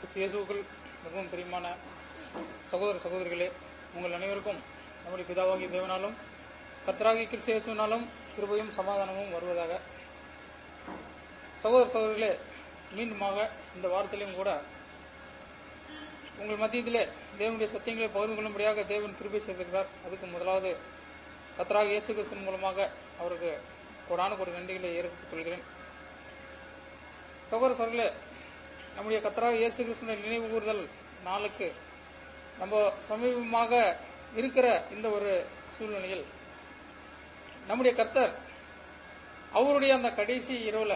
கிறிஸ்து இயேசுவுக்குள் மிகவும் பிரியமான சகோதர சகோதரிகளே உங்கள் அனைவருக்கும் நம்முடைய பிதாவாகிய தேவனாலும் கர்த்தராகிய கிறிஸ்து இயேசுவினாலும் கிருபையும் சமாதானமும் வருவதாக சகோதர சகோதரிகளே மீண்டுமாக இந்த வாரத்திலையும் கூட உங்கள் மத்தியத்திலே தேவனுடைய சத்தியங்களை பகிர்ந்து கொள்ளும்படியாக தேவன் கிருபை செய்திருக்கிறார் அதுக்கு முதலாவது கர்த்தராகிய இயேசு கிறிஸ்துவின் மூலமாக அவருக்கு கோடான ஒரு நன்றிகளை ஏற்படுத்திக் கொள்கிறேன் சகோதர சகோதரர்களே நம்முடைய கத்தராக இயேசு கிறிஸ்துவின் நினைவு கூறுதல் நாளுக்கு நம்ம சமீபமாக இருக்கிற இந்த ஒரு சூழ்நிலையில் நம்முடைய கர்த்தர் அவருடைய அந்த கடைசி இரவுல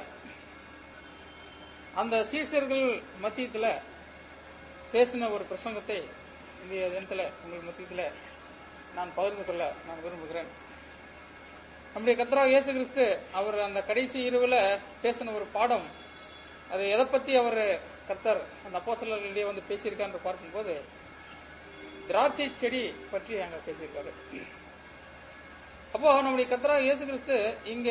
அந்த சீசர்கள் மத்தியத்துல பேசின ஒரு பிரசங்கத்தை இந்த தினத்துல உங்கள் மத்தியத்துல நான் பகிர்ந்து கொள்ள நான் விரும்புகிறேன் நம்முடைய கர்த்தராக இயேசு கிறிஸ்து அவர் அந்த கடைசி இரவுல பேசின ஒரு பாடம் அது எதை பத்தி அவர் கர்த்தர் அந்த அப்போசலர்களிடையே வந்து பேசியிருக்கான்னு பார்க்கும்போது திராட்சை செடி பற்றி அங்க பேசியிருக்காரு அப்போ நம்முடைய கர்த்தரா இயேசு கிறிஸ்து இங்க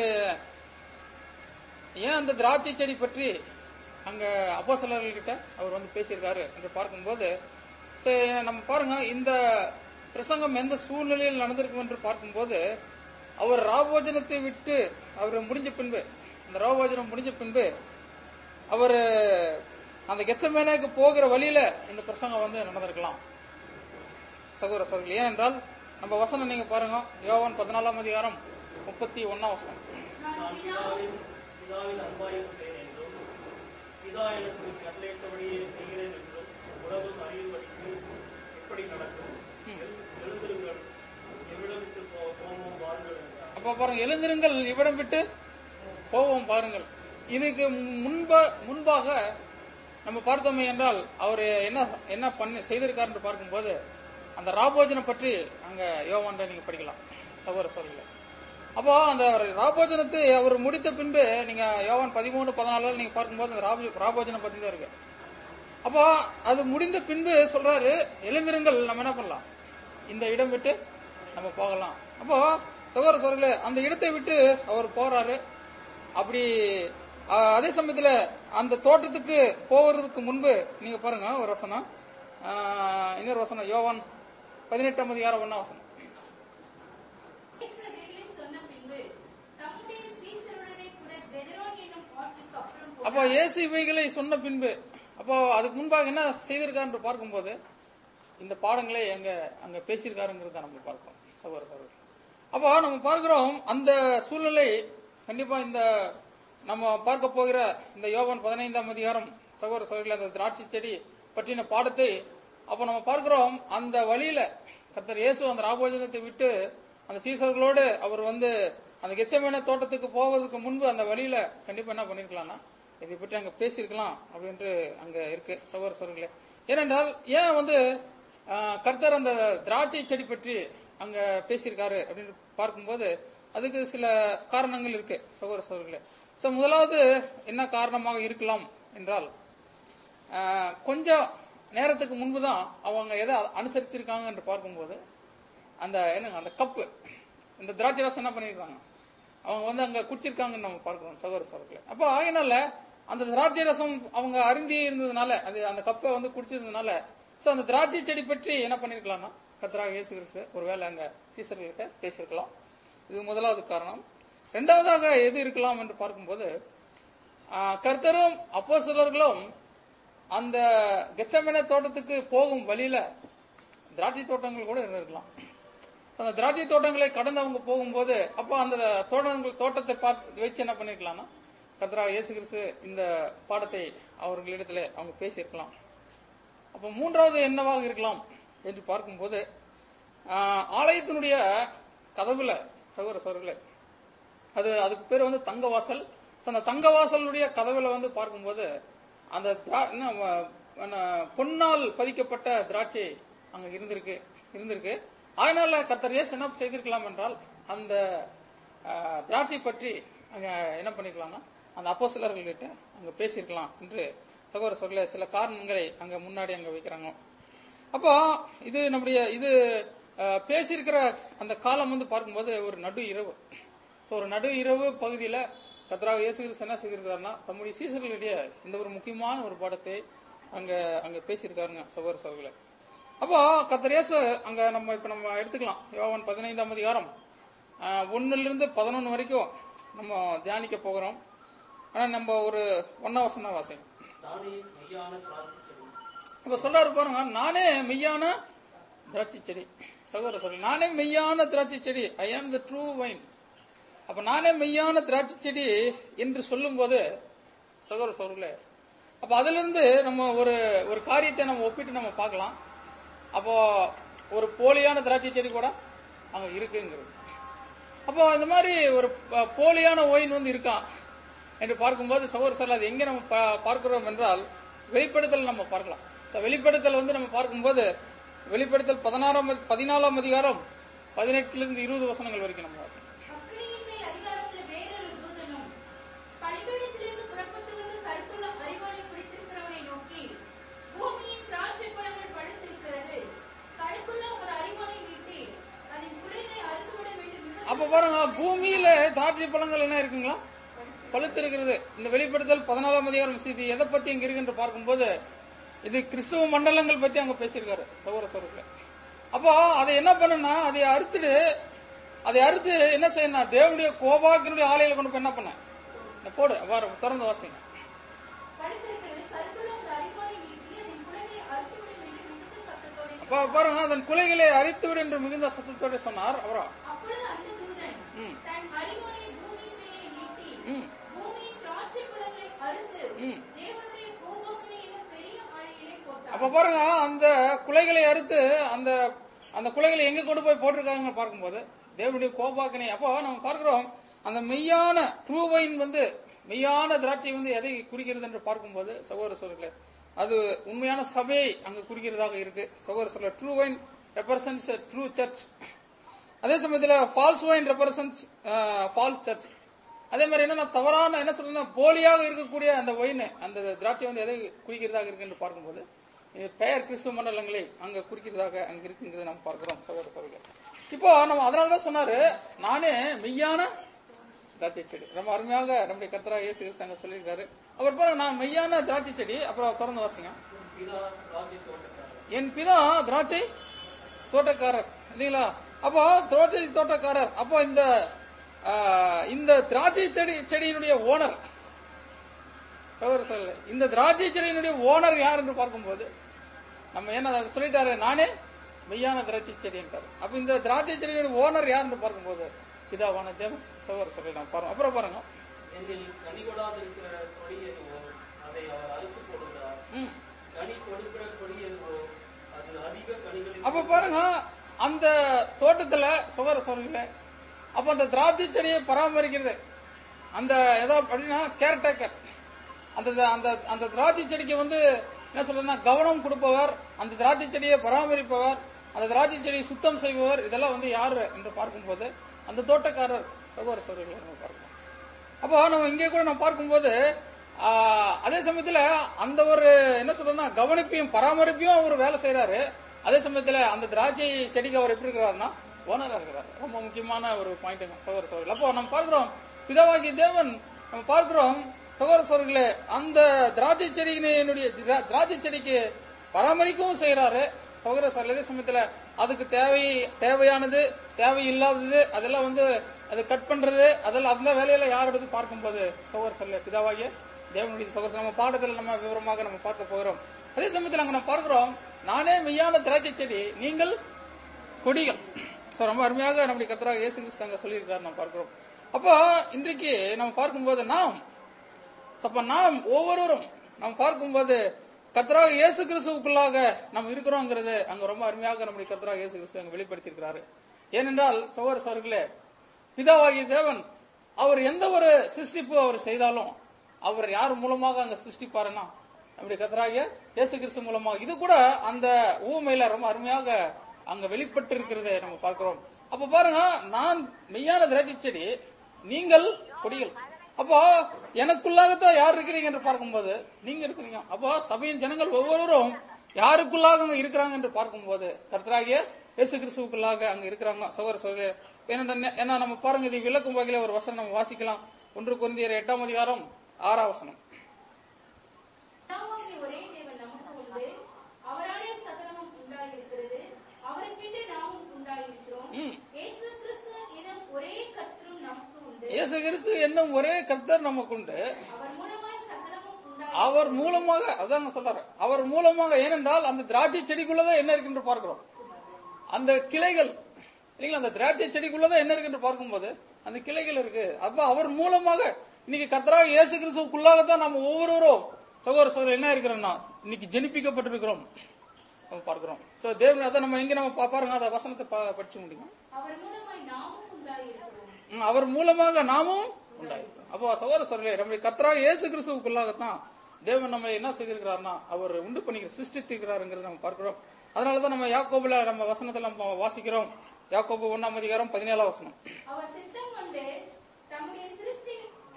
ஏன் அந்த திராட்சை செடி பற்றி அங்க அப்போசலர்கள்கிட்ட அவர் வந்து பேசியிருக்காரு என்று பார்க்கும்போது சரி, நம்ம பாருங்க இந்த பிரசங்கம் எந்த சூழ்நிலையில் நடந்திருக்கும் என்று பார்க்கும்போது அவர் ராபோஜனத்தை விட்டு அவர் முடிஞ்ச பின்பு அந்த ராபோஜனம் முடிஞ்ச பின்பு அவர் அந்த கெத்தமேனாக்கு போகிற வழியில இந்த பிரசங்கம் வந்து நடந்திருக்கலாம் சகோதர சகோதரி ஏனென்றால் நம்ம வசனம் நீங்க பாருங்க யோவான் பதினாலாம் அதிகாரம் முப்பத்தி ஒன்னாம் வசனம் நான் பிதாவின் பிதாவின் அன்பாயிருப்பேன் என்றும் பிதா எனக்கு கட்டளையிட்டபடியே செய்கிறேன் என்றும் உலகம் அறியும்படிக்கு எப்படி நடக்கும் எழுந்திருங்கள் எவ்விடம் விட்டு போ- போவோம் வாருங்கள் என்றார் அப்ப பாருங்க எழுந்திருங்கள் இவ்விடம் விட்டு போவோம் பாருங்கள் இதுக்கு முன்ப முன்பாக நம்ம பார்த்தோமே என்றால் அவர் என்ன என்ன பண்ணி செய்திருக்காரு என்று பார்க்கும்போது அந்த ராபோஜனம் பற்றி அங்க யோவான்ல நீங்க படிக்கலாம் சகோதர சோழர்களே அப்போ அந்த ராபோஜனத்தை அவர் முடித்த பின்பு நீங்க யோவான் பதிமூணு பதினாலுல நீங்க பார்க்கும்போது அந்த ராபோ- ராபோஜனம் பத்தி தான் இருக்கு அப்போ அது முடிந்த பின்பு சொல்றாரு எழுந்திருங்கள் நம்ம என்ன பண்ணலாம் இந்த இடம் விட்டு நம்ம போகலாம் அப்போ சகோதர சோழர்களே அந்த இடத்தை விட்டு அவர் போறாரு அப்படி ஆ, அதே சமயத்துல அந்த தோட்டத்துக்கு போவதற்கு முன்பு நீங்க பாருங்க ஒரு வசனம் ஆ, இன்னொரு வசனம் யோவான் பதினெட்டாம் அதிகாரம் ஒன்னா வசனம் இயேசு அவைகளை சொன்ன பின்பு தம்முடைய சீசருடனே கூட பெதரோன் என்னும் ஆற்றுக்கு அப்புறம் போனார். அப்போ இயேசு இவைகளை சொன்ன பின்பு அப்போ அதுக்கு முன்பாக என்ன செய்திருக்காரு என்று பார்க்கும்போது இந்த பாடங்களை அங்க அங்க பேசியிருக்காருங்கிறத நம்ம பார்க்கிறோம் சகோதர சகோதரி அப்போ நம்ம பார்க்கிறோம் அந்த சூழ்நிலை கண்டிப்பா இந்த நம்ம பார்க்க போகிற இந்த யோவான் பதினைந்தாம் அதிகாரம் சகோதர சகோதரிகள் அந்த திராட்சை செடி பற்றின பாடத்தை அப்போ நம்ம பார்க்கிறோம் அந்த வழியில கர்த்தர் இயேசு அந்த ராபோஜனத்தை விட்டு அந்த சீசர்களோடு அவர் வந்து அந்த கெச்சமேன தோட்டத்துக்கு போவதற்கு முன்பு அந்த வழியில கண்டிப்பா என்ன பண்ணிருக்கலாம்னா இதை பற்றி அங்க பேசியிருக்கலாம் அப்படின்ட்டு அங்க இருக்கு சகோதர சகோதரிகளே ஏனென்றால் ஏன் வந்து ஆஹ், கர்த்தர் அந்த திராட்சை செடி பற்றி அங்க பேசியிருக்காரு அப்படின்னு பார்க்கும்போது அதுக்கு சில காரணங்கள் இருக்கு சகோதர சகோதரிகளே சோ முதலாவது என்ன காரணமாக இருக்கலாம் என்றால் ஆஹ், கொஞ்சம் நேரத்துக்கு முன்புதான் அவங்க எதை அனுசரிச்சிருக்காங்க என்று பார்க்கும்போது அந்த என்னங்க அந்த கப்பு இந்த திராட்சை ரசம் என்ன பண்ணிருக்காங்க அவங்க வந்து அங்க குடிச்சிருக்காங்கன்னு நம்ம பார்க்கிறோம் சகோதர சகோதரர்களே அப்போ ஆகினால அந்த திராட்சை ரசம் அவங்க அருந்தி இருந்ததுனால அது அந்த கப்பை வந்து குடிச்சிருந்ததுனால சோ அந்த திராட்சை செடி பற்றி என்ன பண்ணிருக்கலாம்னா கத்தராக இயேசு கிறிஸ்து ஒருவேளை அங்க சீசர்கள்கிட்ட பேசியிருக்கலாம் இது முதலாவது காரணம் இரண்டாவதாக எது இருக்கலாம் என்று பார்க்கும்போது ஆஹ், கர்த்தரும் அப்போஸ்தலர்களும் அந்த கெச்சமேன தோட்டத்துக்கு போகும் வழியில திராட்சை தோட்டங்கள் கூட இருந்திருக்கலாம் So, அந்த திராட்சை தோட்டங்களை கடந்து அவங்க போகும்போது அப்போ அந்த தோட்டங்கள் தோட்டத்தை பார்த்து வச்சு என்ன பண்ணிருக்கலாம்னா கத்ரா இயேசு கிறிஸ்து இந்த பாடத்தை அவர்களிடத்துல அவங்க பேசியிருக்கலாம் அப்போ மூன்றாவது என்னவாக இருக்கலாம் என்று பார்க்கும்போது ஆஹ், ஆலயத்தினுடைய கதவுல சகோதர சோர்களே அது அதுக்கு பேர் வந்து தங்க வாசல் So, அந்த தங்க வாசலுடைய கதவுல வந்து பார்க்கும்போது அந்த திரா- என்ன, வ- என்ன, பொன்னால் பதிக்கப்பட்ட திராட்சை அங்க இருந்திருக்கு இருந்திருக்கு அதனால கர்த்தர் இயேசு என்ன செய்திருக்கலாம் என்றால் அந்த ஆஹ், திராட்சை பற்றி அங்க என்ன பண்ணிருக்கலாம்னா அந்த அப்போஸ்தலர்கள்கிட்ட அங்க பேசியிருக்கலாம் என்று சகோதர சொல்ல சில காரணங்களை அங்க முன்னாடி அங்க வைக்கிறாங்க அப்போ இது நம்முடைய இது அஹ், பேசியிருக்கிற அந்த காலம் வந்து பார்க்கும்போது ஒரு நடு இரவு So, ஒரு நடு இரவு பகுதியில கத்ராக இயேசு கிறிஸ்து என்ன செய்திருக்கிறார்னா தம்முடைய சீசர்களிடையே இந்த ஒரு முக்கியமான ஒரு பாடத்தை அங்க அங்க பேசியிருக்காருங்க சகோதர சகோதரர்களே அப்போ கர்த்தர் இயேசு அங்க நம்ம இப்ப நம்ம எடுத்துக்கலாம் யோவான் பதினைந்தாம் அதிகாரம் ஆஹ், ஒண்ணுல இருந்து பதினொன்னு வரைக்கும் நம்ம தியானிக்க போகிறோம் ஆனா நம்ம ஒரு ஒன்னா வருஷம் தான் வாசிக்கும் நானே மெய்யான திராட்சை செடி இப்ப சொல்றாரு பாருங்க நானே மெய்யான திராட்சை செடி சகோதர சொல்லி நானே மெய்யான திராட்சை செடி ஐ ஆம் த ட்ரூ வைன் அப்ப நானே மெய்யான திராட்சை செடி என்று சொல்லும்போது சகோதர சகோதரர்களே அப்ப அதுல இருந்து நம்ம ஒரு ஒரு காரியத்தை நம்ம ஒப்பிட்டு நம்ம பார்க்கலாம் அப்போ ஒரு போலியான திராட்சை செடி கூட அங்க இருக்குங்கிறது அப்போ இந்த மாதிரி ஒரு ப- போலியான ஒயின் வந்து இருக்கான் என்று பார்க்கும்போது சகோதர சார் அது எங்க நம்ம பா- பார்க்கிறோம் என்றால் வெளிப்படுத்தல் நம்ம பார்க்கலாம் So, வெளிப்படுத்தல் வந்து நம்ம பார்க்கும்போது வெளிப்படுத்தல் பதினாறாம் அதி- பதினாலாம் அதிகாரம் பதினெட்டுல இருந்து இருபது வசனங்கள் வரைக்கும் நம்ம வாசிக்கலாம் அக்கினியின் மேல் அதிகாரமுள்ள வேறொரு தூதனும் பலிபீடத்திலிருந்து புறப்பட்டு வந்து கருப்புள்ள அரிவாளை பிடித்திருக்கிறவனை நோக்கி பூமியின் திராட்சை பழங்கள் பழுத்திருக்கிறது கருப்புள்ள ஒரு அரிவாளை நீட்டி அதன் குலைகளை அறுத்துவிட வேண்டும் என்று அப்ப பாருங்க பூமியில திராட்சை பழங்கள் என்ன இருக்குங்களா பழுத்து இருக்கிறது இந்த வெளிப்படுத்தல் பதினாலாம் அதிகாரம் இது எதை பத்தி இங்க இருக்கு என்று பார்க்கும்போது இது கிறிஸ்துவ மண்டலங்கள் பத்தி அங்க பேசியிருக்காரு சௌர சௌரத்துல அப்போ அதை என்ன பண்ணுனா அதை அறுத்துட்டு அதை அறுத்து என்ன செய்யணும் தேவனுடைய கோபாக்கினுடைய ஆலையில கொண்டு போய் என்ன பண்ண இந்த போடு வார திறந்து வாசிங்க பழுத்திருக்கிறது கருப்புள்ள ஒரு அரிவாளை நீட்டி அதன் குலைகளை அறுத்துவிட வேண்டும் என்று சத்தத்தோடு அப்ப பாருங்க அதன் குலைகளை அரித்துவிடு என்று மிகுந்த சத்தத்தோட சொன்னார் அப்புறம் அப்பொழுது அந்த தூதன் ம். தன் அரிவாளை பூமியின் மேலே நீட்டி ம். பூமியின் திராட்சை பழங்களை அறுத்து ம். தேவனுடைய கோபாக்கினை என்னும் பெரிய ஆழியிலே போட்டார் அப்ப பாருங்க அந்த குலைகளை அறுத்து அந்த அந்த குலைகளை எங்க கொண்டு போய் போட்டிருக்காங்க பார்க்கும்போது தேவனுடைய கோபாக்கினை அப்போ நம்ம பார்க்கிறோம் அந்த மெய்யான ட்ரூ வைன் வந்து மெய்யான திராட்சை வந்து எதை குறிக்கிறது என்று பார்க்கும்போது சகோதர சொல்களே அது உண்மையான சபையை அங்க குறிக்கிறதாக இருக்கு சகோதர சொல்ல true vine represents true church அதே சமயத்துல false vine represents false church அதே மாதிரி என்னன்னா தவறான என்ன சொல்றதுன்னா போலியாக இருக்கக்கூடிய அந்த ஒயின் அந்த திராட்சை வந்து எதை குறிக்கிறதாக இருக்கு என்று பார்க்கும்போது இது பெயர் கிறிஸ்துவ மண்டலங்களை அங்க குறிக்கிறதாக அங்க இருக்குங்கிறத நம்ம பார்க்கிறோம் சகோதர சகோதரர்களே. இப்போ நம்ம அதனாலதான் சொன்னாரு நானே மெய்யான திராட்சை செடி ரொம்ப அருமையாக நம்முடைய கர்த்தராக இயேசு கிறிஸ்து அங்க சொல்லியிருக்காரு அவர் பாருங்க நான் மெய்யான திராட்சை செடி அப்புறம் திறந்து வாசிங்க பிதா திராட்சை தோட்டக்காரர் என் பிதா திராட்சை தோட்டக்காரர் இல்லீங்களா அப்போ திராட்சை தோட்டக்காரர் அப்போ இந்த ஆ, இந்த திராட்சை செடி செடியினுடைய ஓனர் சகோதர சொல்லல இந்த திராட்சை செடியினுடைய ஓனர் யார் என்று பார்க்கும்போது நம்ம என்ன அதை சொல்லிட்டாரு நானே மெய்யான திராட்சை செடி என்றார் அப்ப இந்த திராட்சை செடியினுடைய ஓனர் யார் என்று பார்க்கும்போது பிதாவான தேவன் சகோதர சொல்லி நான் பாருங்க அப்புறம் பாருங்க எங்களில் கனி கொடாதிருக்கிற கொடி எதுவோ அதை அவர் அறுத்து போடுகிறார் ம் கனி கொடுக்கிற கொடி எதுவோ அது அதிக கனிகளை அப்ப பாருங்க அந்த தோட்டத்துல சுகர சொல்றீங்களே அப்ப அந்த திராட்சை செடியை பராமரிக்கிறது அந்த ஏதோ அப்படின்னா கேர்டேக்கர் அந்த அந்த அந்த திராட்சை செடிக்கு வந்து என்ன சொல்றேன்னா கவனம் கொடுப்பவர் அந்த திராட்சை செடியை பராமரிப்பவர் அந்த திராட்சை செடியை சுத்தம் செய்பவர் இதெல்லாம் வந்து யாரு என்று பார்க்கும்போது அந்த தோட்டக்காரர் சகோதர சகோதரிகளை நம்ம பார்க்கணும் அப்போ நம்ம இங்கே கூட நம்ம பார்க்கும்போது ஆ, அதே சமயத்துல அந்த ஒரு என்ன சொல்றதுன்னா கவனிப்பையும் பராமரிப்பையும் அவர் வேலை செய்யறாரு அதே சமயத்துல அந்த திராட்சை செடிக்கு அவர் எப்படி இருக்கிறாருன்னா ஓனரா இருக்கிறார் ரொம்ப முக்கியமான ஒரு பாயிண்ட் சகோதர சகோதரர்கள் அப்போ நம்ம பார்க்கிறோம் பிதாவாகிய தேவன் நம்ம பார்க்கிறோம் சகோதர சகோதரர்களே அந்த திராட்சை செடியினுடைய திரா- திராட்சை செடிக்கு பராமரிக்கவும் செய்யறாரு சகோதர சகோதரர் அதே சமயத்துல அதுக்கு தேவை தேவையானது தேவையில்லாதது அதெல்லாம் வந்து அது கட் பண்றது அதெல்லாம் அந்த வேலையில யார் எடுத்து பார்க்கும்போது சகோதர சொல்ல பிதாவாகிய தேவனுடைய சகோதர நம்ம பாடத்துல நம்ம விவரமாக நம்ம பார்க்க போகிறோம் அதே சமயத்துல அங்க நம்ம பார்க்கிறோம் நானே மெய்யான திராட்சை செடி நீங்கள் கொடிகள் So, ரொம்ப அருமையாக நம்முடைய கத்தராக இயேசு கிறிஸ்து அங்க சொல்லியிருக்காரு நம்ம பார்க்கிறோம் அப்போ இன்றைக்கு நம்ம பார்க்கும்போது நாம் So, அப்ப நாம் ஒவ்வொருவரும் நாம் பார்க்கும்போது கர்த்தராக இயேசு கிறிஸ்துவுக்குள்ளாக நாம் இருக்கிறோங்கிறது அங்க ரொம்ப அருமையாக நம்முடைய கர்த்தராக இயேசு கிறிஸ்து அங்க வெளிப்படுத்தியிருக்கிறாரு ஏனென்றால் சகோதர சோர்களே பிதாவாகிய தேவன் அவர் எந்த ஒரு சிருஷ்டிப்பு அவர் செய்தாலும் அவர் யார் மூலமாக அங்க சிருஷ்டிப்பாருன்னா நம்முடைய கர்த்தராகிய இயேசு கிறிஸ்து மூலமாக இது கூட அந்த ஊமையில ரொம்ப அருமையாக அங்க வெளிப்பட்டு இருக்கிறதை நம்ம பார்க்கிறோம் அப்ப பாருங்க நான் மெய்யான திராட்சை செடி நீங்கள் கொடிகள் அப்போ எனக்குள்ளாகத்தான் யார் இருக்கிறீங்க என்று பார்க்கும்போது நீங்க இருக்கிறீங்க அப்போ சபையின் ஜனங்கள் ஒவ்வொருவரும் யாருக்குள்ளாக அங்க இருக்கிறாங்க என்று பார்க்கும்போது கர்த்தராகிய இயேசு கிறிஸ்துவுக்குள்ளாக அங்க இருக்கிறாங்க சகோதர சகோதரி ஏன்னா ஏன்னா நம்ம பாருங்க இது விளக்கும் வகையில ஒரு வசனம் நம்ம வாசிக்கலாம் ஒன்று குருந்தியர் எட்டாம் அதிகாரம் ஆறாம் வசனம் பிதாவாகிய ஒரே தேவன் நமக்கு இயேசு கிறிஸ்து என்னும் ஒரே கர்த்தர் நமக்கு உண்டு அவர் மூலமாய் சகலமும் உண்டாய் அவர் மூலமாக அதான் சொல்றாரு அவர் மூலமாக ஏனென்றால் அந்த திராட்சை செடிக்குள்ளதான் என்ன இருக்குன்னு பார்க்கிறோம் அந்த கிளைகள் இல்லைங்களா அந்த திராட்சை செடிக்குள்ளதான் என்ன இருக்குன்னு பார்க்கும்போது அந்த கிளைகள் இருக்கு அப்ப அவர் மூலமாக இன்னைக்கு கர்த்தராக இயேசு கிறிஸ்துவுக்குள்ளாகத்தான் நம்ம ஒவ்வொருவரும் சகோதர சகோதரர் என்ன இருக்கிறோம்னா இன்னைக்கு ஜெனிப்பிக்கப்பட்டிருக்கிறோம் நம்ம பார்க்கிறோம் சோ தேவன் அதை நம்ம எங்க நம்ம பா- பாருங்க அந்த வசனத்தை பா- படிச்சு முடியும் அவர் மூலமாய் நாமும் உண்டாயிருக்கிறோம் ம், அவர் மூலமாக நாமும் உண்டாயிருக்கிறோம் அப்போ சகோதர சொல்லே நம்முடைய கர்த்தராக இயேசு கிறிஸ்துவுக்குள்ளாகத்தான் தேவன் நம்ம என்ன செய்திருக்கிறார்னா அவர் உண்டு பண்ணிக்கிற சிருஷ்டித்திருக்கிறாருங்கிறத நம்ம பார்க்கிறோம் அதனாலதான் நம்ம யாக்கோபுல நம்ம வசனத்துல நம்ம வாசிக்கிறோம் யாக்கோபு ஒன்னாம் அதிகாரம் பதினேழாம் வசனம் அவர் சித்தம் கொண்டு தம்முடைய சிருஷ்டி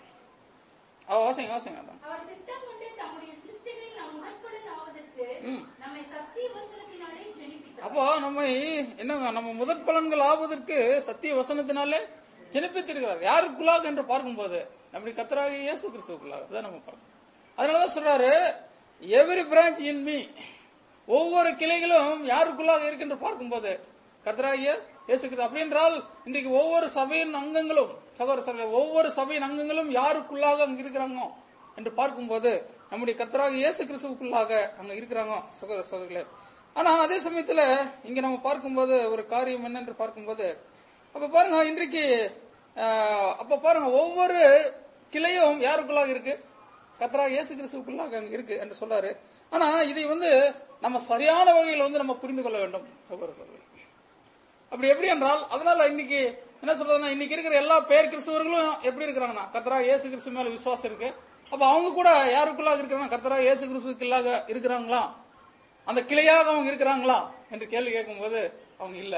அவ வாசிங்க வாசிங்க அதான். அவர் சித்தம் கொண்டு தம்முடைய சிருஷ்டிகளில் நாம் முதற்பலன் ஆவதற்கு நம்மை சத்திய வசனத்தினாலே ஜெனிப்பித்தார் அப்போ நம்ம என்னங்க நம்ம முதற் பலன்கள் ஆவதற்கு சத்திய வசனத்தினாலே ஜெனிப்பித்திருக்கிறார் யாருக்குள்ளாக என்று பார்க்கும்போது நம்முடைய கத்தராக இயேசு கிறிஸ்துக்குள்ளாக அதான் நம்ம பார்க்கணும் அதனாலதான் சொல்றாரு எவ்ரி பிரான்ச் இன் மீ ஒவ்வொரு கிளைகளும் யாருக்குள்ளாக இருக்கு என்று பார்க்கும்போது கர்த்தராகிய இயேசு கிறிஸ்து அப்படி என்றால் இன்றைக்கு ஒவ்வொரு சபையின் அங்கங்களும் சகோதர சகோதரர்களே, ஒவ்வொரு சபையின் அங்கங்களும் யாருக்குள்ளாக அங்க இருக்கிறாங்க என்று பார்க்கும்போது நம்முடைய கர்த்தராக இயேசு கிறிஸ்துவுக்குள்ளாக அங்க இருக்கிறாங்க சகோதர சகோதரிகளே ஆனா அதே சமயத்துல இங்க நம்ம பார்க்கும்போது ஒரு காரியம் என்னென்று பார்க்கும்போது அப்ப பாருங்க இன்றைக்கு ஆஹ், அப்ப பாருங்க ஒவ்வொரு கிளையும் யாருக்குள்ளாக இருக்கு கர்த்தராக இயேசு கிறிஸ்துவுக்குள்ளாக அங்க இருக்கு என்று சொல்றாரு ஆனா இதை வந்து நம்ம சரியான வகையில் வந்து நம்ம புரிந்து கொள்ள வேண்டும் சகோதர சகோதரி அப்படி எப்படி என்றால் அதனால இன்னைக்கு என்ன சொல்றதுன்னா இன்னைக்கு இருக்கிற எல்லா பேர் கிறிஸ்தவர்களும் எப்படி இருக்கிறாங்கன்னா கர்த்தரா இயேசு கிறிஸ்து மேல விசுவாசம் இருக்கு அப்ப அவங்க கூட யாருக்குள்ளாக இருக்கிறாங்க கர்த்தரா இயேசு கிறிஸ்துக்குள்ளாக இருக்கிறாங்களா அந்த கிளையாக அவங்க இருக்கிறாங்களா என்று கேள்வி கேட்கும்போது அவங்க இல்ல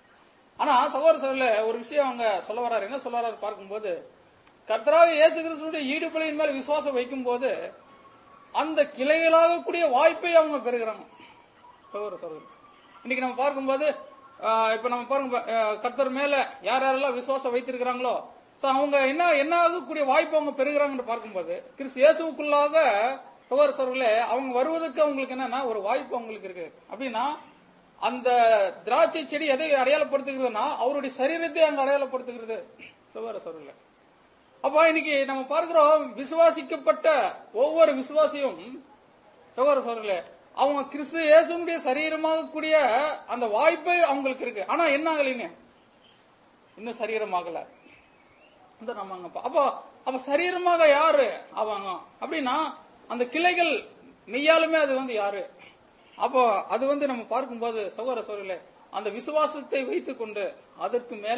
ஆனா சகோதர சகோதரில ஒரு விஷயம் அவங்க சொல்ல வராரு என்ன சொல்ல வராரு பார்க்கும்போது கர்த்தராக இயேசு கிறிஸ்துடைய ஈடுபலியின் மேல விசுவாசம் வைக்கும் போது அந்த கிளைகளாக கூடிய வாய்ப்பை அவங்க பெறுகிறாங்க சகோதர சகோதரி இன்னைக்கு நம்ம பார்க்கும்போது ஆஹ், இப்ப நம்ம பாருங்க ஆஹ், கர்த்தர் மேல யார் யாரெல்லாம் விசுவாசம் வைத்திருக்கிறாங்களோ சோ அவங்க என்ன என்ன ஆகக்கூடிய வாய்ப்பு அவங்க பெறுகிறாங்கன்னு பார்க்கும்போது கிறிஸ்து இயேசுக்குள்ளாக சகோதர சகோதரர்களே அவங்க வருவதற்கு அவங்களுக்கு என்னன்னா ஒரு வாய்ப்பு அவங்களுக்கு இருக்கு அப்படின்னா அந்த திராட்சை செடி எதை அடையாளப்படுத்துகிறதுனா அவருடைய சரீரத்தை அங்க அடையாளப்படுத்துகிறது சகோதர சகோதரர்களே அப்ப இன்னைக்கு நம்ம பார்க்கிறோம் விசுவாசிக்கப்பட்ட ஒவ்வொரு விசுவாசியும் சகோதர சகோதரர்களே அவங்க கிறிஸ்து இயேசுடைய சரீரமாக கூடிய அந்த வாய்ப்பு அவங்களுக்கு இருக்கு ஆனா என்ன ஆகலைங்க இன்னும் சரீரமாகல இந்த நம்ம அங்க பா- அப்போ அப்ப சரீரமாக யாரு அவங்க அப்படின்னா அந்த கிளைகள் மெய்யாலுமே அது வந்து யாரு அப்போ அது வந்து நம்ம பார்க்கும்போது சகோதர சகோதரர்களே அந்த விசுவாசத்தை வைத்துக் கொண்டு அதற்கு மேல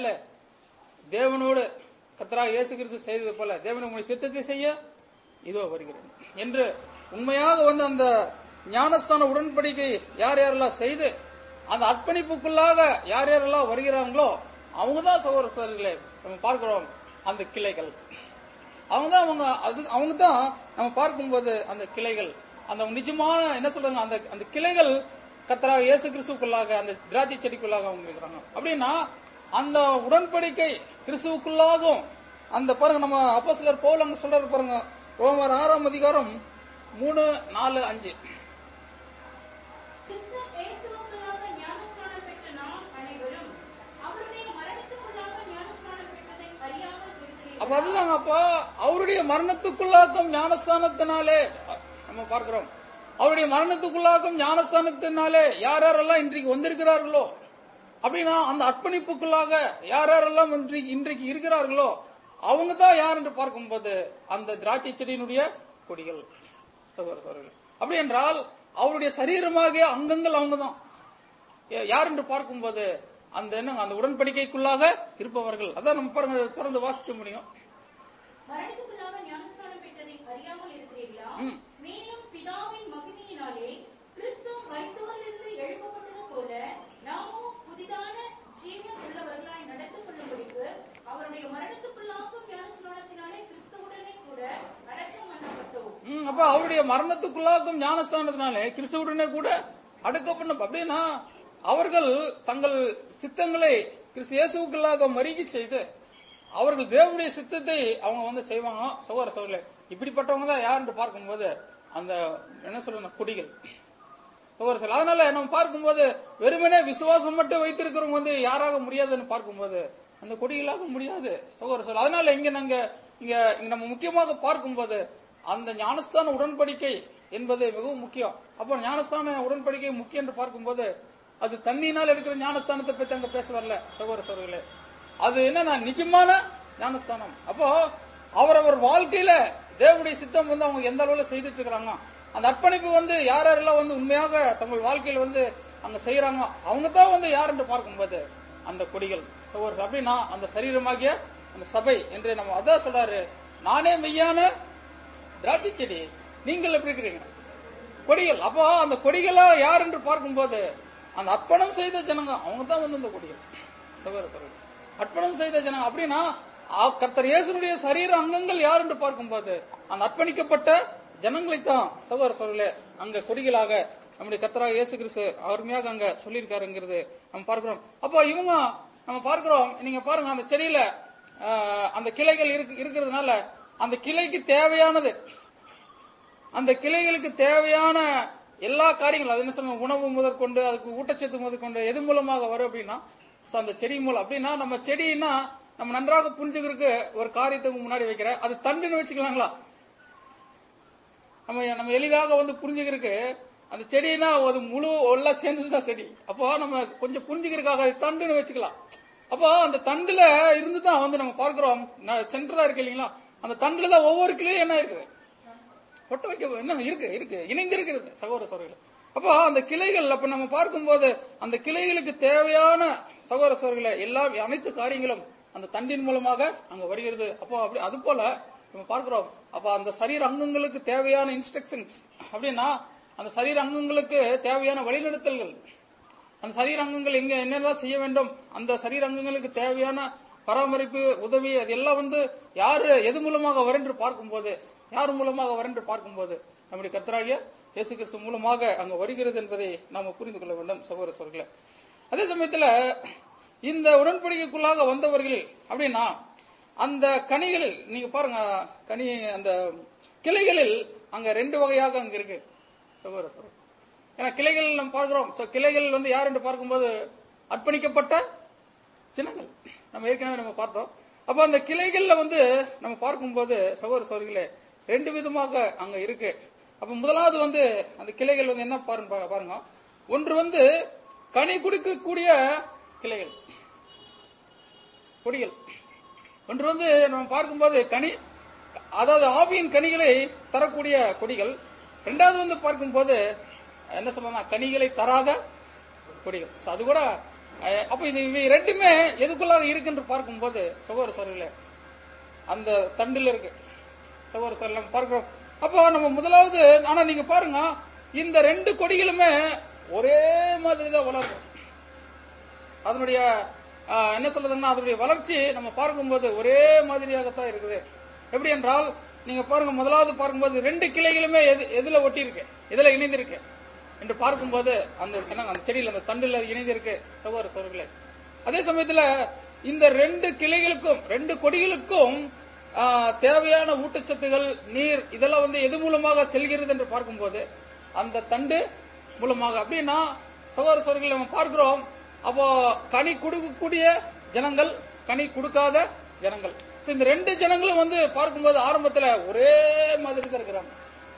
தேவனோடு கர்த்தராக இயேசு கிறிஸ்து செய்தது போல தேவன் உங்களுடைய சித்தத்தை செய்ய இதோ வருகிறேன் என்று உண்மையாக வந்து அந்த ஞானஸ்தான உடன்படிக்கை யார் யாரெல்லாம் செய்து அந்த அர்ப்பணிப்புக்குள்ளாக யார் யாரெல்லாம் வருகிறாங்களோ அவங்க தான் சகோதர சகோதரிகளே நம்ம பார்க்கிறோம் அந்த கிளைகள் அவங்க தான் அவங்க அது அவங்க தான் நம்ம பார்க்கும்போது அந்த கிளைகள் அந்த நிஜமான என்ன சொல்றாங்க அந்த அந்த கிளைகள் கத்தராக இயேசு கிறிஸ்துக்குள்ளாக அந்த திராட்சை செடிக்குள்ளாக அவங்க இருக்கிறாங்க அப்படின்னா அந்த உடன்படிக்கை கிறிஸ்துவுக்குள்ளாகும் அந்த பாருங்க நம்ம அப்போ சிலர் பவுல் அங்க சொல்றாரு பாருங்க ரோமர் ஆறாம் அதிகாரம் மூணு நாலு அஞ்சு கிறிஸ்து இயேசுவுக்குள்ளாக ஞானஸ்நானம் பெற்ற நாம் அனைவரும் அவருடைய மரணத்துக்குள்ளாக ஞானஸ்நானம் பெற்றதை அறியாமல் இருக்கிறீர்கள் அப்ப அதுதாங்க அப்ப அவருடைய மரணத்துக்குள்ளாக்கும் ஞானஸ்தானத்தினாலே நம்ம பார்க்கிறோம் அவருடைய மரணத்துக்குள்ளாக்கும் ஞானஸ்தானத்தினாலே யார் யாரெல்லாம் இன்றைக்கு வந்திருக்கிறார்களோ அப்படின்னா அந்த அர்ப்பணிப்புக்குள்ளாக யார் யாரெல்லாம் இன்றைக்கு இன்றைக்கு இருக்கிறார்களோ அவங்க தான் யார் என்று பார்க்கும்போது அந்த திராட்சை செடியினுடைய கொடிகள் சகோதர சகோதரர்கள் அப்படி என்றால் அவருடைய சரீரமாகிய அங்கங்கள் அவங்க தான் யார் என்று பார்க்கும்போது அந்த என்ன அந்த உடன்படிக்கைக்குள்ளாக இருப்பவர்கள் அதான் நம்ம பாருங்க அதை தொடர்ந்து வாசிக்க முடியும் மரணத்துக்குள்ளாக ஞானஸ்நானம் பெற்றதை அறியாமல் இருக்கிறீர்களா மேலும் பிதாவின் மகிமையினாலே கிறிஸ்து மரித்தோரிலிருந்து எழுப்பப்பட்டது போல நாமும் புதிதான ஜீவன் உள்ளவர்களாய் நடந்து கொள்ளும்படிக்கு அவருடைய மரணத்துக்குள்ளாகும் ஞானஸ்நானத்தினாலே கிறிஸ்துவுடனே கூட அடக்கம் பண்ணப்பட்டோம் ம், அப்ப அவருடைய மரணத்துக்குள்ளாகும் ஞானஸ்தானத்தினாலே கிறிஸ்துவுடனே கூட அடக்கப்படும் அப்படின்னா அவர்கள் தங்கள் சித்தங்களை கிறிஸ்து இயேசுக்குள்ளாக மறிக்கி செய்து அவர்கள் தேவனுடைய சித்தத்தை அவங்க வந்து செய்வாங்க சகோதர சகோதரர்களே இப்படிப்பட்டவங்க தான் யாருன்னு பார்க்கும்போது அந்த என்ன சொல்லணும் குடிகள் சகோதர சகோதரர் அதனால நம்ம பார்க்கும்போது வெறுமனே விசுவாசம் மட்டும் வைத்திருக்கிறவங்க வந்து யாராக முடியாதுன்னு பார்க்கும்போது அந்த கொடிகளாக முடியாது சகோதர சார் அதனால இங்க நாங்க இங்க இங்க நம்ம முக்கியமாக பார்க்கும்போது அந்த ஞானஸ்தான உடன்படிக்கை என்பது மிகவும் முக்கியம் அப்போ ஞானஸ்தான உடன்படிக்கை முக்கியம் என்று பார்க்கும்போது அது தண்ணியினால் இருக்கிற ஞானஸ்தானத்தை பத்தி அங்க பேச வரல சகோதர சோர்களே அது என்னன்னா நிஜமான ஞானஸ்தானம் அப்போ அவரவர் வாழ்க்கையில தேவனுடைய சித்தம் வந்து அவங்க எந்த அளவுல செய்து வச்சுக்கிறாங்க அந்த அர்ப்பணிப்பு வந்து யார் யாரெல்லாம் வந்து உண்மையாக தங்கள் வாழ்க்கையில வந்து அங்க செய்யறாங்க அவங்க தான் வந்து யார் என்று பார்க்கும்போது அந்த கொடிகள் சகோதரர் அப்படின்னா அந்த சரீரமாகிய அந்த சபை என்று நம்ம அதான் சொல்றாரு நானே மெய்யான திராட்சை செடி நீங்கள் எப்படி இருக்கிறீங்க கொடிகள் அப்போ அந்த கொடிகளா யார் என்று பார்க்கும்போது அந்த அர்ப்பணம் செய்த ஜனங்க அவங்க தான் வந்து இந்த கொடிகள் சகோதர சகோதரி அர்ப்பணம் செய்த ஜனங்க அப்படின்னா ஆ, கர்த்தர் இயேசுனுடைய சரீர அங்கங்கள் யார் என்று பார்க்கும்போது அந்த அர்ப்பணிக்கப்பட்ட ஜனங்களை தான் சகோதர சகோதரர்களே அங்க கொடிகளாக நம்முடைய கர்த்தராக இயேசு கிறிஸ்து அருமையாக அங்க சொல்லியிருக்காருங்கிறது நம்ம பார்க்கிறோம் அப்போ இவங்க நம்ம பார்க்கிறோம் நீங்க பாருங்க அந்த செடியில ஆ, அந்த கிளைகள் இருக்கு- இருக்கிறதுனால அந்த கிளைக்கு தேவையானது அந்த கிளைகளுக்கு தேவையான எல்லா காரியங்களும் அது என்ன சொல்லுங்க உணவு முதற்கொண்டு அதுக்கு ஊட்டச்சத்து முதற்கொண்டு எது மூலமாக வரும் அப்படின்னா so அந்த செடி மூலம் அப்படின்னா நம்ம செடின்னா நம்ம நன்றாக புரிஞ்சுக்கிறதுக்கு ஒரு காரியத்துக்கு முன்னாடி வைக்கிற அது தண்டுன்னு வச்சுக்கலாங்களா நம்ம நம்ம எளிதாக வந்து புரிஞ்சுக்கிறதுக்கு அந்த செடினா அது முழு எல்லாம் சேர்ந்ததுதான் செடி அப்போ நம்ம கொஞ்சம் புரிஞ்சுக்கிறதுக்காக அது தண்டுன்னு வச்சுக்கலாம் அப்போ அந்த தண்டுல இருந்து தான் வந்து நம்ம பார்க்கிறோம் சென்டரா இருக்கு இல்லைங்களா அந்த தண்டுல தான் ஒவ்வொரு கிளையும் என்ன இருக்குது ஒட்ட வைக்க என்ன இருக்கு இருக்கு இணைந்து இருக்கிறது சகோதர சோழர்கள் அப்போ அந்த கிளைகள் அப்ப நம்ம பார்க்கும்போது அந்த கிளைகளுக்கு தேவையான சகோதர சோழர்களை எல்லா அனைத்து காரியங்களும் அந்த தண்டின் மூலமாக அங்க வருகிறது அப்போ அப்படி அது போல நம்ம பார்க்கிறோம் அப்ப அந்த சரீர அங்கங்களுக்கு தேவையான இன்ஸ்ட்ரக்ஷன்ஸ் அப்படின்னா அந்த சரீர அங்கங்களுக்கு தேவையான வழிநடத்தல்கள் அந்த சரீர அங்கங்கள் எங்க என்னெல்லாம் செய்ய வேண்டும் அந்த சரீர அங்கங்களுக்கு தேவையான பராமரிப்பு உதவி அது எல்லாம் வந்து யாரு எது மூலமாக வரென்று பார்க்கும்போது யார் மூலமாக வரென்று பார்க்கும்போது நம்முடைய கர்த்தராகிய இயேசு கிறிஸ்து மூலமாக அங்க வருகிறது என்பதை நாம புரிந்து கொள்ள வேண்டும் சகோதர சோர்களே அதே சமயத்துல இந்த உடன்படிக்கைக்குள்ளாக வந்தவர்கள் அப்படின்னா அந்த கனிகளில் நீங்க பாருங்க கனி அந்த கிளைகளில் அங்க ரெண்டு வகையாக அங்க இருக்கு சகோதர சோழர் ஏன்னா கிளைகள் நம்ம பார்க்கிறோம் So, கிளைகள் வந்து யார் என்று பார்க்கும்போது அர்ப்பணிக்கப்பட்ட சின்னங்கள் நம்ம ஏற்கனவே நம்ம பார்த்தோம் அப்ப அந்த கிளைகள்ல வந்து நம்ம பார்க்கும்போது சகோதர சோர்களே ரெண்டு விதமாக அங்க இருக்கு அப்ப முதலாவது வந்து அந்த கிளைகள் வந்து என்ன பாருங்க பா- பாருங்க ஒன்று வந்து கனி கொடுக்கக்கூடிய கிளைகள் கொடிகள் ஒன்று வந்து நம்ம பார்க்கும்போது கனி அதாவது ஆவியின் கனிகளை தரக்கூடிய கொடிகள் இரண்டாவது வந்து பார்க்கும்போது என்ன சொல்லலாம் கனிகளை தராத கொடிகள் So, அது கூட அஹ், அப்ப இது இவை ரெண்டுமே எதுக்குள்ளாக இருக்குன்னு பார்க்கும்போது சகோதர சோழர்களே அந்த தண்டுல இருக்கு சகோதர சோழர் நம்ம பார்க்கிறோம் அப்போ நம்ம முதலாவது ஆனா நீங்க பாருங்க இந்த ரெண்டு கொடிகளுமே ஒரே மாதிரி தான் வளரும் அதனுடைய ஆஹ், என்ன சொல்றதுன்னா அதனுடைய வளர்ச்சி நம்ம பார்க்கும்போது ஒரே மாதிரியாகத்தான் இருக்குது எப்படி என்றால் நீங்க பாருங்க முதலாவது பார்க்கும்போது ரெண்டு கிளைகளுமே எது எதுல ஒட்டி இருக்கு எதுல இணைந்திருக்கு என்று பார்க்கும்போது அந்த என்ன அந்த செடியில் அந்த தண்டுல இணைந்திருக்கு சகோதர சோர்களே அதே சமயத்துல இந்த ரெண்டு கிளைகளுக்கும் ரெண்டு கொடிகளுக்கும் ஆஹ், தேவையான ஊட்டச்சத்துகள் நீர் இதெல்லாம் வந்து எது மூலமாக செல்கிறது என்று பார்க்கும்போது அந்த தண்டு மூலமாக அப்படின்னா சகோதர சோர்களே நம்ம பார்க்கிறோம் அப்போ கனி கொடுக்கக்கூடிய ஜனங்கள் கனி கொடுக்காத ஜனங்கள் So, இந்த ரெண்டு ஜனங்களும் வந்து பார்க்கும்போது ஆரம்பத்துல ஒரே மாதிரி தான் இருக்கிறாங்க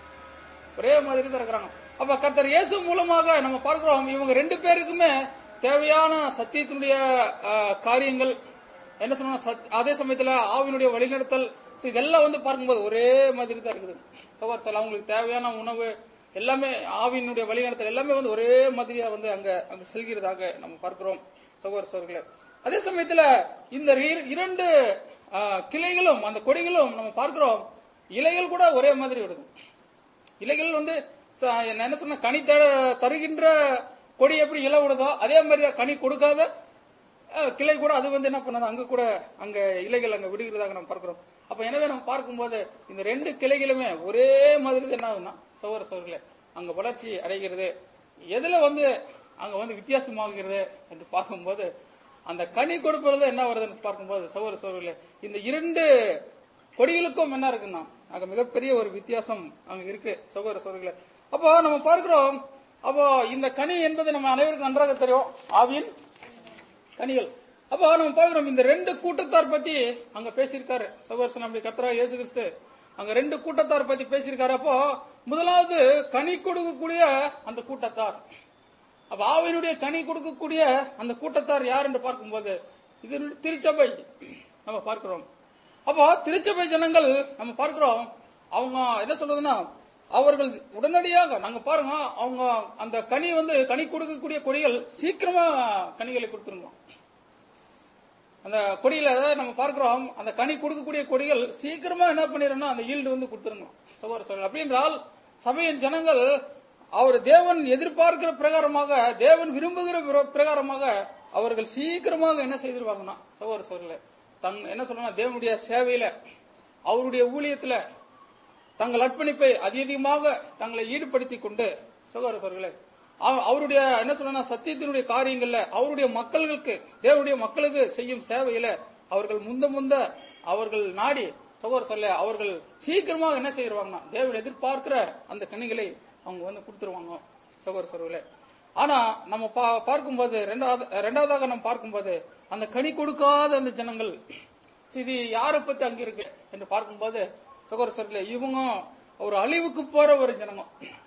ஒரே மாதிரி தான் இருக்கிறாங்க அப்ப கர்த்தர் இயேசு மூலமாக நம்ம பார்க்கிறோம் இவங்க ரெண்டு பேருக்குமே தேவையான சத்தியத்தினுடைய ஆஹ், காரியங்கள் என்ன சொன்னா சத்- அதே சமயத்துல ஆவினுடைய வழிநடத்தல் so இதெல்லாம் வந்து பார்க்கும்போது ஒரே மாதிரி தான் இருக்குது சகோதர சார் அவங்களுக்கு தேவையான உணவு எல்லாமே ஆவியினுடைய வழிநடத்தல் எல்லாமே வந்து ஒரே மாதிரியா வந்து அங்க அங்க செல்கிறதாக நம்ம பார்க்கிறோம் சகோதர சோர்களே அதே சமயத்துல இந்த இர- இரண்டு ஆஹ், கிளைகளும் அந்த கொடிகளும் நம்ம பார்க்கிறோம் இலைகள் கூட ஒரே மாதிரி விடுது இலைகள் வந்து ச- நான் என்ன சொன்ன கனி த- தருகின்ற கொடி எப்படி இலை விடுதோ அதே மாதிரி தான் கனி கொடுக்காத அஹ், கிளை கூட அது வந்து என்ன பண்ணது அங்க கூட அங்க இலைகள் அங்க விடுகிறதாக நம்ம பார்க்கிறோம் அப்ப எனவே நம்ம பார்க்கும்போது இந்த ரெண்டு கிளைகளுமே ஒரே மாதிரி தான் என்ன ஆகுதுன்னா சோர சோர்களே அங்க வளர்ச்சி அடைகிறது எதுல வந்து அங்க வந்து வித்தியாசமாகிறது என்று பார்க்கும்போது அந்த கனி கொடுப்பது என்ன வருதுன்னு பார்க்கும்போது சோர சோர்களே இந்த இரண்டு கொடிகளுக்கும் என்ன இருக்குன்னா அங்க மிகப்பெரிய ஒரு வித்தியாசம் அங்க இருக்கு சகோதர சோதரிகளே அப்போ நம்ம பார்க்கிறோம் அப்போ இந்த கனி என்பது நம்ம அனைவருக்கும் நன்றாக தெரியும் ஆவியின் கனிகள் அப்போ நம்ம பார்க்கிறோம் இந்த ரெண்டு கூட்டத்தார் பத்தி அங்க பேசியிருக்காரு சகோதரன் அப்படி கத்ரா இயேசு கிறிஸ்து அங்க ரெண்டு கூட்டத்தார் பத்தி பேசியிருக்காரு அப்போ முதலாவது கனி கொடுக்கக்கூடிய அந்த கூட்டத்தார் அப்ப ஆவினுடைய கனி கொடுக்கக்கூடிய அந்த கூட்டத்தார் யார் என்று பார்க்கும்போது இது திருச்சபை நம்ம பார்க்கிறோம் அப்போ திருச்சபை ஜனங்கள் நம்ம பார்க்கிறோம் அவங்க என்ன சொல்றதுன்னா அவர்கள் உடனடியாக நாங்க பாருங்க அவங்க அந்த கனி வந்து கனி கொடுக்கக்கூடிய கொடிகள் சீக்கிரமா கனிகளை கொடுத்துருந்தோம் அந்த கொடியில நம்ம பார்க்கிறோம் அந்த கனி கொடுக்கக்கூடிய கொடிகள் சீக்கிரமா என்ன பண்ணிடுறோம்னா அந்த ஈல்டு வந்து கொடுத்துருந்தோம் சகோதர சகோதரர் அப்படின்றால் சபையின் ஜனங்கள் அவர் தேவன் எதிர்பார்க்கிற பிரகாரமாக தேவன் விரும்புகிற பிர- பிரகாரமாக அவர்கள் சீக்கிரமாக என்ன செய்திருவாங்கன்னா சகோதர சகோதரர்களே தங் என்ன சொல்லணும் தேவனுடைய சேவையில அவருடைய ஊழியத்துல தங்கள் அர்ப்பணிப்பை அதிகமாக தங்களை ஈடுபடுத்திக் கொண்டு சகோதர சகோதரர்களே அவ- அவருடைய என்ன சொல்லணும் சத்தியத்தினுடைய காரியங்கள்ல அவருடைய மக்களுக்கு தேவனுடைய மக்களுக்கு செய்யும் சேவையில அவர்கள் முந்த முந்த அவர்கள் நாடி சகோதர சொல்ல அவர்கள் சீக்கிரமாக என்ன செய்வாங்கன்னா தேவன் எதிர்பார்க்கிற அந்த கனிகளை அவங்க வந்து கொடுத்துருவாங்க சகோதர சகோதரர்களே ஆனா நம்ம பா- பார்க்கும்போது ரெண்டாவது ரெண்டாவதாக நம்ம பார்க்கும்போது அந்த கனி கொடுக்காத அந்த ஜனங்கள் இது யாரை பத்தி அங்க இருக்கு என்று பார்க்கும்போது சகோதர சகோதரர்களே இவங்க ஒரு அழிவுக்கு போற ஒரு ஜனங்க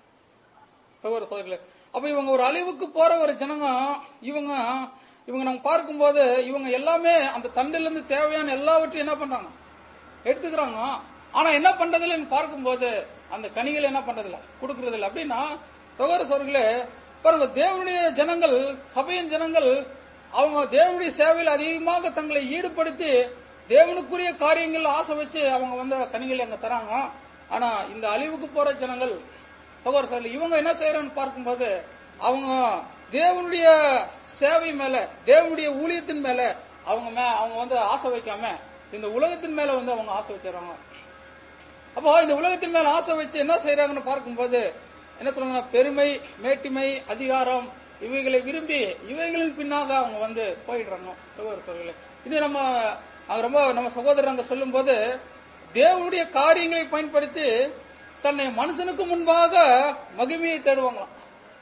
சகோதர சகோதரர்களே அப்ப இவங்க ஒரு அழிவுக்கு போற ஒரு ஜனங்க இவங்க இவங்க நம்ம பார்க்கும்போது இவங்க எல்லாமே அந்த தந்தையில இருந்து தேவையான எல்லாவற்றையும் என்ன பண்றாங்க எடுத்துக்கிறாங்க ஆனா என்ன பண்றதுலன்னு பார்க்கும்போது அந்த கனிகள் என்ன பண்றதில்ல கொடுக்கறது இல்ல அப்படின்னா சகோதர சகோதரர்களே பாருங்க தேவனுடைய ஜனங்கள் சபையின் ஜனங்கள் அவங்க தேவனுடைய சேவையில் அதிகமாக தங்களை ஈடுபடுத்தி தேவனுக்குரிய காரியங்கள் ஆசை வச்சு அவங்க வந்து கனிகளை அங்க தராங்க ஆனா இந்த அழிவுக்கு போற ஜனங்கள் சகோதர சகோதரி இவங்க என்ன செய்யறான்னு பார்க்கும்போது அவங்க தேவனுடைய சேவை மேல தேவனுடைய ஊழியத்தின் மேல அவங்க மே- அவங்க வந்து ஆசை வைக்காம இந்த உலகத்தின் மேல வந்து அவங்க ஆசை வச்சிடறாங்க அப்போ இந்த உலகத்தின் மேல ஆசை வச்சு என்ன செய்யறாங்கன்னு பார்க்கும்போது என்ன சொல்றாங்க பெருமை மேட்டிமை அதிகாரம் இவைகளை விரும்பி இவைகளின் பின்னாக அவங்க வந்து போயிடுறாங்க சகோதர சகோதரர்களே இது நம்ம அது ரொம்ப நம்ம சகோதரர் அங்க சொல்லும்போது தேவனுடைய காரியங்களை பயன்படுத்தி தன்னை மனுஷனுக்கு முன்பாக மகிமையை தேடுவாங்களாம்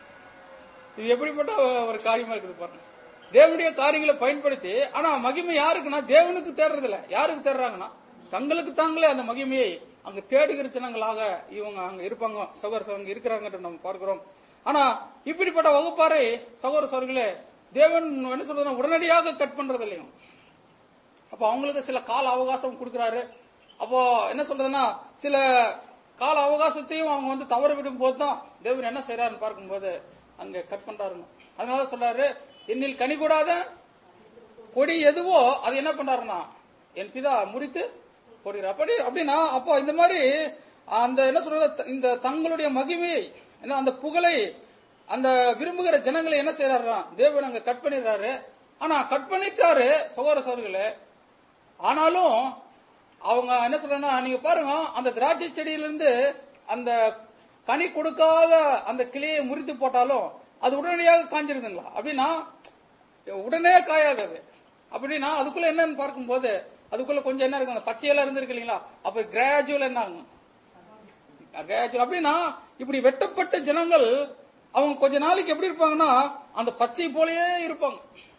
இது எப்படிப்பட்ட ஒரு காரியமா இருக்குது பாருங்க தேவனுடைய காரியங்களை பயன்படுத்தி ஆனா மகிமை யாருக்குன்னா தேவனுக்கு தேடுறது இல்ல யாருக்கு தேடுறாங்கன்னா தங்களுக்கு தாங்களே அந்த மகிமையை அங்க தேடுகிற ஜனங்களாக இவங்க அங்க இருப்பாங்க சகோதர சகோதரங்க இருக்கிறாங்கன்ற நம்ம பார்க்கிறோம் ஆனா இப்படிப்பட்ட வகுப்பாரை சகோதர சகோதரர்களே தேவன் என்ன சொல்றதுன்னா உடனடியாக கட் பண்றது இல்லையும் அப்போ அவங்களுக்கு சில கால அவகாசம் கொடுக்கறாரு அப்போ என்ன சொல்றதுன்னா சில கால அவகாசத்தையும் அவங்க வந்து தவற விடும் போது தான் தேவன் என்ன செய்யறாருன்னு பார்க்கும்போது அங்க கட் பண்றாருங்க அதனால சொல்றாரு என்னில் கனி கூடாத கொடி எதுவோ அது என்ன பண்றாருன்னா என் பிதா முறித்து போடுகிறார் அப்படி அப்படின்னா அப்போ இந்த மாதிரி அந்த என்ன சொல்றது இந்த தங்களுடைய மகிமையை என்ன அந்த புகழை அந்த விரும்புகிற ஜனங்களை என்ன செய்யறாருன்னா தேவன் அங்க கட் பண்ணிடுறாரு ஆனா கட் பண்ணிட்டாரு சகோதர சோர்களே ஆனாலும் அவங்க என்ன சொல்றேன்னா நீங்க பாருங்க அந்த திராட்சை செடியிலிருந்து அந்த கனி கொடுக்காத அந்த கிளையை முறித்து போட்டாலும் அது உடனடியாக காஞ்சிருதுங்களா அப்படின்னா உடனே காயாது அது அப்படின்னா அதுக்குள்ள என்னன்னு பார்க்கும்போது அதுக்குள்ள கொஞ்சம் என்ன இருக்கு அந்த பச்சையெல்லாம் இருந்திருக்கு இல்லைங்களா அப்ப கிராஜுவல் என்ன ஆகும் கிராஜுவல் அப்படின்னா இப்படி வெட்டப்பட்ட ஜனங்கள் அவங்க கொஞ்ச நாளைக்கு எப்படி இருப்பாங்கன்னா அந்த பச்சை போலயே இருப்பாங்க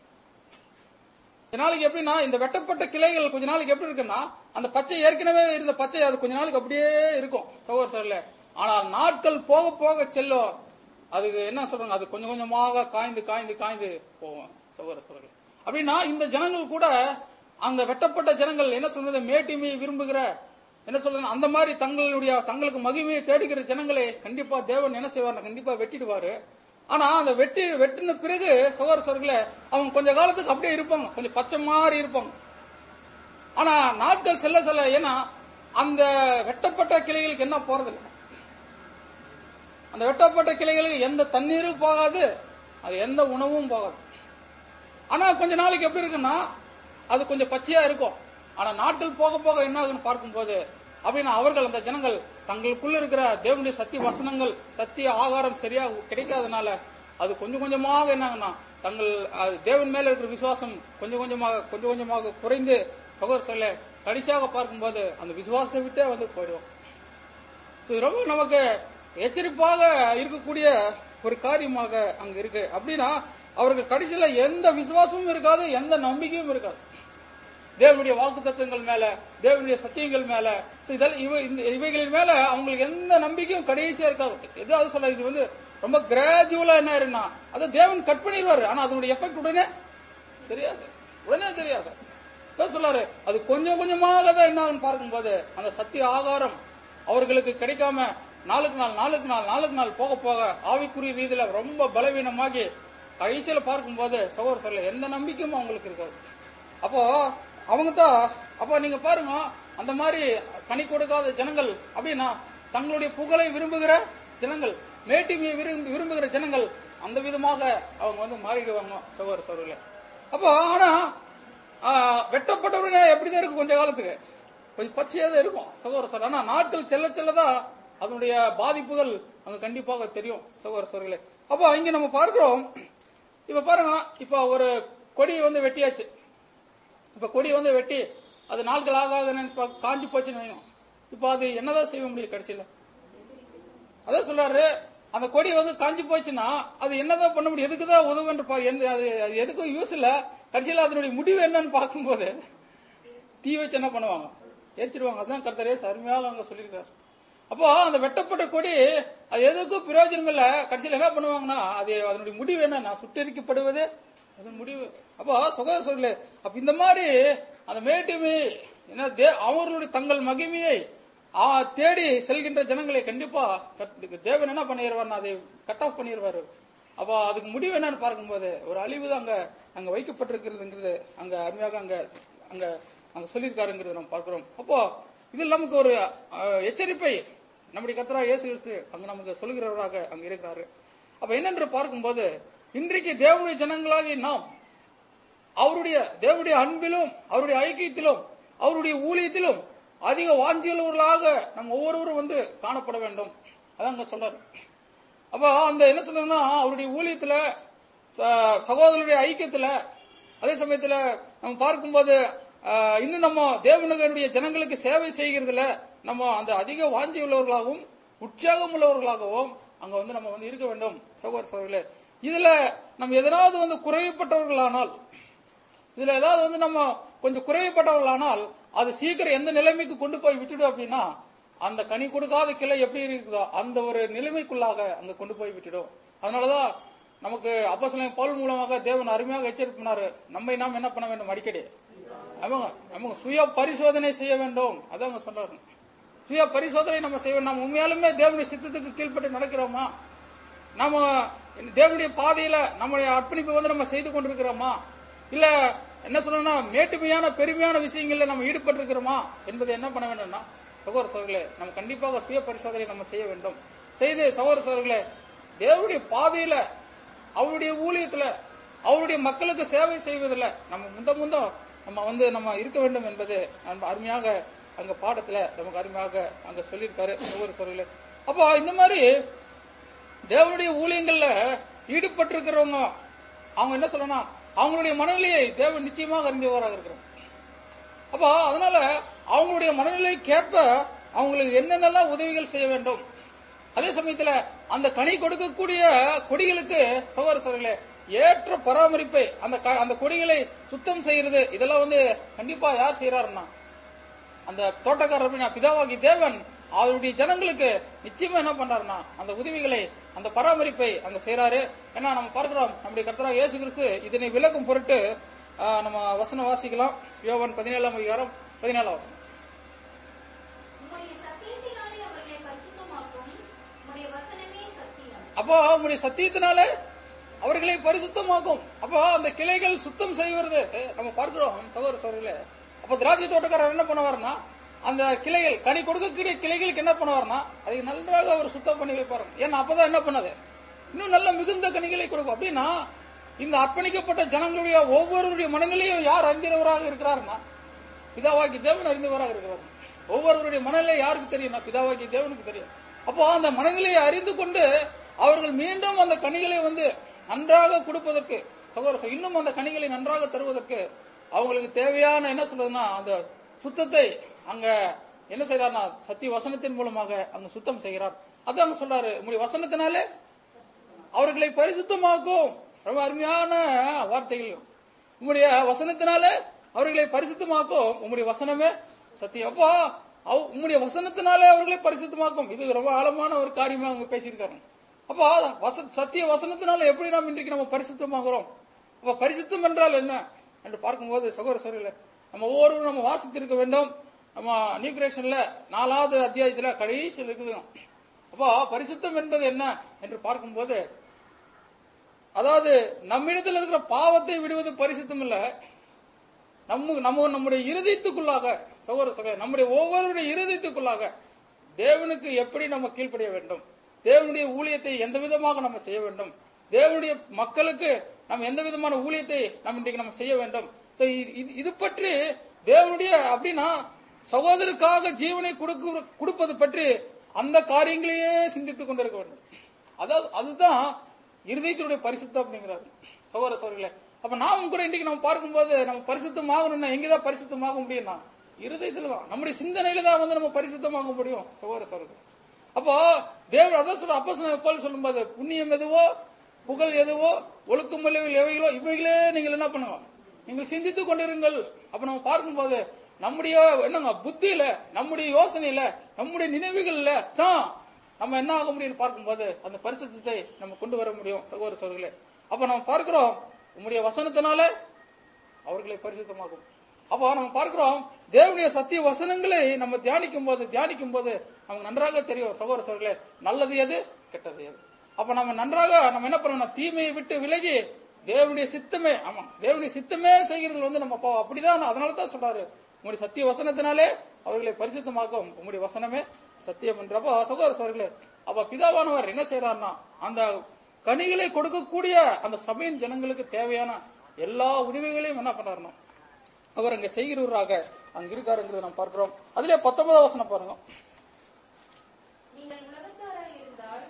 கொஞ்ச நாளைக்கு எப்படின்னா இந்த வெட்டப்பட்ட கிளைகள் கொஞ்ச நாளைக்கு எப்படி இருக்குன்னா அந்த பச்சை ஏற்கனவே இருந்த பச்சை அது கொஞ்ச நாளைக்கு அப்படியே இருக்கும் சகோதர சகோதரர்களே ஆனால் நாட்கள் போக போக செல்லும் அதுக்கு என்ன சொல்றாங்க அது கொஞ்சம் கொஞ்சமாக காய்ந்து காய்ந்து காய்ந்து போகும் சகோதர சகோதரர்களே அப்படின்னா இந்த ஜனங்கள் கூட அந்த வெட்டப்பட்ட ஜனங்கள் என்ன சொல்றது மேட்டிமையை விரும்புகிற என்ன சொல்றது அந்த மாதிரி தங்களுடைய தங்களுக்கு மகிமையை தேடுகிற ஜனங்களை கண்டிப்பா தேவன் என்ன செய்வார் கண்டிப்பா வெட்டிடுவாரு ஆனா அந்த வெட்டி வெட்டின பிறகு சகோதர சோர்களே அவங்க கொஞ்ச காலத்துக்கு அப்படியே இருப்பாங்க கொஞ்சம் பச்சை மாதிரி இருப்பாங்க ஆனா நாட்கள் செல்ல செல்ல ஏன்னா அந்த வெட்டப்பட்ட கிளைகளுக்கு என்ன போறதில்லை அந்த வெட்டப்பட்ட கிளைகளுக்கு எந்த தண்ணீரும் போகாது அது எந்த உணவும் போகாது ஆனா கொஞ்ச நாளைக்கு எப்படி இருக்குன்னா அது கொஞ்சம் பச்சையா இருக்கும் ஆனா நாட்கள் போக போக என்ன ஆகுன்னு பார்க்கும்போது அப்படின்னா அவர்கள் அந்த ஜனங்கள் தங்களுக்குள்ள இருக்கிற தேவனுடைய சத்திய வசனங்கள் சத்திய ஆகாரம் சரியா கிடைக்காதனால அது கொஞ்சம் கொஞ்சமாக என்ன ஆகும்னா தங்கள் அது தேவன் மேல இருக்கிற விசுவாசம் கொஞ்சம் கொஞ்சமாக கொஞ்சம் கொஞ்சமாக குறைந்து சகோதர சொல்ல கடைசியாக பார்க்கும்போது அந்த விசுவாசத்தை விட்டே வந்து போயிடுவோம் So, இது ரொம்ப நமக்கு எச்சரிப்பாக இருக்கக்கூடிய ஒரு காரியமாக அங்க இருக்கு அப்படின்னா அவர்கள் கடைசியில எந்த விசுவாசமும் இருக்காது எந்த நம்பிக்கையும் இருக்காது தேவனுடைய வாக்கு தத்துவங்கள் மேல தேவனுடைய சத்தியங்கள் மேல so இதெல்லாம் இவ- இந்த இவைகளின் மேல அவங்களுக்கு எந்த நம்பிக்கையும் கடைசியா இருக்காது எதாவது சொல்ல இது வந்து ரொம்ப கிராஜுவலா என்ன ஆயிருன்னா அதை தேவன் கட் பண்ணிடுவாரு ஆனா அதனுடைய எஃபெக்ட் உடனே தெரியாது உடனே தெரியாது அதான் சொல்லாரு அது கொஞ்சம் கொஞ்சமாக தான் என்ன ஆகும்னு பார்க்கும்போது அந்த சத்திய ஆகாரம் அவர்களுக்கு கிடைக்காம நாளுக்கு நாள் நாளுக்கு நாள் நாளுக்கு நாள் போக போக ஆவிக்குரிய ரீதியில ரொம்ப பலவீனமாகி கடைசியில பார்க்கும்போது சகோதர சொல்ல எந்த நம்பிக்கையும் அவங்களுக்கு இருக்காது அப்போ அவங்க தான் அப்போ நீங்க பாருங்க அந்த மாதிரி கனி கொடுக்காத ஜனங்கள் அப்படின்னா தங்களுடைய புகழை விரும்புகிற ஜனங்கள் மேட்டிமையை விரும்பு விரும்புகிற ஜனங்கள் அந்த விதமாக அவங்க வந்து மாறிடுவாங்க சகோதர சகோதரிகளே அப்போ ஆனா ஆ, வெட்டப்பட்டவுடனே எப்படிதான் இருக்கும் கொஞ்ச காலத்துக்கு கொஞ்சம் பச்சையா தான் இருக்கும் சகோதர சார் ஆனா நாட்கள் செல்ல செல்லதான் அதனுடைய பாதிப்புகள் அங்க கண்டிப்பாக தெரியும் சகோதர சோர்களே அப்போ இங்க நம்ம பார்க்கிறோம் இப்ப பாருங்க இப்ப ஒரு கொடி வந்து வெட்டியாச்சு இப்ப கொடி வந்து வெட்டி அது நாட்கள் ஆக ஆக இப்ப காஞ்சி போச்சுன்னு வைங்க. இப்ப அது என்னதான் செய்ய முடியும் கடைசியில அதான் சொல்றாரு அந்த கொடி வந்து காஞ்சி போச்சுன்னா அது என்னதான் பண்ண முடியும் எதுக்குதான் உதவுன்னு பா- எந்த அது அது எதுக்கும் யூஸ் இல்ல கடைசியில அதனுடைய முடிவு என்னன்னு பார்க்கும்போது தீ வச்சு என்ன பண்ணுவாங்க எரிச்சிடுவாங்க அதுதான் கர்த்தரே அருமையாக அங்க சொல்லியிருக்காரு அப்போ அந்த வெட்டப்பட்ட கொடி அது எதுக்கும் பிரயோஜனம் இல்ல கடைசியில என்ன பண்ணுவாங்கன்னா அது அதனுடைய முடிவு என்ன சுட்டெரிக்கப்படுவது அதன் முடிவு அப்போ சகோதரர்களே அப்ப இந்த மாதிரி அந்த மேட்டுமை என்ன தே- அவர்களுடைய தங்கள் மகிமையை ஆ, தேடி செல்கின்ற ஜனங்களை கண்டிப்பா கத்- தேவன் என்ன பண்ணிடுவார் அதை கட் ஆஃப் பண்ணிடுவாரு அப்போ அதுக்கு முடிவு என்னன்னு பார்க்கும்போது ஒரு அழிவு தான் அங்க அங்க வைக்கப்பட்டிருக்கிறதுங்கிறது அங்க அருமையாக அங்க அங்க அங்க சொல்லியிருக்காருங்கிறது நம்ம பார்க்கிறோம் அப்போ இதில் நமக்கு ஒரு அஹ், எச்சரிப்பை நம்முடைய கர்த்தரா இயேசு கிறிஸ்து அங்க நமக்கு சொல்லுகிறவராக அங்க இருக்கிறாரு அப்ப என்னென்று பார்க்கும்போது இன்றைக்கு தேவனுடைய ஜனங்களாகி நாம் அவருடைய தேவனுடைய அன்பிலும் அவருடைய ஐக்கியத்திலும் அவருடைய ஊழியத்திலும் அதிக வாஞ்சியுள்ளவர்களாக நம்ம ஒவ்வொருவரும் வந்து காணப்பட வேண்டும் அதான் அங்க சொல்றாரு அப்ப அந்த என்ன சொல்றதுன்னா அவருடைய ஊழியத்துல ச- சகோதரருடைய ஐக்கியத்துல அதே சமயத்துல நம்ம பார்க்கும்போது ஆஹ், இன்னும் நம்ம தேவனுடைய ஜனங்களுக்கு சேவை செய்கிறதுல நம்ம அந்த அதிக வாஞ்சி உள்ளவர்களாகவும் உற்சாகம் உள்ளவர்களாகவும் அங்க வந்து நம்ம வந்து இருக்க வேண்டும் சகோதர சகோதரர்களே இதுல நம்ம எதனாவது வந்து குறைவுபட்டவர்களானால் இதுல ஏதாவது வந்து நம்ம கொஞ்சம் குறைவுபட்டவர்களானால் அது சீக்கிரம் எந்த நிலைமைக்கு கொண்டு போய் விட்டுடும் அப்படின்னா அந்த கனி கொடுக்காத கிளை எப்படி இருக்குதோ அந்த ஒரு நிலைமைக்குள்ளாக அங்க கொண்டு போய் விட்டுடும் அதனாலதான் நமக்கு அப்போஸ்தலன் பவுல் மூலமாக தேவன் அருமையாக எச்சரிப்பினாரு நம்மை நாம் என்ன பண்ண வேண்டும் அடிக்கடி அவங்க நமக்கு சுய பரிசோதனை செய்ய வேண்டும் அதான் அவங்க சொல்றாரு சுய பரிசோதனை நம்ம செய்ய வேண்டும் நம்ம உண்மையாலுமே தேவனுடைய சித்தத்துக்கு கீழ்ப்பட்டு நடக்கிறோமா நாம தேவனுடைய பாதையில நம்முடைய அர்ப்பணிப்பை வந்து நம்ம செய்து கொண்டிருக்கிறோமா இல்ல என்ன சொல்லணும்னா மேட்டுமையான பெருமையான விஷயங்கள்ல நம்ம ஈடுபட்டு இருக்கிறோமா என்பதை என்ன பண்ண வேண்டும்னா சகோதர சோழர்களே நம்ம கண்டிப்பாக சுய பரிசோதனை நம்ம செய்ய வேண்டும் செய்து சகோதர சோழர்களே தேவனுடைய பாதையில அவருடைய ஊழியத்துல அவருடைய மக்களுக்கு சேவை செய்வதில் நம்ம முந்த முந்த நம்ம வந்து நம்ம இருக்க வேண்டும் என்பது நம்ம அருமையாக அங்க பாடத்துல நமக்கு அருமையாக அங்க சொல்லியிருக்காரு சகோதர சோழர்களே அப்போ இந்த மாதிரி தேவனுடைய ஊழியங்கள்ல ஈடுபட்டிருக்கிறவங்க அவங்க என்ன சொல்லணும் அவங்களுடைய மனநிலையை தேவன் நிச்சயமாக அறிந்தவராக இருக்கிறார் அப்போ அதனால அவங்களுடைய மனநிலைக்கேற்ப அவங்களுக்கு என்னென்னலாம் உதவிகள் செய்ய வேண்டும் அதே சமயத்துல அந்த கனி கொடுக்கக்கூடிய கொடிகளுக்கு சகோதர சகோதரர்களே ஏற்ற பராமரிப்பை அந்த க- அந்த கொடிகளை சுத்தம் செய்யறது இதெல்லாம் வந்து கண்டிப்பா யார் செய்யறாருன்னா அந்த தோட்டக்காரர் அப்படின்னா பிதாவாகி தேவன் அவருடைய ஜனங்களுக்கு நிச்சயமா என்ன பண்றாருன்னா அந்த உதவிகளை அந்த பராமரிப்பை அங்க செய்யறாரு ஏன்னா நம்ம பார்க்கிறோம் நம்முடைய கர்த்தரா இயேசு கிறிஸ்து இதனை விளக்கும் பொருட்டு ஆ, நம்ம வசனம் வாசிக்கலாம் யோவான் பதினேழாம் அதிகாரம் பதினேழாம் வசனம் உம்முடைய சத்தியத்தினாலே அவர்களை பரிசுத்தமாக்கும் உம்முடைய வசனமே சத்தியம் அப்போ அவங்களுடைய சத்தியத்தினால அவர்களை பரிசுத்தமாக்கும் அப்போ அந்த கிளைகள் சுத்தம் செய்வது நம்ம பார்க்கிறோம் சகோதர சகோதரிகளே அப்ப திராட்சை தோட்டக்காரர் என்ன பண்ணுவாருன்னா அந்த கிளைகள் கனி கொடுக்கக்கூடிய கிளைகளுக்கு என்ன பண்ணுவாருன்னா அதை நன்றாக அவர் சுத்தம் பண்ணி வைப்பாரு ஏன்னா அப்பதான் என்ன பண்ணது இன்னும் நல்ல மிகுந்த கனிகளை கொடுக்கும் அப்படின்னா இந்த அர்ப்பணிக்கப்பட்ட ஜனங்களுடைய ஒவ்வொருவருடைய மனநிலையும் யார் அறிந்தவராக இருக்கிறாருன்னா பிதாவாகி தேவன் அறிந்தவராக இருக்கிறார் ஒவ்வொருவருடைய மனநிலை யாருக்கு தெரியும் பிதாவாகி தேவனுக்கு தெரியும் அப்போ அந்த மனநிலையை அறிந்து கொண்டு அவர்கள் மீண்டும் அந்த கனிகளை வந்து நன்றாக கொடுப்பதற்கு சகோதரர் இன்னும் அந்த கனிகளை நன்றாக தருவதற்கு அவங்களுக்கு தேவையான என்ன சொல்றதுன்னா அந்த சுத்தத்தை அங்க என்ன செய்யறாருன்னா சத்திய வசனத்தின் மூலமாக அங்க சுத்தம் செய்கிறார் அதான் அங்க சொல்றாரு உங்களுடைய வசனத்தினாலே அவர்களை பரிசுத்தமாக்கும் ரொம்ப அருமையான வார்த்தைகள் உம்முடைய வசனத்தினால அவர்களை பரிசுத்தமாக்கும் உம்முடைய வசனமே சத்தியம் அப்போ அவ- உம்முடைய வசனத்தினாலே அவர்களை பரிசுத்தமாக்கும் இது ரொம்ப ஆழமான ஒரு காரியமா அவங்க பேசியிருக்காங்க அப்போ வச சத்திய வசனத்தினால எப்படி நாம் இன்றைக்கு நம்ம பரிசுத்தமாகிறோம் அப்ப பரிசுத்தம் என்றால் என்ன என்று பார்க்கும்போது சகோதர சகோதரிகளே நம்ம ஒவ்வொருவரும் நம்ம வாசித்திருக்க வேண்டும் நம்ம நியூ கிரியேஷன்ல நாலாவது அத்தியாயத்துல கடைசியில் இருக்குது அப்போ பரிசுத்தம் என்பது என்ன என்று பார்க்கும்போது அதாவது நம்மிடத்தில் இருக்கிற பாவத்தை விடுவது பரிசுத்தம் இல்ல நம்ம நம்ம நம்முடைய இருதயத்துக்குள்ளாக சகோதர சகோதர நம்முடைய ஒவ்வொருடைய இருதயத்துக்குள்ளாக தேவனுக்கு எப்படி நம்ம கீழ்ப்படிய வேண்டும் தேவனுடைய ஊழியத்தை எந்த விதமாக நம்ம செய்ய வேண்டும் தேவனுடைய மக்களுக்கு நம்ம எந்த விதமான ஊழியத்தை நம்ம இன்றைக்கு நம்ம செய்ய வேண்டும் So, இது- இது- இது பற்றி தேவனுடைய அப்படின்னா சகோதரருக்காக ஜீவனை கொடுக்க கொடுப்பது பற்றி அந்த காரியங்களையே சிந்தித்துக் கொண்டிருக்க வேண்டும் அதாவது அதுதான் இருதயத்தினுடைய பரிசுத்தம் அப்படிங்கிறாரு சகோதர சோர்களே அப்ப நாமும் கூட இன்றைக்கு நம்ம பார்க்கும்போது நம்ம பரிசுத்தமாகணும்னா எங்கதான் பரிசுத்தமாக முடியும்னா இருதயத்துல தான் நம்முடைய சிந்தனையில தான் வந்து நம்ம பரிசுத்தமாக முடியும் சகோதர சோர்களே அப்போ தேவன் அதான் சொல்ற அப்போ போல் சொல்லும்போது புண்ணியம் எதுவோ புகழ் எதுவோ ஒழுக்கம் வல்லவில் எவைகளோ இவைகளே நீங்கள் என்ன பண்ணுங்க நீங்கள் சிந்தித்துக் கொண்டிருங்கள் அப்ப நம்ம பார்க்கும்போது நம்முடைய என்னங்க புத்தியில நம்முடைய யோசனையில நம்முடைய நினைவுகள்ல தான் நம்ம என்ன ஆக முடியும் பார்க்கும்போது அந்த பரிசுத்தத்தை நம்ம கொண்டு வர முடியும் சகோதர சகோதரர்களே அப்ப நம்ம பார்க்கிறோம் உம்முடைய வசனத்தினால அவர்களை பரிசுத்தமாகும் அப்போ நம்ம பார்க்கிறோம் தேவனுடைய சத்திய வசனங்களை நம்ம தியானிக்கும் போது தியானிக்கும் போது நமக்கு நன்றாக தெரியும் சகோதர சகோதரர்களே நல்லது எது கெட்டது எது அப்ப நம்ம நன்றாக நம்ம என்ன பண்ணணும் தீமையை விட்டு விலகி தேவனுடைய சித்தமே ஆமா தேவனுடைய சித்தமே செய்கிறது வந்து நம்ம பா- அப்படிதான் அதனால தான் சொல்றாரு உங்களுடைய சத்திய வசனத்தினாலே அவர்களை பரிசுத்தமாக்கும் உங்களுடைய வசனமே சத்தியம் என்றப்போ சகோதர சகோதரர்களே அப்ப பிதாவானவர் என்ன செய்யறாருன்னா அந்த கனிகளை கொடுக்கக்கூடிய அந்த சபையின் ஜனங்களுக்கு தேவையான எல்லா உதவிகளையும் என்ன பண்றாருன்னா அவர் அங்க செய்கிறவராக அங்க இருக்காருங்கிறத நாம் பார்க்கிறோம் அதுல பத்தொன்பதாம் வசனம் பாருங்க நீங்கள் உலகத்தாராய் இருந்தால்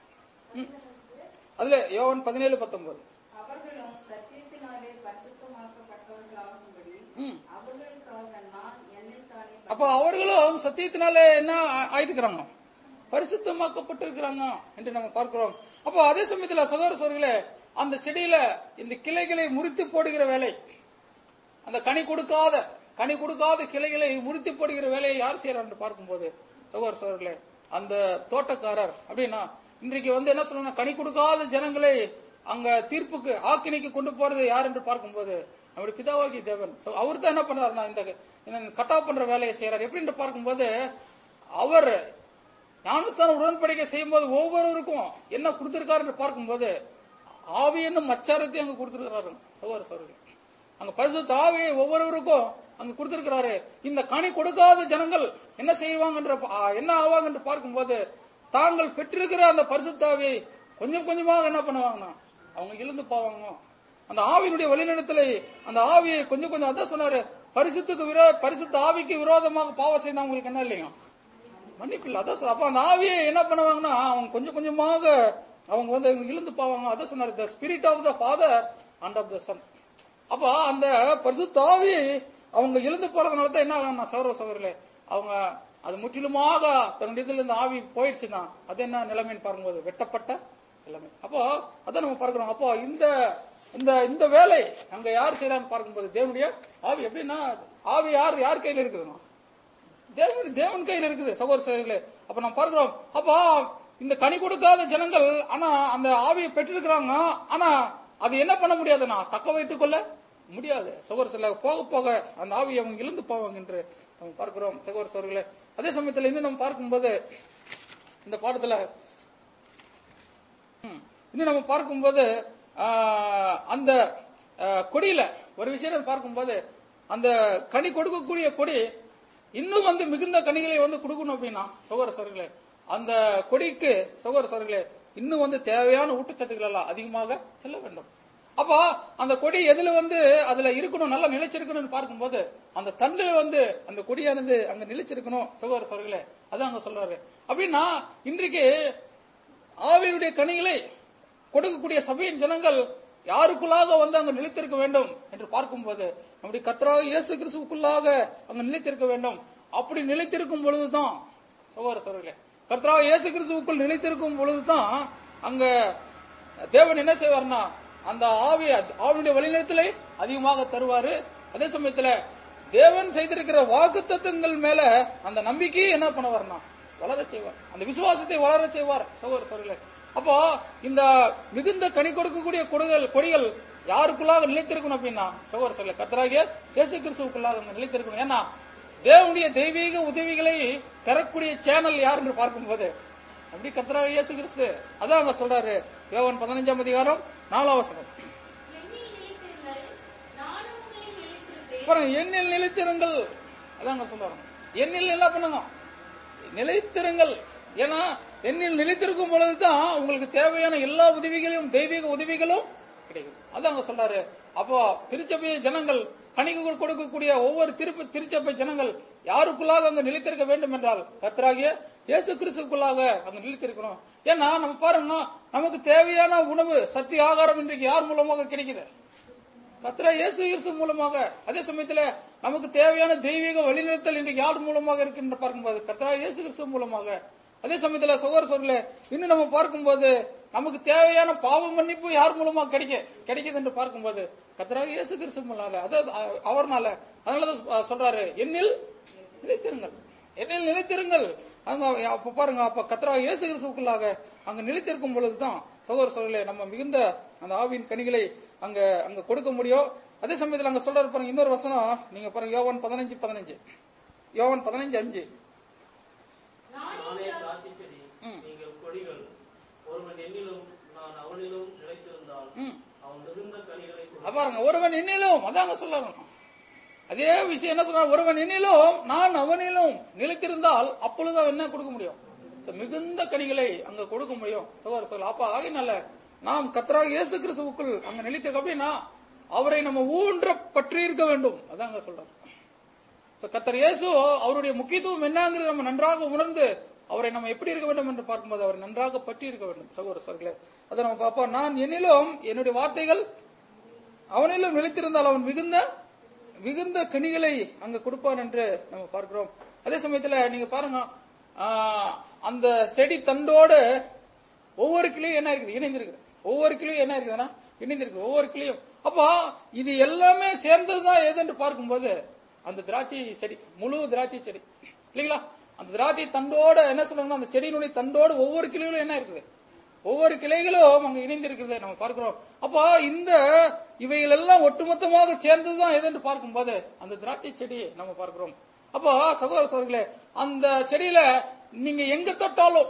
அதுல யோவன் பதினேழு பத்தொன்பது அவர்களும் சத்தியத்தினாலே பரிசுத்தமாக்கப்பட்டவர்களாகும்படி ம். அவர்களுக்காக நான் என்னைத்தானே அப்ப அவர்களும் சத்தியத்தினால என்ன ஆ- ஆயிருக்கிறாங்க பரிசுத்தமாக்கப்பட்டிருக்கிறாங்க என்று நம்ம பார்க்கிறோம் அப்போ அதே சமயத்துல சகோதர சோர்களே அந்த செடியில இந்த கிளைகளை முறித்து போடுகிற வேலை அந்த கனி கொடுக்காத கனி கொடுக்காத கிளைகளை முறித்து போடுகிற வேலையை யார் செய்யறார் என்று பார்க்கும்போது சகோதர சோர்களே அந்த தோட்டக்காரர் அப்படின்னா இன்றைக்கு வந்து என்ன சொல்லணும் கனி கொடுக்காத ஜனங்களை அங்க தீர்ப்புக்கு ஆக்கினைக்கு கொண்டு போறது யார் என்று பார்க்கும்போது நம்முடைய பிதாவாகி தேவன் அவர் தான் என்ன பண்றாருன்னா இந்த இந்த கட்டா பண்ற வேலையை செய்யறாரு எப்படி என்று பார்க்கும்போது அவர் ஞானஸ்தான உடன்படிக்கை செய்யும்போது ஒவ்வொருவருக்கும் என்ன கொடுத்திருக்காரு என்று பார்க்கும்போது ஆவி என்னும் மச்சாரத்தை அங்க கொடுத்திருக்கிறாரு சகோதர சகோதரி அங்க பரிசுத்த ஆவியை ஒவ்வொருவருக்கும் அங்க கொடுத்திருக்கிறாரு இந்த கனி கொடுக்காத ஜனங்கள் என்ன செய்வாங்க என்ன ஆவாங்க என்று பார்க்கும்போது தாங்கள் பெற்றிருக்கிற அந்த பரிசுத்த ஆவியை கொஞ்சம் கொஞ்சமாக என்ன பண்ணுவாங்கன்னா அவங்க இழந்து போவாங்க அந்த ஆவியினுடைய வழிநடத்தலை அந்த ஆவியை கொஞ்சம் கொஞ்சம் அதான் சொன்னாரு பரிசுத்துக்கு விரோ பரிசுத்த ஆவிக்கு விரோதமாக பாவம் செய்தவங்களுக்கு என்ன இல்லைங்க மன்னிப்பு இல்ல அதான் சொல்ற. அப்ப அந்த ஆவியை என்ன பண்ணுவாங்கன்னா அவங்க கொஞ்சம் கொஞ்சமாக அவங்க வந்து இழுந்து போவாங்க அதான் சொன்னாரு the spirit of the father and of the son அப்ப அந்த பரிசுத்த ஆவி அவங்க இழுந்து போறதுனால தான் என்ன ஆகும்னா சௌர சௌகரிலே அவங்க அது முற்றிலுமாக தன்னுடைய இதுல இருந்து ஆவி போயிடுச்சுன்னா அது என்ன நிலைமைன்னு பார்க்கும்போது வெட்டப்பட்ட நிலைமை அப்போ அதான் நம்ம பார்க்கிறோம் அப்போ இந்த இந்த இந்த வேலை அங்க யார் செய்யறான்னு பார்க்கும்போது தேவனுடைய ஆவி எப்படின்னா ஆவி யார் யார் கையில இருக்குதுன்னா தேவன் தேவன் கையில் இருக்குது சகோதர சகோதரிகளே அப்ப நம்ம பார்க்கிறோம் அப்ப இந்த கனி கொடுக்காத ஜனங்கள் ஆனா அந்த ஆவியை பெற்றிருக்கிறாங்க ஆனா அது என்ன பண்ண முடியாதுன்னா தக்க வைத்துக் கொள்ள முடியாது சகோதர சில போக போக அந்த ஆவியை அவங்க இழந்து போவாங்க என்று நம்ம பார்க்கிறோம் சகோதர சகோதரிகளே அதே சமயத்துல இன்னும் நம்ம பார்க்கும்போது இந்த பாடத்துல ம். இன்னும் நம்ம பார்க்கும்போது ஆஹ், அந்த ஆஹ், கொடியில ஒரு விஷயம் பார்க்கும்போது அந்த கனி கொடுக்கக்கூடிய கொடி இன்னும் வந்து மிகுந்த கனிகளை வந்து கொடுக்கணும் அப்படின்னா சகோதர சோர்களே அந்த கொடிக்கு சகோதர சோர்களே இன்னும் வந்து தேவையான ஊட்டச்சத்துக்கள் எல்லாம் அதிகமாக செல்ல வேண்டும் அப்போ அந்த கொடி எதுல வந்து அதுல இருக்கணும் நல்லா நிலைச்சிருக்கணும்னு பார்க்கும்போது அந்த தண்டுல வந்து அந்த கொடியானது அங்க நிலைச்சிருக்கணும் சகோதர சோர்களே அதான் அங்க சொல்றாரு அப்படின்னா இன்றைக்கு ஆவியுடைய கனிகளை கொடுக்கக்கூடிய சபையின் ஜனங்கள் யாருக்குள்ளாக வந்து அங்க நிலைத்திருக்க வேண்டும் என்று பார்க்கும்போது நம்முடைய கர்த்தராக இயேசு கிறிஸ்துவுக்குள்ளாக அங்க நிலைத்திருக்க வேண்டும் அப்படி நிலைத்திருக்கும் பொழுதுதான் சகோதர சகோதரர்களே கர்த்தராக இயேசு கிறிஸ்துவுக்குள் நிலைத்திருக்கும் பொழுதுதான் அங்க தேவன் என்ன செய்வார்னா அந்த ஆவி ஆவியுடைய வழிநடத்தலை அதிகமாக தருவாரு அதே சமயத்துல தேவன் செய்திருக்கிற வாக்குத்தத்தங்கள் மேல அந்த நம்பிக்கையை என்ன பண்ணுவார்னா வளர செய்வார் அந்த விசுவாசத்தை வளர செய்வார் சகோதர சகோதரர்களே அப்போ இந்த மிகுந்த கனி கொடுக்கக்கூடிய கொடிகள் கொடிகள் யாருக்குள்ளாக நிலைத்திருக்கணும் அப்படின்னா சகோதர சகோதரர்களே கர்த்தராகிய இயேசு கிறிஸ்துவுக்குள்ளாக அங்க நிலைத்திருக்கணும் ஏன்னா தேவனுடைய தெய்வீக உதவிகளை பெறக்கூடிய சேனல் யார் என்று பார்க்கும்போது அப்படி கர்த்தராக இயேசு கிறிஸ்து அதான் அங்க சொல்றாரு யோவான் பதினஞ்சாம் அதிகாரம் நாலாம் வசனம் என்னில் நிலைத்திருங்கள் நானும் உங்களில் நிலைத்திருப்பேன் பாருங்க எண்ணில் நிலைத்திருங்கள் அதான் அங்க சொல்றாங்க எண்ணில் என்ன பண்ணுங்க நிலைத்திருங்கள் ஏன்னா எண்ணில் நிலைத்திருக்கும் பொழுதுதான் உங்களுக்கு தேவையான எல்லா உதவிகளையும் தெய்வீக உதவிகளும் கிடைக்கும் அதான் அங்க சொல்றாரு அப்போ திருச்சபை ஜனங்கள் கணிகள் கொடுக்கக்கூடிய ஒவ்வொரு திருப்ப திருச்சபை ஜனங்கள் யாருக்குள்ளாக அங்க நிலைத்திருக்க வேண்டும் என்றால் கர்த்தராகிய இயேசு கிறிஸ்துக்குள்ளாக அங்க நிலைத்திருக்கணும் ஏன்னா நம்ம பாருங்க நமக்கு தேவையான உணவு சத்திய ஆகாரம் இன்றைக்கு யார் மூலமாக கிடைக்குது கத்ரா இயேசு கிறிஸ்து மூலமாக அதே சமயத்துல நமக்கு தேவையான தெய்வீக வழிநிறுத்தல் இன்றைக்கு யார் மூலமாக இருக்கின்ற பார்க்கும்போது கத்ரா இயேசு கிறிஸ்து மூலமாக அதே சமயத்துல சகோதர சொல்ல இன்னும் நம்ம பார்க்கும்போது நமக்கு தேவையான பாவ மன்னிப்பு யார் மூலமா கிடைக்க கிடைக்குது என்று பார்க்கும்போது கத்தராக இயேசு கிறிஸ்து மூலால அதாவது அ- அவர்னால அதனாலதான் சொல்றாரு என்னில் நிலைத்திருங்கள் என்னில் நிலைத்திருங்கள் அங்க அப்ப பாருங்க அப்ப கத்தரா இயேசு கிறிஸ்துக்குள்ளாக அங்க நிலைத்திருக்கும் பொழுதுதான் சகோதர சகோதரர்களே நம்ம மிகுந்த அந்த ஆவியின் கனிகளை அங்க அங்க கொடுக்க முடியும் அதே சமயத்துல அங்க சொல்றாரு பாருங்க இன்னொரு வசனம் நீங்க பாருங்க யோவான் பதினஞ்சு பதினஞ்சு யோவான் பதினஞ்சு அஞ்சு நானே திராட்சை செடி நீங்கள் கொடிகள் ஒருவன் என்னிலும் நான் அவனிலும் நிலைத்திருந்தால் ம். அவன் மிகுந்த கனிகளை கொடுப்பான். அது பாருங்க ஒருவன் என்னிலும் அதாங்க சொல்றாங்க அதே விஷயம் என்ன சொல்றாங்க ஒருவன் என்னிலும் நான் அவனிலும் நிலைத்திருந்தால் அப்பொழுது அவன் என்ன கொடுக்க முடியும் So, மிகுந்த கனிகளை அங்க கொடுக்க முடியும் சகோதர சொல்ல அப்ப ஆகினால நாம் கத்தராக இயேசு கிறிஸ்துவுக்குள் அங்க நிலைத்திருக்க அப்படின்னா அவரை நம்ம ஊன்ற பற்றி இருக்க வேண்டும் அதாங்க சொல்றாங்க So, கர்த்தர் இயேசு அவருடைய முக்கியத்துவம் என்னங்கிறது நம்ம நன்றாக உணர்ந்து அவரை நம்ம எப்படி இருக்க வேண்டும் என்று பார்க்கும்போது அவர் நன்றாக பற்றி இருக்க வேண்டும் சகோதர சர்களே அதை நம்ம பார்ப்போம் நான் என்னிலும் என்னுடைய வார்த்தைகள் அவனிலும் நிலைத்திருந்தால் அவன் மிகுந்த மிகுந்த கனிகளை அங்க கொடுப்பான் என்று நம்ம பார்க்கிறோம் அதே சமயத்துல நீங்க பாருங்க ஆஹ், அந்த செடி தண்டோடு ஒவ்வொரு கிளியும் என்ன இருக்குது இணைந்திருக்கு ஒவ்வொரு கிளியும் என்ன இருக்குதுன்னா இணைந்திருக்கு ஒவ்வொரு கிளியும் அப்போ இது எல்லாமே சேர்ந்ததுதான் எது என்று பார்க்கும்போது அந்த திராட்சை செடி முழு திராட்சை செடி இல்லைங்களா அந்த திராட்சை தண்டோட என்ன சொல்றாங்கன்னா அந்த செடியினுடைய தண்டோடு ஒவ்வொரு கிளைகளும் என்ன இருக்குது ஒவ்வொரு கிளைகளும் அங்க இணைந்திருக்கிறதை நம்ம பார்க்கிறோம் அப்போ இந்த இவைகள் எல்லாம் ஒட்டுமொத்தமாக சேர்ந்ததுதான் எது என்று பார்க்கும்போது அந்த திராட்சை செடியை நம்ம பார்க்கிறோம் அப்போ சகோதர சகோதரர்களே அந்த செடியில நீங்க எங்க தொட்டாலும்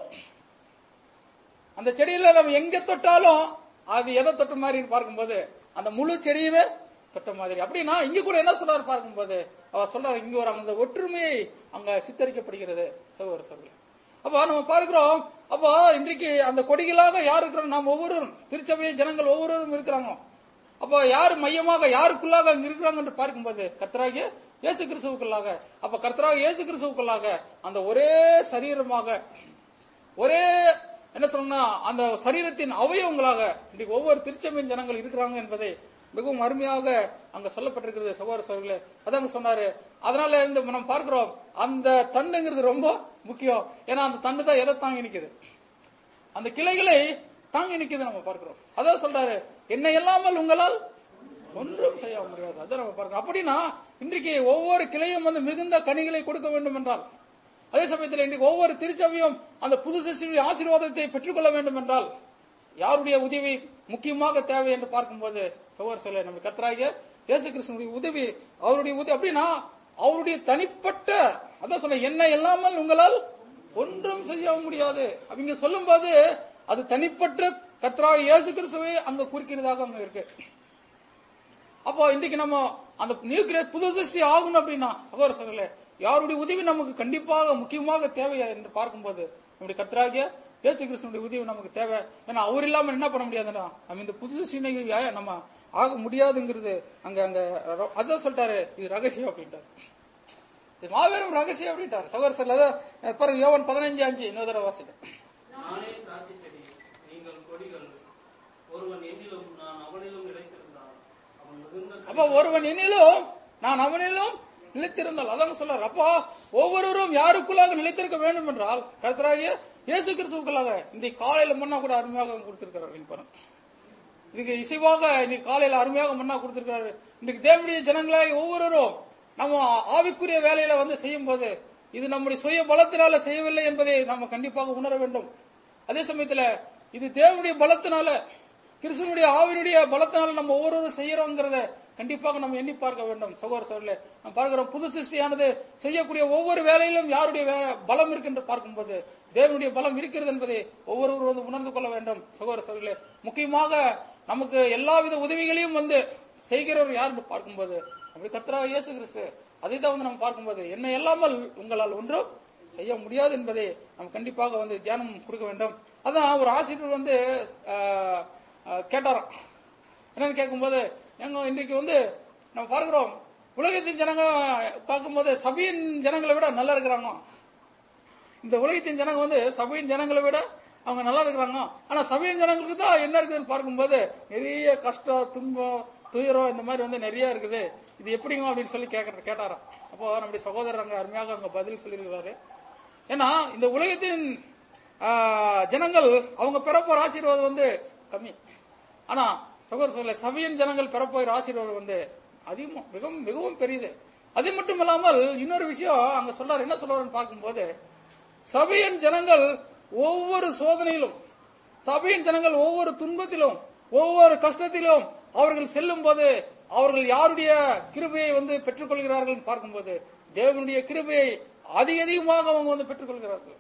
அந்த செடியில நம்ம எங்க தொட்டாலும் அது எதை தொட்ட மாதிரி பார்க்கும்போது அந்த முழு செடியவே தொட்ட மாதிரி அப்படின்னா இங்க கூட என்ன சொல்றாரு பார்க்கும்போது அவர் சொல்றாரு இங்க ஒரு அந்த ஒற்றுமையை அங்க சித்தரிக்கப்படுகிறது சகோதர சகோதரர்களே அப்ப நம்ம பார்க்கிறோம் அப்போ இன்றைக்கு அந்த கொடிகளாக யார் இருக்கிறோம் நாம் ஒவ்வொருவரும் திருச்சபை ஜனங்கள் ஒவ்வொருவரும் இருக்கிறாங்க அப்போ யார் மையமாக யாருக்குள்ளாக அங்க இருக்கிறாங்க என்று பார்க்கும்போது கர்த்தராகிய இயேசு கிறிஸ்துவுக்குள்ளாக அப்ப கர்த்தராக இயேசு கிறிஸ்துவுக்குள்ளாக அந்த ஒரே சரீரமாக ஒரே என்ன சொல்லணும்னா அந்த சரீரத்தின் அவயவங்களாக இன்றைக்கு ஒவ்வொரு திருச்சபையின் ஜனங்கள் இருக்கிறாங்க என்பதை மிகவும் அருமையாக அங்க சொல்லப்பட்டிருக்கிறது சகோதர சகோதரர்களே அதாங்க சொன்னாரு அதனால இந்த நம்ம பார்க்கிறோம் அந்த தண்டுங்கிறது ரொம்ப முக்கியம் ஏன்னா அந்த தண்டு தான் எதை தாங்கி நிக்குது அந்த கிளைகளை தாங்கி நிக்குது நம்ம பார்க்கிறோம் அதான் சொல்றாரு என்னை இல்லாமல் உங்களால் ஒன்றும் செய்ய முடியாது அதான் நம்ம பார்க்கிறோம் அப்படின்னா இன்றைக்கு ஒவ்வொரு கிளையும் வந்து மிகுந்த கனிகளை கொடுக்க வேண்டும் என்றால் அதே சமயத்தில் இன்றைக்கு ஒவ்வொரு திருச்சபையும் அந்த புது சிருஷ்டியுடைய ஆசீர்வாதத்தை பெற்றுக்கொள்ள வேண்டும் என்றால் யாருடைய உதவி முக்கியமாக தேவை என்று பார்க்கும்போது சகோதர சொல்ல நம்ம கத்தராகிய இயேசு கிறிஸ்துனுடைய உதவி அவருடைய உதவி அப்படின்னா அவருடைய தனிப்பட்ட அதான் சொல்ல என்ன இல்லாமல் உங்களால் ஒன்றும் செய்ய முடியாது அவங்க சொல்லும்போது அது தனிப்பட்ட கத்தராக இயேசு கிறிஸ்துவை அங்க குறிக்கிறதாக அங்க இருக்கு அப்போ இன்றைக்கு நம்ம அந்த நியூக்ளியர் புது சிருஷ்டி ஆகணும் அப்படின்னா சகோதர சகோதரர்களே யாருடைய உதவி நமக்கு கண்டிப்பாக முக்கியமாக தேவையா என்று பார்க்கும்போது நம்முடைய கர்த்தராகிய இயேசு கிறிஸ்துனுடைய உதவி நமக்கு தேவை ஏன்னா அவர் இல்லாம என்ன பண்ண முடியாதுன்னா நம்ம இந்த புது சிருஷ்டியை நம்ம ஆக முடியாதுங்கிறது அங்க அங்க ர- அதான் சொல்லிட்டாரு இது ரகசியம் அப்படின்ட்டாரு இது மாபெரும் ரகசியம் அப்படின்ட்டாரு சகோதர சொல்ல அதான் பாருங்க யோவன் பதினஞ்சு அஞ்சு இன்னொரு தடவை வாசிங்க நானே திராட்சை செடி நீங்கள் கொடிகள் ஒருவன் என்னிலும் நான் அவனிலும் நிலைத்திருந்தால் அவன் மிகுந்த அப்ப ஒருவன் என்னிலும் நான் அவனிலும் நிலைத்திருந்தால் அதான் சொல்றாரு அப்போ ஒவ்வொருவரும் யாருக்குள்ளாக நிலைத்திருக்க வேண்டும் என்றால் கர்த்தராகிய இயேசு கிறிஸ்துவுக்குள்ளாக இந்த காலையில முன்னா கூட அருமையாக கொடுத்திருக்கிறார் பாருங்க இதுக்கு இசைவாக இன்னைக்கு காலையில அருமையாக மன்னா கொடுத்திருக்காரு இன்னைக்கு தேவனுடைய ஜனங்களை ஒவ்வொருவரும் நம்ம ஆவிக்குரிய வேலையில வந்து செய்யும் போது இது நம்முடைய சுய பலத்தினால செய்யவில்லை என்பதை நம்ம கண்டிப்பாக உணர வேண்டும் அதே சமயத்துல இது தேவனுடைய பலத்தினால கிறிஸ்துவனுடைய ஆவினுடைய பலத்தினால நம்ம ஒவ்வொருவரும் செய்யறோங்கிறத கண்டிப்பாக நம்ம எண்ணி பார்க்க வேண்டும் சகோதர சோழர்களே நம்ம பார்க்கிறோம் புது சிருஷ்டியானது செய்யக்கூடிய ஒவ்வொரு வேலையிலும் யாருடைய வே- பலம் இருக்கு என்று பார்க்கும்போது தேவனுடைய பலம் இருக்கிறது என்பதை ஒவ்வொருவரும் வந்து உணர்ந்து கொள்ள வேண்டும் சகோதர சோழர்களே முக்கியமாக நமக்கு எல்லாவித உதவிகளையும் வந்து செய்கிறவர் யார் என்று பார்க்கும்போது அப்படி கர்த்தராக இயேசு கிறிஸ்து அதை தான் வந்து நம்ம பார்க்கும்போது என்ன இல்லாமல் உங்களால் ஒன்றும் செய்ய முடியாது என்பதை நம்ம கண்டிப்பாக வந்து தியானம் கொடுக்க வேண்டும் அதான் ஒரு ஆசிரியர் வந்து ஆஹ், ஆஹ், கேட்டாராம் என்னன்னு கேட்கும்போது எங்க இன்றைக்கு வந்து நம்ம பார்க்கிறோம் உலகத்தின் ஜனங்க பார்க்கும்போது சபையின் ஜனங்களை விட நல்லா இருக்கிறாங்க இந்த உலகத்தின் ஜனங்க வந்து சபையின் ஜனங்களை விட அவங்க நல்லா இருக்கிறாங்க ஆனா சபையின் ஜனங்களுக்கு தான் என்ன இருக்குதுன்னு பார்க்கும்போது நிறைய கஷ்டம் துன்பம் துயரம் இந்த மாதிரி வந்து நிறைய இருக்குது இது எப்படிங்க அப்படின்னு சொல்லி கேட்க கேட்டாராம் அப்போ நம்முடைய சகோதரர் அங்க அருமையாக அங்க பதில் சொல்லியிருக்கிறாரு ஏன்னா இந்த உலகத்தின் ஆஹ், ஜனங்கள் அவங்க பெறப்போற ஆசீர்வாதம் வந்து கம்மி ஆனா சகோதர சொல்ல சபையின் ஜனங்கள் பெறப்போகிற ஆசீர்வாதம் வந்து அதிகமும் மிகவும் மிகவும் பெரியது அது மட்டும் இல்லாமல் இன்னொரு விஷயம் அங்க சொல்றாரு என்ன சொல்றாருன்னு பார்க்கும்போது சபையின் ஜனங்கள் ஒவ்வொரு சோதனையிலும் சபையின் ஜனங்கள் ஒவ்வொரு துன்பத்திலும் ஒவ்வொரு கஷ்டத்திலும் அவர்கள் செல்லும் போது அவர்கள் யாருடைய கிருபையை வந்து பெற்றுக்கொள்கிறார்கள் பார்க்கும்போது தேவனுடைய கிருபையை அதிக அதிகமாக அவங்க வந்து பெற்றுக்கொள்கிறார்கள்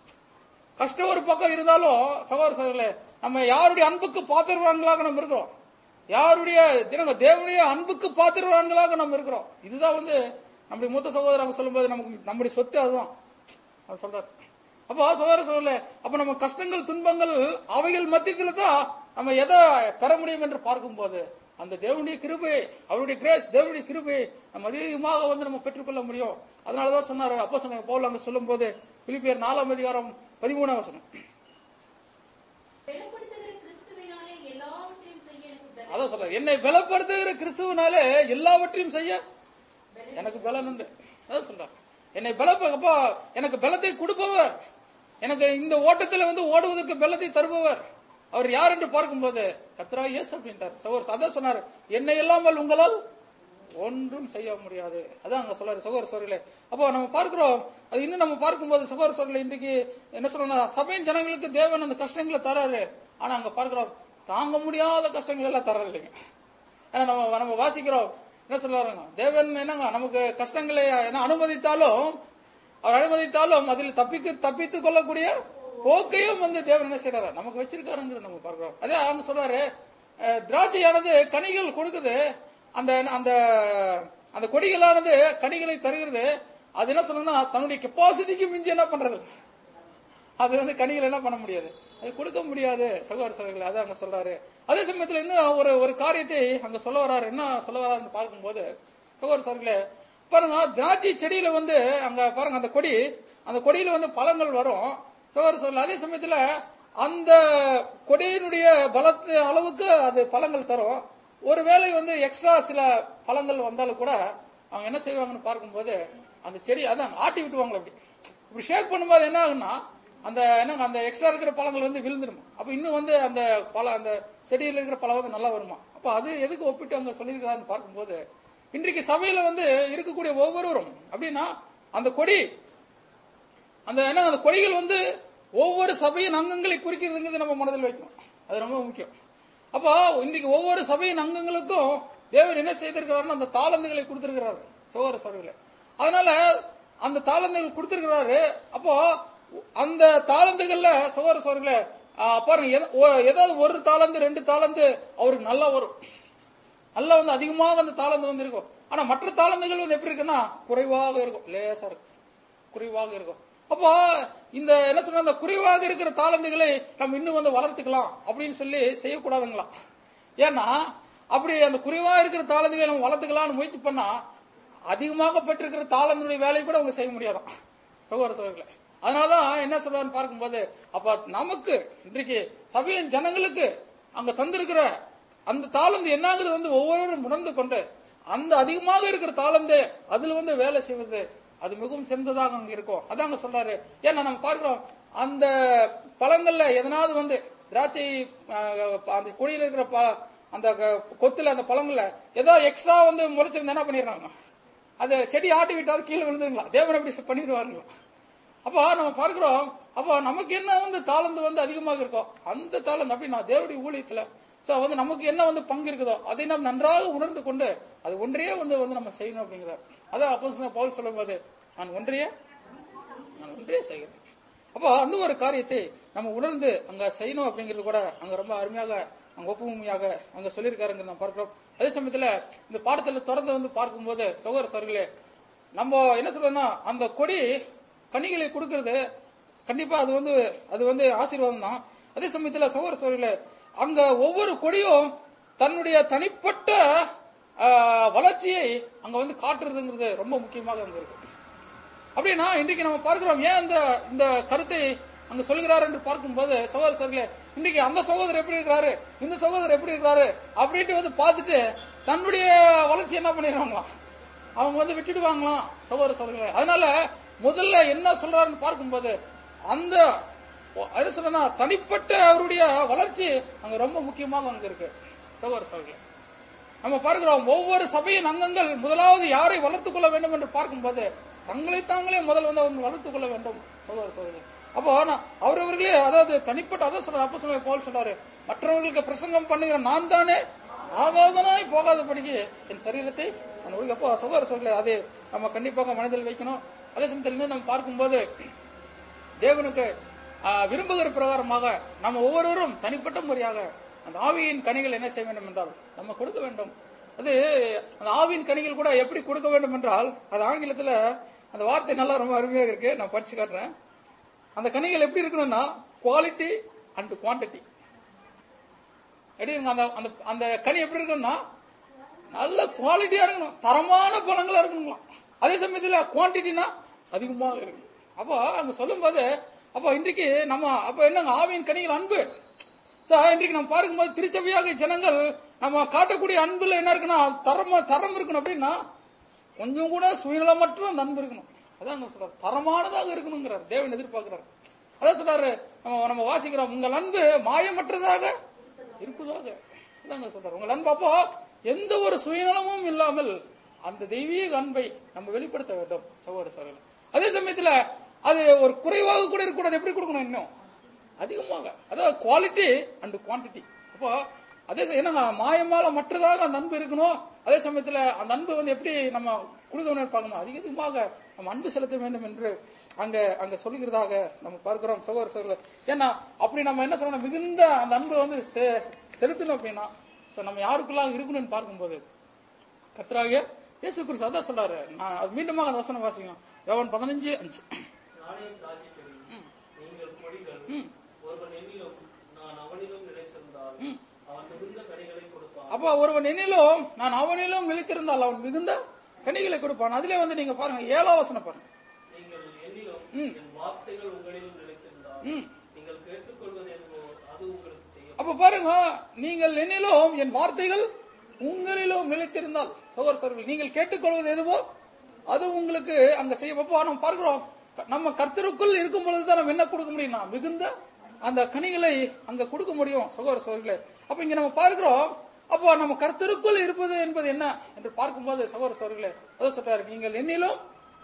கஷ்டம் ஒரு பக்கம் இருந்தாலும் சகோதர சகோதரர்களே நம்ம யாருடைய அன்புக்கு பாத்திரவான்களாக நம்ம இருக்கிறோம் யாருடைய தினங்க தேவனுடைய அன்புக்கு பாத்திரவான்களாக நம்ம இருக்கிறோம் இதுதான் வந்து நம்முடைய மூத்த சகோதரர் அவங்க சொல்லும்போது நமக்கு நம்முடைய சொத்து அதுதான் அவர் சொல்றாரு அப்போ சகோதர சகோதரர்களே அப்ப நம்ம கஷ்டங்கள் துன்பங்கள் அவைகள் மத்தியத்துல தான் நம்ம எதை பெற முடியும் என்று பார்க்கும்போது அந்த தேவனுடைய கிருபை அவருடைய கிரேஸ் தேவனுடைய கிருபை நம்ம அதிகமாக வந்து நம்ம பெற்றுக்கொள்ள முடியும் அதனாலதான் சொன்னாரு அப்போ சொன்ன போல அங்க சொல்லும் போது பிலிப்பியர் நாலாம் அதிகாரம் பதிமூணாம் வசனம் வெளிப்படுத்துகிற கிறிஸ்துவினாலே எல்லாவற்றையும் செய்ய எனக்கு பலன் அதான் சொல்றாரு என்னை பலப்படுத்துகிற கிறிஸ்துவனாலே எல்லாவற்றையும் செய்ய எனக்கு பலன் உண்டு அதான் சொல்றாரு என்னை பலப்ப அப்பா எனக்கு பலத்தை கொடுப்பவர் எனக்கு இந்த ஓட்டத்துல வந்து ஓடுவதற்கு பலத்தை தருபவர் அவர் யார் என்று பார்க்கும்போது கத்ரா இயேசு அப்படின்ட்டார் சகோதர அதான் சொன்னாரு என்னை இல்லாமல் உங்களால் ஒன்றும் செய்ய முடியாது அதான் அங்க சொல்றாரு சகோதர சோர்களே அப்போ நம்ம பார்க்கிறோம் அது இன்னும் நம்ம பார்க்கும்போது சகோதர சோர்களே இன்றைக்கு என்ன சொல்றோம்னா சபையின் ஜனங்களுக்கு தேவன் அந்த கஷ்டங்களை தராரு ஆனா அங்க பார்க்கிறோம் தாங்க முடியாத கஷ்டங்கள் எல்லாம் தர்றது இல்லைங்க ஏன்னா நம்ம நம்ம வாசிக்கிறோம் என்ன சொல்றாருங்க தேவன் என்னங்க நமக்கு கஷ்டங்களை என்ன அனுமதித்தாலும் அவர் அனுமதித்தாலும் அதில் தப்பிக்கு தப்பித்துக் கொள்ளக்கூடிய போக்கையும் வந்து தேவன் என்ன செய்யறாரு நமக்கு வச்சிருக்காருங்கிறது நம்ம பார்க்கிறோம் அதே அவங்க சொல்றாரு அஹ், திராட்சையானது கனிகள் கொடுக்குது அந்த அந்த அந்த கொடிகளானது கனிகளை தருகிறது அது என்ன சொல்லணும்னா தன்னுடைய கெப்பாசிட்டிக்கு மிஞ்சி என்ன பண்றது அது வந்து கனிகள் என்ன பண்ண முடியாது அது கொடுக்க முடியாது சகோதர சகோதரர்கள் அதான் அங்க சொல்றாரு அதே சமயத்துல இன்னும் ஒரு ஒரு காரியத்தை அங்க சொல்ல வராரு என்ன சொல்ல வராருன்னு பார்க்கும்போது சகோதர சகோதரர்களே பாருங்க திராட்சை செடியில வந்து அங்க பாருங்க அந்த கொடி அந்த கொடியில வந்து பழங்கள் வரும் சகோதர சகோதரர்கள் அதே சமயத்துல அந்த கொடியினுடைய பலத்து அளவுக்கு அது பழங்கள் தரும் ஒருவேளை வந்து எக்ஸ்ட்ரா சில பழங்கள் வந்தாலும் கூட அவங்க என்ன செய்வாங்கன்னு பார்க்கும்போது அந்த செடி அதான் ஆட்டி விட்டுவாங்க அப்படி இப்படி ஷேக் பண்ணும்போது என்ன ஆகுன்னா அந்த என்னங்க அந்த எக்ஸ்ட்ரா இருக்கிற பழங்கள் வந்து விழுந்துருமா அப்ப இன்னும் வந்து அந்த பழ அந்த செடியில் இருக்கிற பழம் வந்து நல்லா வருமா அப்ப அது எதுக்கு ஒப்பிட்டு அங்க சொல்லியிருக்கிறான்னு பார்க்கும்போது இன்றைக்கு சபையில வந்து இருக்கக்கூடிய ஒவ்வொருவரும் அப்படின்னா அந்த கொடி அந்த என்ன அந்த கொடிகள் வந்து ஒவ்வொரு சபையின் அங்கங்களை குறிக்கிறதுங்கிறது நம்ம மனதில் வைக்கணும் அது ரொம்ப முக்கியம் அப்போ இன்னைக்கு ஒவ்வொரு சபையின் அங்கங்களுக்கும் தேவன் என்ன செய்திருக்கிறாருன்னு அந்த தாளந்துகளை கொடுத்திருக்கிறாரு சோதர சபையில அதனால அந்த தாளந்துகள் கொடுத்திருக்கிறாரு அப்போ அந்த தாளந்துகள்ல சோதர சோர்களே பாருங்க எத- ஓ- ஏதாவது ஒரு தாளந்து ரெண்டு தாளந்து அவருக்கு நல்லா வரும் நல்லா வந்து அதிகமாக அந்த தாளந்து வந்து இருக்கும் ஆனா மற்ற தாளந்துகள் வந்து எப்படி இருக்குன்னா குறைவாக இருக்கும் லேசா இருக்கும் குறைவாக இருக்கும் அப்போ இந்த என்ன சொல்ற அந்த குறைவாக இருக்கிற தாளந்துகளை நம்ம இன்னும் வந்து வளர்த்துக்கலாம் அப்படின்னு சொல்லி செய்யக்கூடாதுங்களா ஏன்னா அப்படி அந்த குறைவாக இருக்கிற தாளந்துகளை நம்ம வளர்த்துக்கலாம்னு முயற்சி பண்ணா அதிகமாக பெற்றிருக்கிற தாளந்துடைய வேலையை கூட அவங்க செய்ய முடியாதான் சகோதர சகோதரர்களே அதனாலதான் என்ன சொல்றாருன்னு பார்க்கும்போது அப்ப நமக்கு இன்றைக்கு சபையின் ஜனங்களுக்கு அங்க தந்திருக்கிற அந்த தாளந்து என்னங்கிறது வந்து ஒவ்வொருவரும் உணர்ந்து கொண்டு அந்த அதிகமாக இருக்கிற தாளந்து அதுல வந்து வேலை செய்வது அது மிகவும் சிறந்ததாக அங்க இருக்கும் அதான் அங்க சொல்றாரு ஏன்னா நம்ம பார்க்கிறோம் அந்த பழங்கள்ல எதனாவது வந்து திராட்சை அஹ், அந்த கொடியில இருக்கிற ப- அந்த க- கொத்துல அந்த பழங்கள்ல ஏதோ எக்ஸ்ட்ரா வந்து முளைச்சிருந்தா என்ன பண்ணிடுறாங்க அது செடி ஆட்டி விட்டாலும் கீழே விழுந்துங்களா தேவன் அப்படி பண்ணிடுவாருங்களா அப்போ நம்ம பார்க்கிறோம் அப்போ நமக்கு என்ன வந்து தாளந்து வந்து அதிகமாக இருக்கோ அந்த தாளந்து அப்படி நான் தேவனுடைய ஊழியத்துல சோ வந்து நமக்கு என்ன வந்து பங்கு இருக்குதோ அதை நாம் நன்றாக உணர்ந்து கொண்டு அது ஒன்றையே வந்து வந்து நம்ம செய்யணும் அப்படிங்கிறார் அதான் அப்போ பவுல் சொல்லும்போது நான் ஒன்றையே நான் ஒன்றே செய்கிறேன் அப்போ அந்த ஒரு காரியத்தை நம்ம உணர்ந்து அங்க செய்யணும் அப்படிங்கிறது கூட அங்க ரொம்ப அருமையாக அங்க ஒப்புமையாக அங்க சொல்லியிருக்காருங்க நான் பார்க்கிறோம் அதே சமயத்துல இந்த பாடத்துல தொடர்ந்து வந்து பார்க்கும்போது சகோதர சர்களே நம்ம என்ன சொல்றோம்னா அந்த கொடி கனிகளை கொடுக்கிறது கண்டிப்பா அது வந்து அது வந்து ஆசீர்வாதம் தான் அதே சமயத்துல சகோதர சர்களே அங்க ஒவ்வொரு கொடியும் தன்னுடைய தனிப்பட்ட ஆஹ், வளர்ச்சியை அங்க வந்து காட்டுறதுங்கிறது ரொம்ப முக்கியமாக அங்க இருக்கு அப்படின்னா இன்றைக்கு நம்ம பார்க்கிறோம் ஏன் இந்த இந்த கருத்தை அங்க சொல்கிறார் என்று பார்க்கும்போது சகோதர சர்களே இன்னைக்கு அந்த சகோதரர் எப்படி இருக்கிறாரு இந்த சகோதரர் எப்படி இருக்கிறாரு அப்படின்ட்டு வந்து பார்த்துட்டு தன்னுடைய வளர்ச்சி என்ன பண்ணிடுவாங்களாம் அவங்க வந்து விட்டுடுவாங்களாம் சகோதர சகோதரர்களே அதனால முதல்ல என்ன சொல்றாருன்னு பார்க்கும்போது அந்த அது சொல்லனா தனிப்பட்ட அவருடைய வளர்ச்சி அங்க ரொம்ப முக்கியமாக அங்க இருக்கு சகோதர சகோதரர்களே நம்ம பார்க்கிறோம் ஒவ்வொரு சபையின் அங்கங்கள் முதலாவது யாரை வளர்த்துக் கொள்ள வேண்டும் என்று பார்க்கும்போது தங்களை தாங்களே முதல் வந்து அவங்க வளர்த்துக் கொள்ள வேண்டும் சகோதர சகோதரி அப்போ நான் அவரவர்களே அதாவது தனிப்பட்ட அதான் சொல்ற அப்ப சொல்ல போல் சொல்றாரு மற்றவர்களுக்கு பிரசங்கம் பண்ணுகிற நான் தானே ஆகாதனாய் போகாதபடிக்கு என் சரீரத்தை நான் ஒழுங்கு அப்போ சகோதர சகோதரி அது நம்ம கண்டிப்பாக மனதில் வைக்கணும் அதே சமயத்தில் இன்னும் நம்ம பார்க்கும்போது தேவனுக்கு ஆ, விரும்புகிற பிரகாரமாக நம்ம ஒவ்வொருவரும் தனிப்பட்ட முறையாக அந்த ஆவியின் கனிகள் என்ன செய்ய வேண்டும் என்றால் நம்ம கொடுக்க வேண்டும் அது அந்த ஆவியின் கனிகள் கூட எப்படி கொடுக்க வேண்டும் என்றால் அது ஆங்கிலத்துல அந்த வார்த்தை நல்லா ரொம்ப அருமையாக இருக்கு நான் படிச்சு காட்டுறேன் அந்த கனிகள் எப்படி இருக்கணும்னா குவாலிட்டி அண்ட் குவாண்டிட்டி எப்படி இருக்குங்க? அந்த அந்த அந்த கனி எப்படி இருக்கணும்னா நல்ல குவாலிட்டியா இருக்கணும் தரமான பழங்களா இருக்கணுங்களாம் அதே சமயத்துல குவான்டிட்டினா அதிகமாக இருக்கணும் அப்போ அங்க சொல்லும்போது அப்போ இன்றைக்கு நம்ம அப்ப என்னங்க ஆவியின் கனிகள் அன்பு So, இன்றைக்கு நம்ம பார்க்கும்போது திருச்சபையாக ஜனங்கள் நம்ம காட்டக்கூடிய அன்புல என்ன இருக்குன்னா தரமா தரம் இருக்கணும் அப்படின்னா கொஞ்சம் கூட சுயநலமற்ற அந்த அன்பு இருக்கணும் அதான் அங்க சொல்றாரு தரமானதாக இருக்கணுங்கிறார் தேவன் எதிர்பார்க்கிறார் அதான் சொல்றாரு நம்ம நம்ம வாசிக்கிறோம் உங்கள் அன்பு மாயமற்றதாக இருப்பதாக அதாங்க சொல்றாரு உங்கள் அன்பு அப்போ எந்த ஒரு சுயநலமும் இல்லாமல் அந்த தெய்வீக அன்பை நம்ம வெளிப்படுத்த வேண்டும் சகோதர சகோதரர்கள் அதே சமயத்துல அது ஒரு குறைவாக கூட இருக்கக்கூடாது எப்படி கொடுக்கணும் இன்னும் அதிகமாக அதாவது குவாலிட்டி அண்ட் குவான்டிட்டி அப்போ அதே ச- என்னங்க மாயமால மற்றதாக அந்த அன்பு இருக்கணும் அதே சமயத்துல அந்த அன்பு வந்து எப்படி நம்ம கொடுக்கணும் பார்க்கணும் அதிக அதிகமாக நம்ம அன்பு செலுத்த வேண்டும் என்று அங்க அங்க சொல்லுகிறதாக நம்ம பார்க்கிறோம் சகோதர சகோதரர் ஏன்னா அப்படி நம்ம என்ன சொல்லணும் மிகுந்த அந்த அன்பை வந்து செ- செலுத்தணும் அப்படின்னா so நம்ம யாருக்குள்ளாக இருக்கணும்னு பார்க்கும்போது கர்த்தராகிய இயேசு கிறிஸ்து அதான் சொல்றாரு நான் அது மீண்டுமாக அந்த வசனம் வாசிக்கணும் யோவான் பதினஞ்சு அஞ்சு நானே திராட்சை செடி நீங்கள் கொடிகள் ஒருவன் என்னிலும் நான் அவனிலும் நிலைத்திருந்தால் அவன் மிகுந்த கனிகளை கொடுப்பான் அப்ப ஒருவன் என்னிலும் நான் அவனிலும் நிலைத்திருந்தால் அவன் மிகுந்த கனிகளை கொடுப்பான் அதுல வந்து நீங்க பாருங்க ஏழாம் வசனம் பாருங்க நீங்கள் என்னிலும் ம். என் வார்த்தைகள் உங்களிலும் நிலைத்திருந்தால் ம். நீங்கள் கேட்டுக்கொள்வது என்னவோ அது உங்களுக்கு செய்யும் அப்ப பாருங்க நீங்கள் என்னிலும் என் வார்த்தைகள் உங்களிலும் நிலைத்திருந்தால் சகோதர சகோதரர்கள் நீங்கள் கேட்டுக்கொள்வது எதுவோ அது உங்களுக்கு அங்க செய்ய அப்போ நம்ம பார்க்கிறோம் நம்ம கர்த்தருக்குள் இருக்கும் பொழுதுதான் நம்ம என்ன கொடுக்க முடியும்னா மிகுந்த அந்த கனிகளை அங்க கொடுக்க முடியும் சகோதர சகோதரர்களே அப்ப இங்க நம்ம பார்க்கிறோம் அப்போ நம்ம கர்த்தருக்குள் இருப்பது என்பது என்ன என்று பார்க்கும்போது சகோதர சகோதரர்களே அதான் சொல்றாரு நீங்கள் என்னிலும்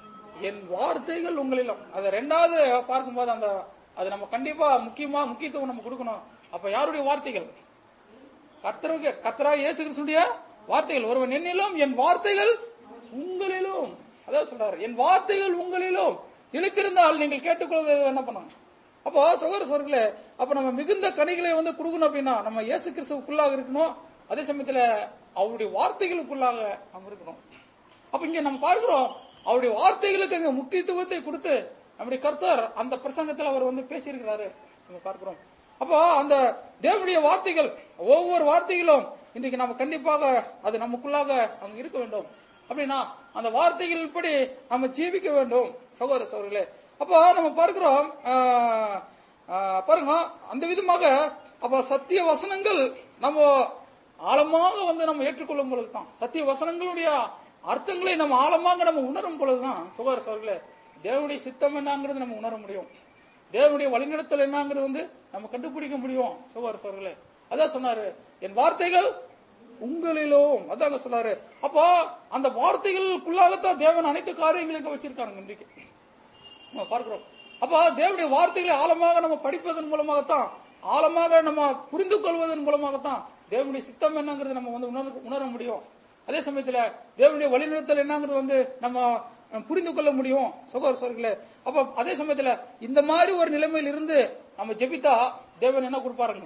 என் வார்த்தைகள் உங்களிலும் அது ரெண்டாவது பார்க்கும்போது அந்த அது நம்ம கண்டிப்பா முக்கியமா முக்கியத்துவம் நம்ம கொடுக்கணும் அப்ப யாருடைய வார்த்தைகள் கர்த்தருக்கு கர்த்தரா இயேசு கிறிஸ்துடைய வார்த்தைகள் ஒருவன் என்னிலும் என் வார்த்தைகள் உங்களிலும் அதான் சொல்றாரு என் வார்த்தைகள் உங்களிலும் நிலைத்திருந்தால் நீங்கள் கேட்டுக்கொள்வது என்ன பண்ணணும் அப்போ சகோதர சோர்களே அப்ப நம்ம மிகுந்த கனிகளை வந்து கொடுக்கணும் அப்படின்னா நம்ம இயேசு கிறிஸ்துவுக்குள்ளாக இருக்கணும் அதே சமயத்துல அவருடைய வார்த்தைகளுக்குள்ளாக நம்ம இருக்கணும் அப்ப இங்க நம்ம பார்க்கிறோம் அவருடைய வார்த்தைகளுக்கு அங்க முக்கியத்துவத்தை கொடுத்து நம்முடைய கர்த்தர் அந்த பிரசங்கத்தில் அவர் வந்து பேசியிருக்கிறாரு நம்ம பார்க்கிறோம் அப்போ அந்த தேவனுடைய வார்த்தைகள் ஒவ்வொரு வார்த்தைகளும் இன்றைக்கு நம்ம கண்டிப்பாக அது நமக்குள்ளாக அங்க இருக்க வேண்டும் அப்படின்னா அந்த வார்த்தைகள் படி நம்ம ஜீவிக்க வேண்டும் சகோதர சகோதரர்களே அப்போ நம்ம பார்க்கிறோம் ஆஹ், ஆஹ், பாருங்க அந்த விதமாக அப்ப சத்திய வசனங்கள் நம்ம ஆழமாக வந்து நம்ம ஏற்றுக்கொள்ளும் பொழுதுதான் சத்திய வசனங்களுடைய அர்த்தங்களை நம்ம ஆழமாக நம்ம உணரும் பொழுதுதான் சுகார சோர்களே தேவனுடைய சித்தம் என்னங்கிறது நம்ம உணர முடியும் தேவனுடைய வழிநடத்தல் என்னங்கிறது வந்து நம்ம கண்டுபிடிக்க முடியும் சகோதர சோர்களே அதான் சொன்னாரு என் வார்த்தைகள் உங்களிலும் அதாங்க சொன்னாரு அப்போ அந்த வார்த்தைகளுக்குள்ளாகத்தான் தேவன் அனைத்து காரியங்களையும் வச்சிருக்காங்க இன்றைக்கு நம்ம பார்க்கிறோம் அப்ப தேவனுடைய வார்த்தைகளை ஆழமாக நம்ம படிப்பதன் மூலமாகத்தான் ஆழமாக நம்ம புரிந்து கொள்வதன் மூலமாகத்தான் தேவனுடைய சித்தம் என்னங்கிறது நம்ம வந்து உணர உணர முடியும் அதே சமயத்துல தேவனுடைய வழிநடத்தல் என்னங்கிறது வந்து நம்ம அஹ், புரிந்து கொள்ள முடியும் சகோதர சோர்களே அப்ப அதே சமயத்துல இந்த மாதிரி ஒரு நிலைமையில் இருந்து நம்ம ஜெபித்தா தேவன் என்ன கொடுப்பாருங்க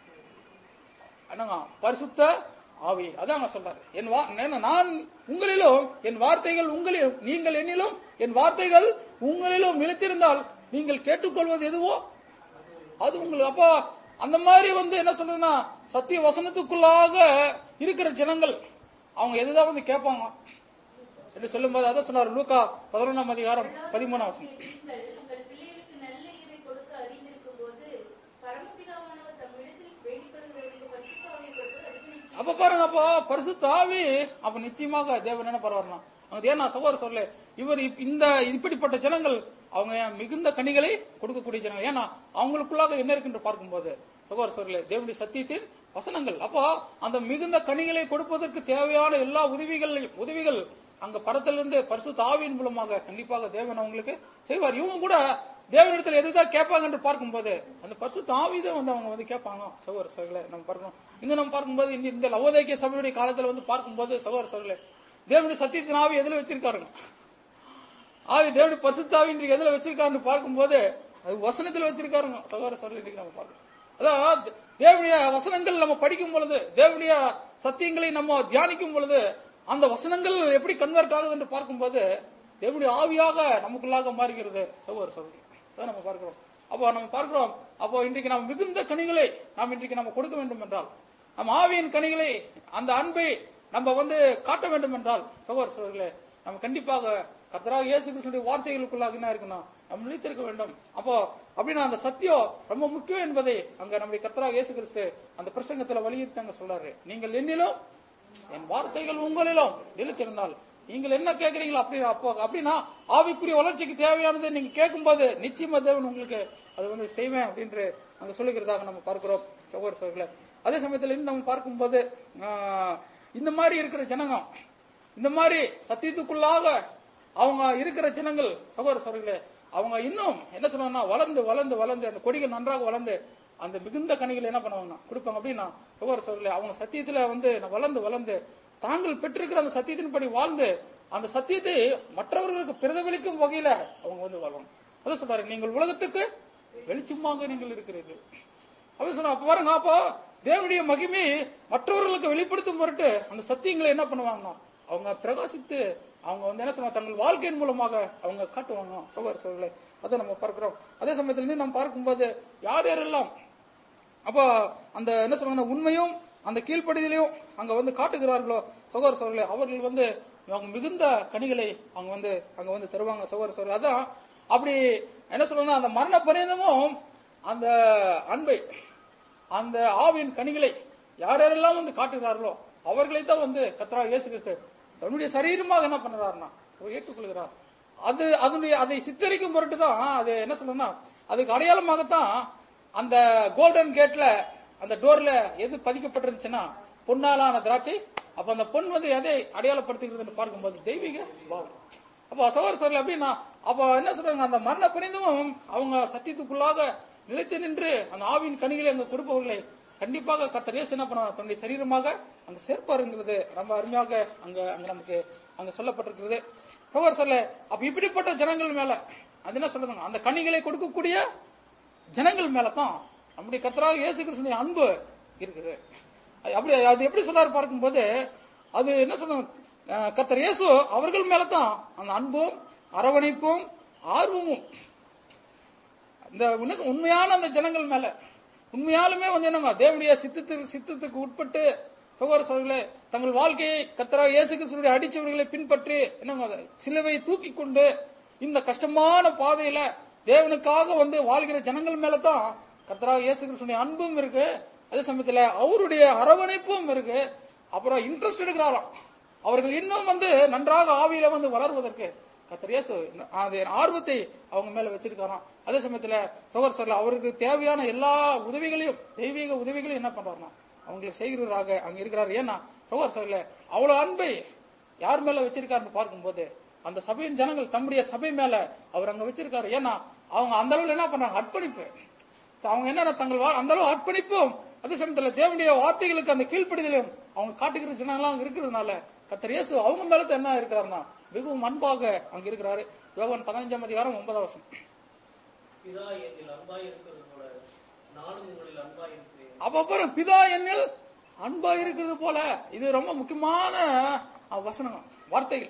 என்னங்க பரிசுத்த ஆவி அதாங்க சொல்றாரு என் வா- என்ன, நான் உங்களிலும் என் வார்த்தைகள் உங்களிலும் நீங்கள் என்னிலும் என் வார்த்தைகள் உங்களிலும் நிலைத்திருந்தால் நீங்கள் கேட்டுக்கொள்வது எதுவோ அது உங்களுக்கு அப்போ அந்த மாதிரி வந்து என்ன சொல்றதுன்னா சத்திய வசனத்துக்குள்ளாக இருக்கிற ஜனங்கள் அவங்க எதுதான் வந்து கேட்பாங்க என்று சொல்லும்போது அதான் சொன்னார் லூக்கா பதினொன்றாம் அதிகாரம் பதிமூணாம் வசனம் நீங்கள் உங்கள் பிள்ளைகளுக்கு நல்ல ஈவை கொடுக்க அறிந்திருக்கும் போது பரமபிதாவானவர் தம்மிடத்தில் வேண்டிக் கொள்கிறவர்களுக்கு பரிசுத்தாவியை கொடுப்பது அதிக நிச்சயம். அப்ப பாருங்க அப்போ பரிசுத்த ஆவி அப்ப நிச்சயமாக தேவன் என்ன பரவாயில்ல அங்க ஏன்னா சகோதர சொல்ல இவர் இப்- இந்த இப்படிப்பட்ட ஜனங்கள் அவங்க மிகுந்த கனிகளை கொடுக்கக்கூடிய ஜனங்கள் ஏன்னா அவங்களுக்குள்ளாக என்ன இருக்குன்னு பார்க்கும்போது சகோதர சொல்ல தேவனுடைய சத்தியத்தின் வசனங்கள் அப்போ அந்த மிகுந்த கனிகளை கொடுப்பதற்கு தேவையான எல்லா உதவிகள் உதவிகள் அங்க படத்திலிருந்து பரிசுத்த ஆவியின் மூலமாக கண்டிப்பாக தேவன் அவங்களுக்கு செய்வார் இவங்க கூட தேவனிடத்தில் எதுதான் கேட்பாங்க என்று பார்க்கும்போது அந்த பரிசுத்த ஆவிதான் வந்து அவங்க வந்து கேட்பாங்க சகோதர சோழர்களே நம்ம பார்க்கணும் இன்னும் நம்ம பார்க்கும்போது இந்த- இந்த லவோதேக்கிய சபையுடைய காலத்துல வந்து பார்க்கும்போது சகோதர சோழர்களே தேவனுடைய சத்தியத்தின் ஆவி எதுல வச்சிருக்காருங்க ஆவி தேவனுடைய பரிசுத்தாவி இன்றைக்கு எதுல வச்சிருக்காருன்னு பார்க்கும்போது அது வசனத்துல வச்சிருக்காருங்க சகோதர சோழர்கள் இன்றைக்கு நம்ம பார்க்கணும் அதான் தேவனுடைய வசனங்கள் நம்ம படிக்கும் பொழுது தேவனுடைய சத்தியங்களை நம்ம தியானிக்கும் பொழுது அந்த வசனங்கள் எப்படி கன்வெர்ட் ஆகுது என்று பார்க்கும்போது தேவனுடைய ஆவியாக நமக்குள்ளாக மாறுகிறது சகோதர சகோதரி அதான் நம்ம பார்க்கிறோம் அப்போ நம்ம பார்க்கிறோம் அப்போ இன்றைக்கு நாம் மிகுந்த கனிகளை நாம் இன்றைக்கு நம்ம கொடுக்க வேண்டும் என்றால் நம்ம ஆவியின் கனிகளை அந்த அன்பை நம்ம வந்து காட்ட வேண்டும் என்றால் சகோதர சகோதரிகளே நம்ம கண்டிப்பாக கர்த்தராக இயேசு கிறிஸ்துடைய வார்த்தைகளுக்குள்ளாக என்ன இருக்கணும் நம்ம நிலைத்திருக்க வேண்டும் அப்போ அப்படின்னா அந்த சத்தியம் ரொம்ப முக்கியம் என்பதை அங்க நம்முடைய கர்த்தராக இயேசு கிறிஸ்து அந்த பிரசங்கத்துல வலியுறுத்தி அங்க சொல்றாரு நீங்கள் என்னிலும் என் வார்த்தைகள் உங்களிலும் நிலைத்திருந்தால் நீங்கள் என்ன கேட்கறீங்களோ அப்படி அப்போ அப்படின்னா ஆவிக்குரிய வளர்ச்சிக்கு தேவையானது நீங்க கேட்கும்போது நிச்சயமா தேவன் உங்களுக்கு அது வந்து செய்வேன் அப்படின்று அங்க சொல்லுகிறதாக நம்ம பார்க்கிறோம் சகோதர சகோதரர்களே அதே சமயத்துல இன்னும் நம்ம பார்க்கும்போது ஆஹ், இந்த மாதிரி இருக்கிற ஜனங்க இந்த மாதிரி சத்தியத்துக்குள்ளாக அவங்க இருக்கிற ஜனங்கள் சகோதர சகோதரர்களே அவங்க இன்னும் என்ன சொல்றாங்கன்னா வளர்ந்து வளர்ந்து வளர்ந்து அந்த கொடிகள் நன்றாக வளர்ந்து அந்த மிகுந்த கனிகள் என்ன பண்ணுவாங்கன்னா கொடுப்பாங்க அப்படின்னா சகோதர சகோதரர்களே அவங்க சத்தியத்துல வந்து வளர்ந்து வளர்ந்து தாங்கள் பெற்றிருக்கிற அந்த சத்தியத்தின்படி வாழ்ந்து அந்த சத்தியத்தை மற்றவர்களுக்கு பிரதிபலிக்கும் வகையில அவங்க வந்து வாழ்வாங்க அதான் சொல்றாரு நீங்கள் உலகத்துக்கு வெளிச்சமாக நீங்கள் இருக்கிறீர்கள் அப்படி சொன்னா அப்ப பாருங்க அப்போ தேவனுடைய மகிமை மற்றவர்களுக்கு வெளிப்படுத்தும் பொருட்டு அந்த சத்தியங்களை என்ன பண்ணுவாங்கன்னா அவங்க பிரகாசித்து அவங்க வந்து என்ன சொல்லுவாங்க தங்கள் வாழ்க்கையின் மூலமாக அவங்க காட்டுவாங்க சகோதர சோழர்களை அதை நம்ம பார்க்கிறோம் அதே சமயத்துல இருந்து நம்ம பார்க்கும்போது யார் யாரெல்லாம் அப்ப அந்த என்ன சொல்றாங்க உண்மையும் அந்த கீழ்ப்படிதலையும் அங்க வந்து காட்டுகிறார்களோ சகோதர சோழர்களே அவர்கள் வந்து அவங்க மிகுந்த கனிகளை அவங்க வந்து அங்க வந்து தருவாங்க சகோதர சோழர்கள் அதான் அப்படி என்ன சொல்றாங்கன்னா அந்த மரண பரியந்தமும் அந்த அன்பை அந்த ஆவியின் கனிகளை யார் யாரெல்லாம் வந்து காட்டுகிறார்களோ அவர்களை தான் வந்து கத்ரா இயேசு கிறிஸ்து தன்னுடைய சரீரமாக என்ன பண்றாருன்னா அவர் ஏற்றுக்கொள்கிறார் அது அதனுடைய அதை சித்தரிக்கும் பொருட்டு தான் அது என்ன சொல்றேன்னா அதுக்கு அடையாளமாகத்தான் அந்த கோல்டன் கேட்ல அந்த டோர்ல எது பதிக்கப்பட்டிருந்துச்சுன்னா பொன்னாலான திராட்சை அப்ப அந்த பொன் வந்து எதை அடையாளப்படுத்துகிறதுன்னு பார்க்கும்போது தெய்வீக சுபாவம் அப்ப சகோதர சோழர்கள் அப்படின்னா அப்ப என்ன சொல்றாங்க அந்த மரண பரிந்தும் அவங்க சத்தியத்துக்குள்ளாக நிலைத்து நின்று அந்த ஆவின் கனிகளை அங்க கொடுப்பவர்களை கண்டிப்பாக கர்த்தர் இயேசு என்ன பண்ணுவார் தன்னுடைய சரீரமாக அங்க சேர்ப்பாருங்கிறது ரொம்ப அருமையாக அங்க அங்க நமக்கு அங்க சொல்லப்பட்டிருக்கிறது சகோதர சொல்ல அப்ப இப்படிப்பட்ட ஜனங்கள் மேல அது என்ன சொல்லுங்க அந்த கனிகளை கொடுக்கக்கூடிய ஜனங்கள் மேலதான் நம்முடைய கர்த்தராக இயேசு கிறிஸ்துடைய அன்பு இருக்குது அது அப்படி அது எப்படி சொல்லாரு பார்க்கும்போது அது என்ன சொல்லுங்க அஹ், கர்த்தர் இயேசு அவர்கள் மேலதான் அந்த அன்பும் அரவணைப்பும் ஆர்வமும் இந்த உன்ன- உண்மையான அந்த ஜனங்கள் மேல உண்மையாலுமே வந்து என்னங்க தேவனுடைய சித்தத்துக்கு சித்தத்துக்கு உட்பட்டு சகோதர சகோதரர்களே தங்கள் வாழ்க்கையை கத்தரா இயேசு கிறிஸ்துடைய அடிச்சவர்களை பின்பற்றி என்னங்க அது, சிலுவை தூக்கி கொண்டு இந்த கஷ்டமான பாதையில தேவனுக்காக வந்து வாழ்கிற ஜனங்கள் மேலதான் கத்தரா இயேசு கிறிஸ்துடைய அன்பும் இருக்கு அதே சமயத்துல அவருடைய அரவணைப்பும் இருக்கு அப்புறம் இன்ட்ரெஸ்ட் எடுக்கிறாராம் அவர்கள் இன்னும் வந்து நன்றாக ஆவியில வந்து வளருவதற்கு கத்தர் இயேசு அது ஆர்வத்தை அவங்க மேல வச்சிருக்காராம் அதே சமயத்துல சகோதர சொல்ல அவருக்கு தேவையான எல்லா உதவிகளையும் தெய்வீக உதவிகளையும் என்ன பண்றாருன்னா அவங்களுக்கு செய்கிறவராக அங்க இருக்கிறாரு ஏன்னா சகோதர சொல்ல அவ்வளவு அன்பை யார் மேல வச்சிருக்காருன்னு பார்க்கும்போது அந்த சபையின் ஜனங்கள் தம்முடைய சபை மேல அவர் அங்க வச்சிருக்காரு ஏன்னா அவங்க அந்த அளவுல என்ன பண்றாங்க அர்ப்பணிப்பு So, அவங்க என்ன தங்கள் வா- அந்த அளவு அர்ப்பணிப்பும் அதே சமயத்துல தேவனுடைய வார்த்தைகளுக்கு அந்த கீழ்ப்படிதலையும் அவங்க காட்டுகிற ஜனங்களாம் இருக்கிறதுனால கத்தர் இயேசு அவங்க மேல தான் என்ன இருக்கிறாருன்னா மிகவும் அன்பாக அங்க இருக்கிறாரு யோவான் பதினஞ்சாம் அதிகாரம் ஒன்பதாம் வருஷம் பிதா என்னில் அன்பாய் இருக்கிறது போல நானும் உங்களில் அன்பாய் இருக்கிறேன் அப்ப பாரு பிதா என்னில் அன்பா இருக்கிறது போல இது ரொம்ப முக்கியமான அஹ், வசனம் வார்த்தைகள்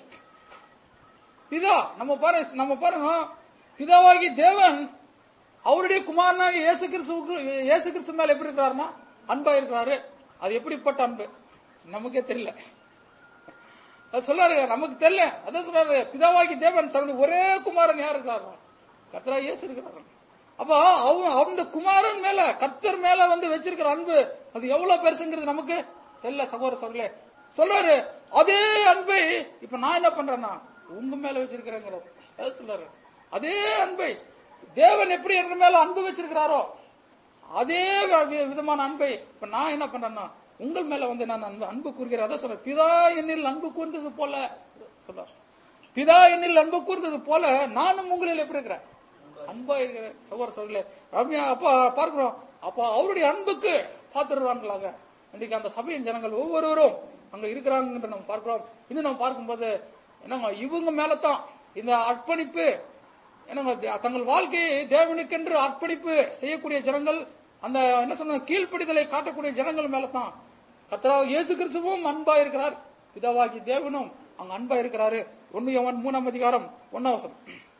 பிதா நம்ம பாருங்க நம்ம பாருங்க பிதாவாகி தேவன் அவருடைய குமாரனாக இயேசு கிறிஸ்துவுக்கு இயேசு கிறிஸ்து மேல எப்படி இருக்கிறாருன்னா அன்பா இருக்கிறாரு அது எப்படிப்பட்ட அன்பு நமக்கே தெரியல அது சொல்றாரு நமக்கு தெரியல அதான் சொல்றாரு பிதாவாகி தேவன் தன்னுடைய ஒரே குமாரன் யார் இருக்கிறாரா கர்த்தரா இயேசு இருக்கிறாரு அப்போ அவன் அந்த குமாரன் மேல கர்த்தர் மேல வந்து வச்சிருக்கிற அன்பு அது எவ்வளவு பெருசுங்கிறது நமக்கு தெரியல சகோதர சொல்ல சொல்றாரு அதே அன்பை இப்ப நான் என்ன பண்றேன்னா உங்க மேல வச்சிருக்கிறேங்கிறாரு அது சொல்றாரு அதே அன்பை தேவன் எப்படி எங்க மேல அன்பு வச்சிருக்கிறாரோ அதே வி- விதமான அன்பை இப்ப நான் என்ன பண்றேன்னா உங்கள் மேல வந்து நான் அன்பு அன்பு கூறுகிறேன் அதான் சொல்றேன் பிதா என்னில் அன்பு கூர்ந்தது போல சொல்றார் பிதா என்னில் அன்பு கூர்ந்தது போல நானும் உங்களில் எப்படி இருக்கிறேன் அன்பா இருக்கிறேன் சகோதர சொல்லல ரம்யா அப்பா பார்க்கிறோம் அப்ப அவருடைய அன்புக்கு பாத்துருவாங்களாக இன்னைக்கு அந்த சபையின் ஜனங்கள் ஒவ்வொருவரும் அங்க இருக்கிறாங்க நம்ம பார்க்கிறோம் இன்னும் நம்ம பார்க்கும்போது என்னங்க இவங்க மேலதான் இந்த அர்ப்பணிப்பு என்னங்க தே- தங்கள் வாழ்க்கையை தேவனுக்கென்று அர்ப்பணிப்பு செய்யக்கூடிய ஜனங்கள் அந்த என்ன சொன்ன கீழ்ப்படிதலை காட்டக்கூடிய ஜனங்கள் மேலதான் கர்த்தராக இயேசு கிறிஸ்துவும் அன்பா இருக்கிறார் பிதாவாகி தேவனும் அங்க அன்பா இருக்கிறாரு ஒன்னு யோவான் மூணாம் அதிகாரம் ஒன்னாவசனம்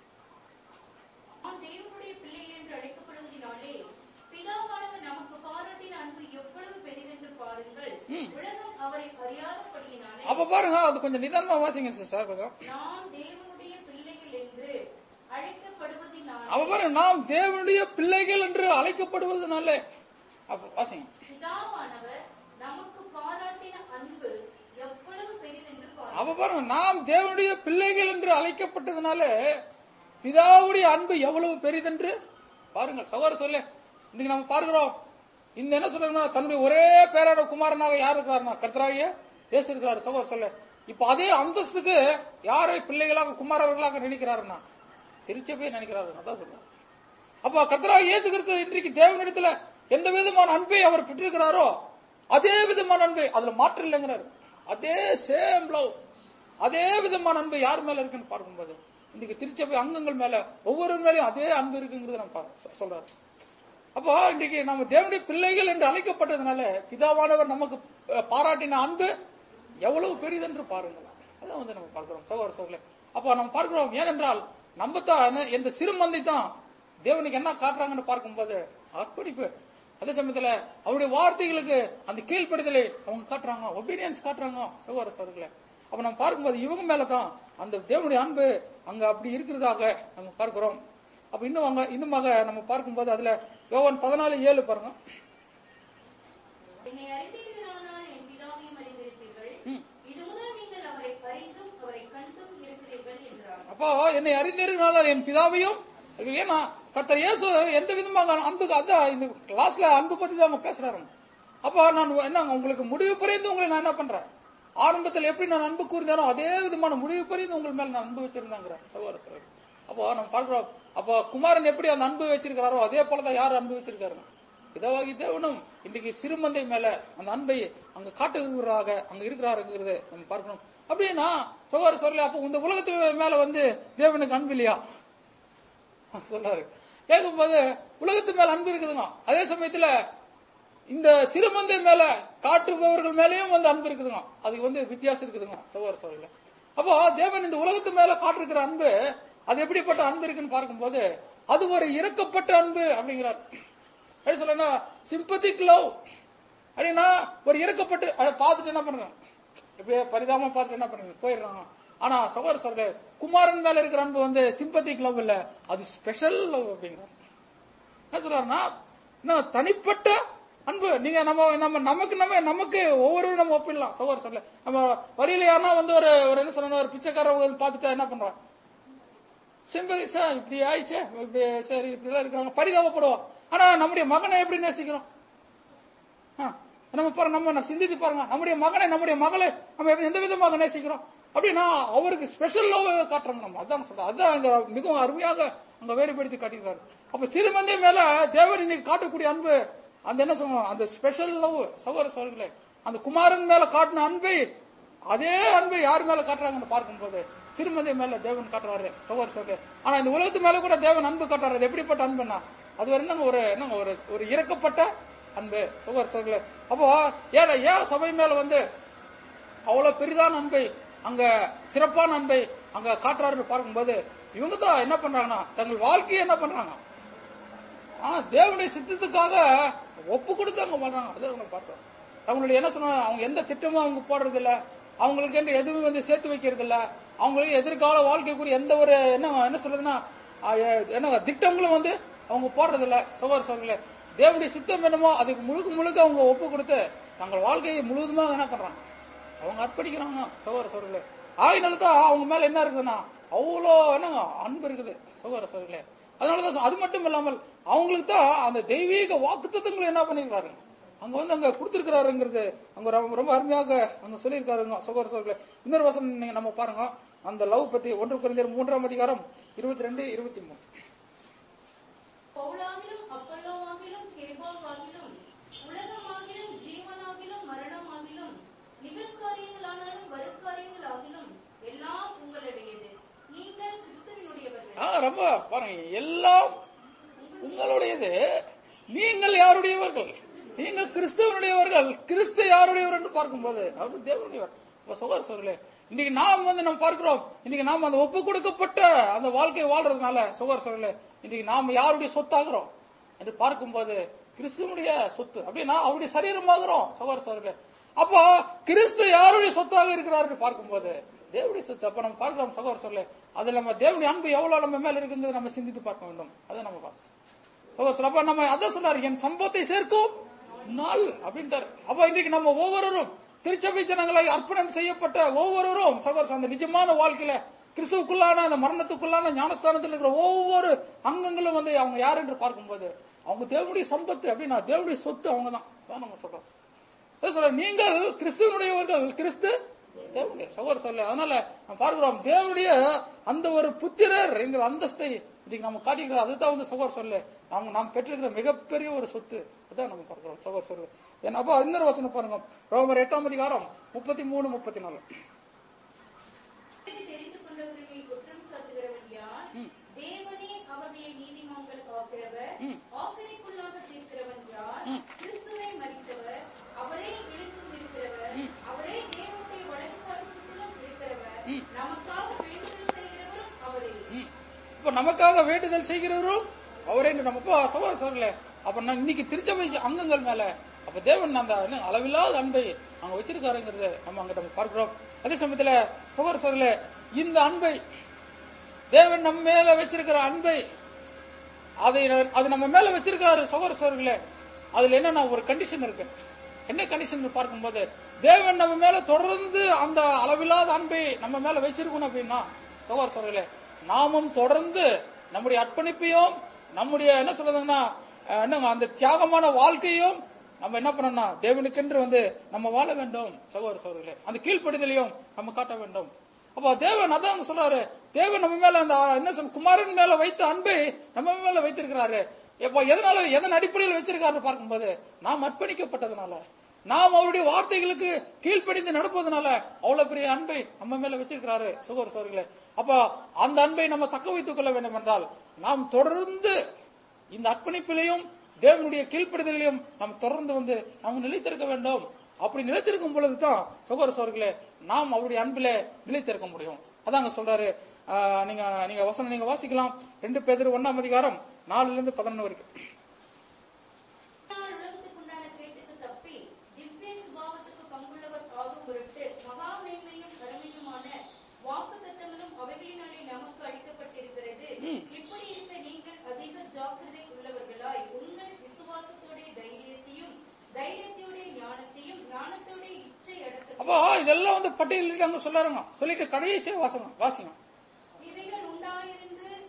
நாம் தேவனுடைய பிள்ளை என்று அழைக்கப்படுவதினாலே பிதாவானவர் நமக்கு பாராட்டின அன்பு எவ்வளவு பெரிதென்று பாருங்கள் உலகம் அவரை அறியாதபடியினாலே அப்ப பாருங்க அது கொஞ்சம் நிதானமா வாசிங்க சிஸ்டர் கொஞ்சம் நாம் தேவனுடைய பிள்ளைகள் என்று அழைக்கப்படுவதினாலே அப்ப பாருங்க நாம் தேவனுடைய பிள்ளைகள் என்று அழைக்கப்படுவதனால அப்ப வாசிங்க பிதாவானவர் நமக்கு பாராட்டின அன்பு எவ்வளவு பெரிதென்று பாருங்கள் அப்ப பாருங்க நாம் தேவனுடைய பிள்ளைகள் என்று அழைக்கப்பட்டதுனால பிதாவுடைய அன்பு எவ்வளவு பெரிதென்று பாருங்கள் சகோதர சொல்ல இன்னைக்கு நம்ம பார்க்கிறோம் இந்த என்ன சொல்றோம்னா தன்னுடைய ஒரே பேரோட குமாரனாக யார் இருக்கிறாருன்னா கர்த்தராகிய இயேசு இருக்கிறாரு சகோதர சொல்ல இப்ப அதே அந்தஸ்துக்கு யாரை பிள்ளைகளாக குமாரர்களாக நினைக்கிறாருன்னா திருச்சபையை நினைக்கிறாரு அதான் சொல்றேன் அப்ப கர்த்தராகிய இயேசு கிறிஸ்து இன்றைக்கு தேவனிடத்துல எந்த விதமான அன்பை அவர் பெற்றிருக்கிறாரோ அதே விதமான அன்பை அதுல மாற்றம் இல்லைங்கிறாரு அதே சேம் லவ் அதே விதமான அன்பு யார் மேல இருக்குன்னு பார்க்கும்போது இன்னைக்கு திருச்சபை அங்கங்கள் மேல ஒவ்வொரு மேலயும் அதே அன்பு இருக்குங்கிறது நம்ம பா- சொ- சொல்றாரு அப்போ இன்னைக்கு நம்ம தேவனுடைய பிள்ளைகள் என்று அழைக்கப்பட்டதுனால பிதாவானவர் நமக்கு அஹ், பாராட்டின அன்பு எவ்வளவு பெரிதென்று பாருங்கள் அதான் வந்து நம்ம பார்க்கிறோம் சகோதர சோழ அப்போ நம்ம பார்க்கிறோம் ஏனென்றால் நம்ம தான் இந்த சிறுமந்தை தான் தேவனுக்கு என்ன காட்டுறாங்கன்னு பார்க்கும்போது அர்ப்பணிப்பு அதே சமயத்துல அவருடைய வார்த்தைகளுக்கு அந்த கீழ்ப்படுதலை அவங்க காட்டுறாங்க ஒபீடியன்ஸ் காட்டுறாங்க சகோதர சோழர்களே அப்ப நம்ம பார்க்கும்போது இவங்க மேலதான் அந்த தேவனுடைய அன்பு அங்க அப்படி இருக்கிறதாக நம்ம பார்க்கிறோம் அப்ப இன்னும் அங்க இன்னுமாக நம்ம பார்க்கும்போது அதுல யோவான் பதினாலு ஏழு பாருங்க என்னை அறிந்தீர்களானால் என் பிதாவையும் அறிந்திருப்பீர்கள் இது முதல் நீங்கள் அவரை அறிந்தும் அவரை கண்டும் இருக்கிறீர்கள் என்றார் அப்போ என்னை அறிந்தீர்களால் என் பிதாவையும் ஏன்னா கர்த்தர் இயேசு எந்த விதமாக அன்புக்கு அதான் இந்த கிளாஸ்ல அன்பு பத்தி தான் அவங்க பேசுறாரு அப்போ நான் என்ன உங்களுக்கு முடிவு புரிந்து உங்களை நான் என்ன பண்றேன் ஆரம்பத்தில் எப்படி நான் அன்பு கூர்ந்தானோ அதே விதமான முடிவு புரிந்து உங்கள் மேல நான் அன்பு வச்சிருந்தாங்கிற சகோதர சகோதரி அப்போ நம்ம பார்க்கிறோம் அப்போ குமாரன் எப்படி அந்த அன்பு வச்சிருக்காரோ அதே போலதான் யார் அன்பு வச்சிருக்காரு இதவாகி தேவனும் இன்னைக்கு சிறுமந்தை மேல அந்த அன்பை அங்க காட்டுகிறாக அங்க இருக்கிறாருங்கிறது நம்ம பார்க்கணும் அப்படின்னா சகோதர சொல்லல அப்போ இந்த உலகத்து மேல வந்து தேவனுக்கு அன்பு இல்லையா சொல்றாரு கேட்கும்போது உலகத்து மேல அன்பு இருக்குதுங்க அதே சமயத்துல இந்த சிறுமந்தை மேல காட்டுபவர்கள் மேலயும் வந்து அன்பு இருக்குதுங்க அதுக்கு வந்து வித்தியாசம் இருக்குதுங்க சகோதர சொல்லல அப்போ தேவன் இந்த உலகத்து மேல காட்டிருக்கிற அன்பு அது எப்படிப்பட்ட அன்பு இருக்குன்னு பார்க்கும்போது அது ஒரு இறக்கப்பட்ட அன்பு அப்படிங்கிறார் எப்படி சொல்லனா சிம்பத்திக் லவ் அப்படின்னா ஒரு இறக்கப்பட்டு அதை பார்த்துட்டு என்ன பண்றான் இப்படியே பரிதாபமா பார்த்துட்டு என்ன பண்றாங்க போயிடுறாங்க ஆனா சகோதர சொல்ற குமாரன் மேல இருக்கிற அன்பு வந்து சிம்பத்திக் லவ் இல்ல அது ஸ்பெஷல் லவ் அப்படிங்கிறார் என்ன சொல்றாருன்னா இன்னும் தனிப்பட்ட அன்பு நீங்க நம்ம நம்ம நமக்கு நம்ம நமக்கு ஒவ்வொரு நம்ம ஒப்பிடலாம் சகோதர சொல்ல நம்ம வரியில யாருன்னா வந்து ஒரு ஒரு என்ன சொல்லணும் ஒரு பிச்சைக்காரர் வந்து பார்த்துட்டா என்ன பண்றான் சிம்பரிசா இப்படி ஆயிடுச்சே இப்படி சரி இப்படி எல்லாம் இருக்காங்க பரிதாபப்படுவோம் ஆனா நம்முடைய மகனை எப்படி நேசிக்கிறோம் ஆ, நம்ம பாருங்க நம்ம நம்ம சிந்தித்து பாருங்க நம்முடைய மகனை நம்முடைய மகளை நம்ம எந்த- எந்த விதமாக நேசிக்கிறோம் அப்படின்னா அவருக்கு ஸ்பெஷல் லவ் காட்டுறாங்க நம்ம அதான் சொல்றோம் அதான் இங்க மிகவும் அருமையாக அங்க வேறுபடுத்தி காட்டியிருக்காரு அப்ப சிறுமந்தை மேல தேவர் இன்னைக்கு காட்டக்கூடிய அன்பு அந்த என்ன சொல்லுவோம் அந்த ஸ்பெஷல் லவ் சகோதர சோழர்களே அந்த குமாரன் மேல காட்டின அன்பை அதே அன்பை யார் மேல காட்டுறாங்கன்னு பார்க்கும்போது சிறுமந்தை மேல தேவன் காட்டுறாரு சகோதர சோழர்களே ஆனா இந்த உலகத்து மேல கூட தேவன் அன்பு காட்டுறாரு அது எப்படிப்பட்ட அன்புன்னா அது ஒரு என்னங்க ஒரு என்னங்க ஒரு ஒரு இறக்கப்பட்ட அன்பு சுகர் சோர்களே அப்போ ஏன் ஏன் சபை மேல வந்து அவ்வளவு பெரிதான அன்பை அங்க சிறப்பான அன்பை அங்க காட்டுறாருன்னு பார்க்கும்போது இவங்க தான் என்ன பண்றாங்கன்னா தங்கள் வாழ்க்கையை என்ன பண்றாங்க ஆ, தேவனுடைய சித்தத்துக்காக ஒப்பு கொடுத்து அவங்க பண்றாங்க அதை அவங்க பார்த்தோம் அவங்களுடைய என்ன சொன்னா அவங்க எந்த திட்டமும் அவங்க போடுறது இல்ல அவங்களுக்கு என்று எதுவும் வந்து சேர்த்து வைக்கிறது இல்ல அவங்களுக்கு எதிர்கால வாழ்க்கைக்குரிய எந்த ஒரு என்ன என்ன சொல்றதுன்னா ஆ, எ- என்ன திட்டங்களும் வந்து அவங்க போடுறது இல்ல சகோதர சோழர்களே தேவனுடைய சித்தம் என்னமோ அதுக்கு முழுக்க முழுக்க அவங்க ஒப்பு கொடுத்து தங்கள் வாழ்க்கையை முழுவதுமாக என்ன பண்றாங்க அவங்க அர்ப்பணிக்கிறாங்க சகோதர சோழர்களே ஆகினால தான் அவங்க மேல என்ன இருக்குதுன்னா அவ்வளோ என்ன அன்பு இருக்குது சகோதர சோழர்களே அதனாலதான் சொ- அது மட்டும் இல்லாமல் அவங்களுக்கு தான் அந்த தெய்வீக வாக்குத்தத்தங்களை என்ன பண்ணிருக்காரு அங்க வந்து அங்க கொடுத்திருக்கிறாருங்கிறது அங்க ரொம்ப ரொம்ப அருமையாக அங்க சொல்லியிருக்காருங்க சகோதர சோழர்களே இன்னொரு வசனம் நீங்க நம்ம பாருங்க அந்த லவ் பத்தி ஒன்று குறைந்தர் மூன்றாம் அதிகாரம் இருபத்தி ரெண்டு இருபத்தி மூணு பவுலாகிலும் அப்பல்லோவாகிலும் கேபாவாகிலும் உலகமாகிலும் ஜீவனாகிலும் மரணமாகிலும் நிகழ்காரியங்களானாலும் வருக்காரியங்களாகிலும் எல்லாம் உங்களுடையது நீங்கள் கிறிஸ்துவினுடையவர்கள் ஆ, ரொம்ப பாருங்க எல்லாம் உங்களுடையது நீங்கள் யாருடையவர்கள் நீங்கள் கிறிஸ்துவனுடையவர்கள் கிறிஸ்து யாருடையவர் என்று பார்க்கும்போது அவர் தேவனுடையவர் அப்ப சகோதர சோழர்களே இன்னைக்கு நாம் வந்து நம்ம பார்க்கிறோம் இன்னைக்கு நாம் அந்த ஒப்பு கொடுக்கப்பட்ட அந்த வாழ்க்கையை வாழ்றதுனால சகோதர சோழர்களே இன்னைக்கு நாம் யாருடைய சொத்தாகிறோம் என்று பார்க்கும்போது கிறிஸ்துவனுடைய சொத்து அப்படின்னா அவருடைய சரீரமாகிறோம் சகோதர சோழர்களே அப்போ கிறிஸ்து யாருடைய சொத்தாக இருக்கிறார் என்று பார்க்கும்போது தேவனுடைய சொத்து அப்ப நம்ம பார்க்கிறோம் சகோதர சொல்லு அது நம்ம தேவனுடைய அன்பு எவ்வளவு நம்ம மேல இருக்குங்கிறத நம்ம சிந்தித்து பார்க்க வேண்டும் அதை நம்ம பார்க்கணும் சகோதர சொல்ல, அப்ப நம்ம அதான் சொன்னார் என் சம்பவத்தை சேர்க்கும் நாள் அப்படின்ட்டார் அப்ப இன்னைக்கு நம்ம ஒவ்வொருவரும் திருச்சபை ஜனங்களை அர்ப்பணம் செய்யப்பட்ட ஒவ்வொருவரும் சகோதர அந்த நிஜமான வாழ்க்கையில கிறிஸ்துவுக்குள்ளான அந்த மரணத்துக்குள்ளான ஞானஸ்தானத்தில் இருக்கிற ஒவ்வொரு அங்கங்களும் வந்து அவங்க யார் என்று பார்க்கும்போது அவங்க தேவனுடைய சம்பத்து அப்படின்னா தேவனுடைய சொத்து அவங்க தான் அதான் நம்ம சொல்றோம் அதான் சொல்றேன், நீங்கள் கிறிஸ்துவனுடையவர்கள் கிறிஸ்து தேவனுடைய சகோதர சொல்ல அதனால நம்ம பார்க்கிறோம் தேவனுடைய அந்த ஒரு புத்திரர் என்கிற அந்தஸ்தை இன்னைக்கு நம்ம காட்டிக்கிறோம் அதுதான் வந்து சகோதர சொல்ல நாம் நாம் பெற்றிருக்கிற மிகப்பெரிய ஒரு சொத்து அதான் நம்ம பார்க்கிறோம் சகோதர சொல்ல ஏன்னா அப்போ இன்னொரு வசனம் பாருங்க ரோமர் எட்டாம் அதிகாரம் முப்பத்தி மூணு முப்பத்தி நாலு தெரிந்து கொண்டவர்களை குற்றம் சாட்டுகிறவன் யார் தேவனே அவருடைய நீதிமான்கள் காக்கிறவர் ஆக்கணைக்குள்ளாக தீர்க்கிறவன் யார் கிறிஸ்துவை மறித்தவர் அவரே எழுந்தும் இருக்கிறவர் அவரே தேவனுடைய வலது பரிசுத்திலும் இருக்கிறவர் நமக்காக வேண்டுதல் செய்கிறவரும் அவரே இப்ப நமக்காக வேண்டுதல் செய்கிறவரும் அவரே நம்ம அப்போ சகோதர சொல்லல அப்ப நான் இன்னைக்கு திருச்சபை அங்கங்கள் மேல அப்ப தேவன் அந்த என்ன அளவில்லாத அன்பை அங்க வச்சிருக்காருங்கிறது நம்ம அங்க நம்ம பார்க்கிறோம் அதே சமயத்துல சகோதர சொல்லல இந்த அன்பை தேவன் நம்ம மேல வச்சிருக்கிற அன்பை அதை அது நம்ம மேல வச்சிருக்காரு சகோதர சோர்களே அதுல என்னன்னா ஒரு கண்டிஷன் இருக்கு என்ன கண்டிஷன் பார்க்கும்போது தேவன் நம்ம மேல தொடர்ந்து அந்த அளவில்லாத அன்பை நம்ம மேல வச்சிருக்கணும் அப்படின்னா சகோதர சோர்களே நாமும் தொடர்ந்து நம்முடைய அர்ப்பணிப்பையும் நம்முடைய என்ன சொல்றதுன்னா அஹ், என்னங்க அந்த தியாகமான வாழ்க்கையும் நம்ம என்ன பண்ணணும்னா தேவனுக்கென்று வந்து நம்ம வாழ வேண்டும் சகோதர சோர்களே அந்த கீழ்ப்படுதலையும் நம்ம காட்ட வேண்டும் அப்ப தேவன் அதான் அங்க சொல்றாரு தேவன் நம்ம மேல அந்த என்ன சொல் குமாரன் மேல வைத்த அன்பை நம்ம மேல வைத்திருக்கிறாரு இப்போ எதனால எதன் அடிப்படையில் வச்சிருக்காரு பார்க்கும்போது நாம் அர்ப்பணிக்கப்பட்டதுனால நாம் அவருடைய வார்த்தைகளுக்கு கீழ்ப்படிந்து நடப்பதனால அவ்வளவு பெரிய அன்பை நம்ம மேல வச்சிருக்கிறாரு சுகர் சோர்களே அப்ப அந்த அன்பை நம்ம தக்க வைத்துக் கொள்ள வேண்டும் என்றால் நாம் தொடர்ந்து இந்த அர்ப்பணிப்பிலையும் தேவனுடைய கீழ்ப்படுதலையும் நாம் தொடர்ந்து வந்து நாம் நிலைத்திருக்க வேண்டும் அப்படி நிலைத்திருக்கும் பொழுதுதான் சகோதர சோர்களே நாம் அவருடைய அன்பிலே நிலைத்திருக்க முடியும் அதாங்க சொல்றாரு ஆஹ், நீங்க நீங்க வசனம் நீங்க வாசிக்கலாம் ரெண்டு பேர் ஒன்னாம் அதிகாரம் நாலுல இருந்து பதினொன்று வரைக்கும் நாள் உலகத்துக்குண்டான கேட்டுக்கு தப்பி திவ்ய சுபாவத்துக்கு பங்குள்ளவர் ஆகும் பொருட்டு மகா மேன்மையும் கடமையுமான வாக்கு தத்தங்களும் அவைகளினாலே நமக்கு அளிக்கப்பட்டிருக்கிறது இப்படி இருக்க நீங்கள் அதிக ஜாக்கிரதை உள்ளவர்களாய் உங்கள் விசுவாசத்தோடைய தைரியத்தையும் தைரியத்தோடைய ஞானத்தையும் ஞானத்தோடைய இச்சை அடக்கத்தையும் அப்போ இதெல்லாம் வந்து பட்டியலிட்டு அங்க சொல்லாருங்க சொல்லிட்டு கடைசியா வாசகம் வாசிங்க இவைகள் உண்டாயிருந்து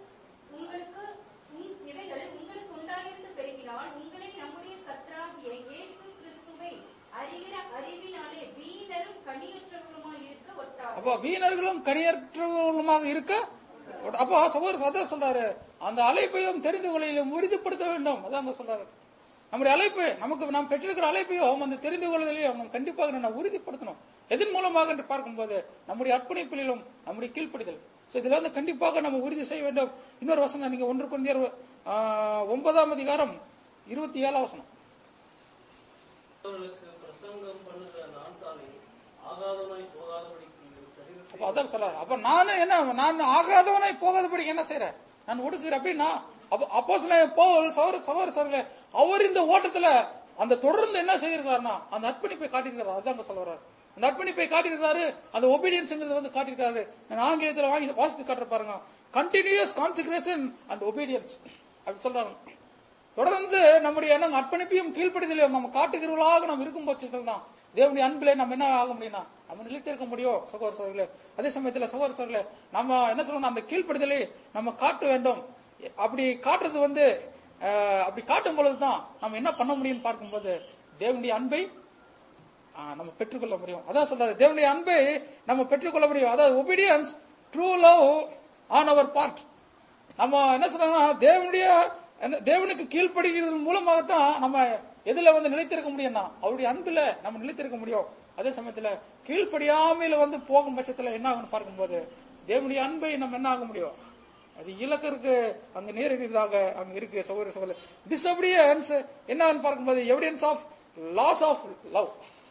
அப்போ வீணர்களும் கனியற்றவர்களுமாக இருக்க அப்போ சகோதரர் அதான் சொல்றாரு அந்த அழைப்பையும் தெரிந்து கொள்ளையிலும் உறுதிப்படுத்த வேண்டும் அதான் அங்க சொல்றாரு நம்முடைய அழைப்பு நமக்கு நாம் பெற்றிருக்கிற அழைப்பையும் அந்த தெரிந்து கொள்வதிலையும் நாம் கண்டிப்பாக நம்ம உறுதிப்படுத்தணும் எதன் மூலமாக என்று பார்க்கும்போது நம்முடைய அர்ப்பணிப்பிலும் நம்முடைய கீழ்ப்படிதல் So இதுல வந்து கண்டிப்பாக நம்ம உறுதி செய்ய வேண்டும் இன்னொரு வசனம் நீங்க ஒன்று குழந்தையர் ஒன்பதாம் அதிகாரம் இருபத்தி ஏழாம் வசனம் அவர்களுக்கு பிரசங்கம் பண்ணுகிற நான் தானே ஆகாதவனாய் போகாதபடிக்கு என் சரீரத்தை அப்ப அதான் சொல்றாரு அப்ப நானு என்ன நான் ஆகாதவனை போகாதபடி என்ன செய்யறேன் நான் ஒடுக்குறேன் அப்படின்னா அப்போ சில போல் சௌர சௌர சௌரல அவர் இந்த ஓட்டத்துல அந்த தொடர்ந்து என்ன செய்திருக்காருன்னா அந்த அர்ப்பணிப்பை காட்டியிருக்காரு அதான் அங்க சொல்ல வர்றாரு அந்த அர்ப்பணிப்பை காட்டியிருக்காரு அந்த ஒபீடியன்ஸ்ங்கிறது வந்து காட்டியிருக்காரு நான் ஆங்கிலத்தில் வாங்கி வாசித்து காட்டுற பாருங்க கண்டினியூஸ் கான்சிக்ரேஷன் அண்ட் ஒபீடியன்ஸ் அப்படி சொல்றாங்க தொடர்ந்து நம்முடைய எண்ணம் அர்ப்பணிப்பையும் கீழ்ப்படிதலையும் நம்ம காட்டுகிறவர்களாக நாம் இருக்கும் பட்சத்தில் தான் தேவனுடைய அன்பிலே நம்ம என்ன ஆக முடியும்னா நம்ம நிலைத்திருக்க முடியும் சகோதர சோர்களே அதே சமயத்துல சகோதர சோர்களே நம்ம என்ன சொல்லணும் அந்த கீழ்ப்படிதலை நம்ம காட்ட வேண்டும் அப்படி காட்டுறது வந்து அஹ், அப்படி காட்டும் பொழுதுதான் நம்ம என்ன பண்ண முடியும்னு பார்க்கும்போது தேவனுடைய அன்பை ஆ, நம்ம பெற்றுக்கொள்ள முடியும் அதான் சொல்றாரு தேவனுடைய அன்பை நம்ம பெற்றுக்கொள்ள முடியும் அதாவது obedience true love on our part நம்ம என்ன சொல்றோம்னா தேவனுடைய அந்த தேவனுக்கு கீழ்ப்படுகிறது மூலமாகத்தான் நம்ம எதுல வந்து நிலைத்திருக்க முடியும்னா அவருடைய அன்புல நம்ம நிலைத்திருக்க முடியும் அதே சமயத்துல கீழ்ப்படியாமையில வந்து போகும் பட்சத்துல என்ன ஆகும்னு பார்க்கும்போது தேவனுடைய அன்பை நம்ம என்ன ஆக முடியும் அது இலக்கருக்கு அங்க நேரடியாக அங்க இருக்கு சகோதர சகோதர டிஸ்அபிடியன்ஸ் என்னன்னு பார்க்கும்போது evidence of loss of love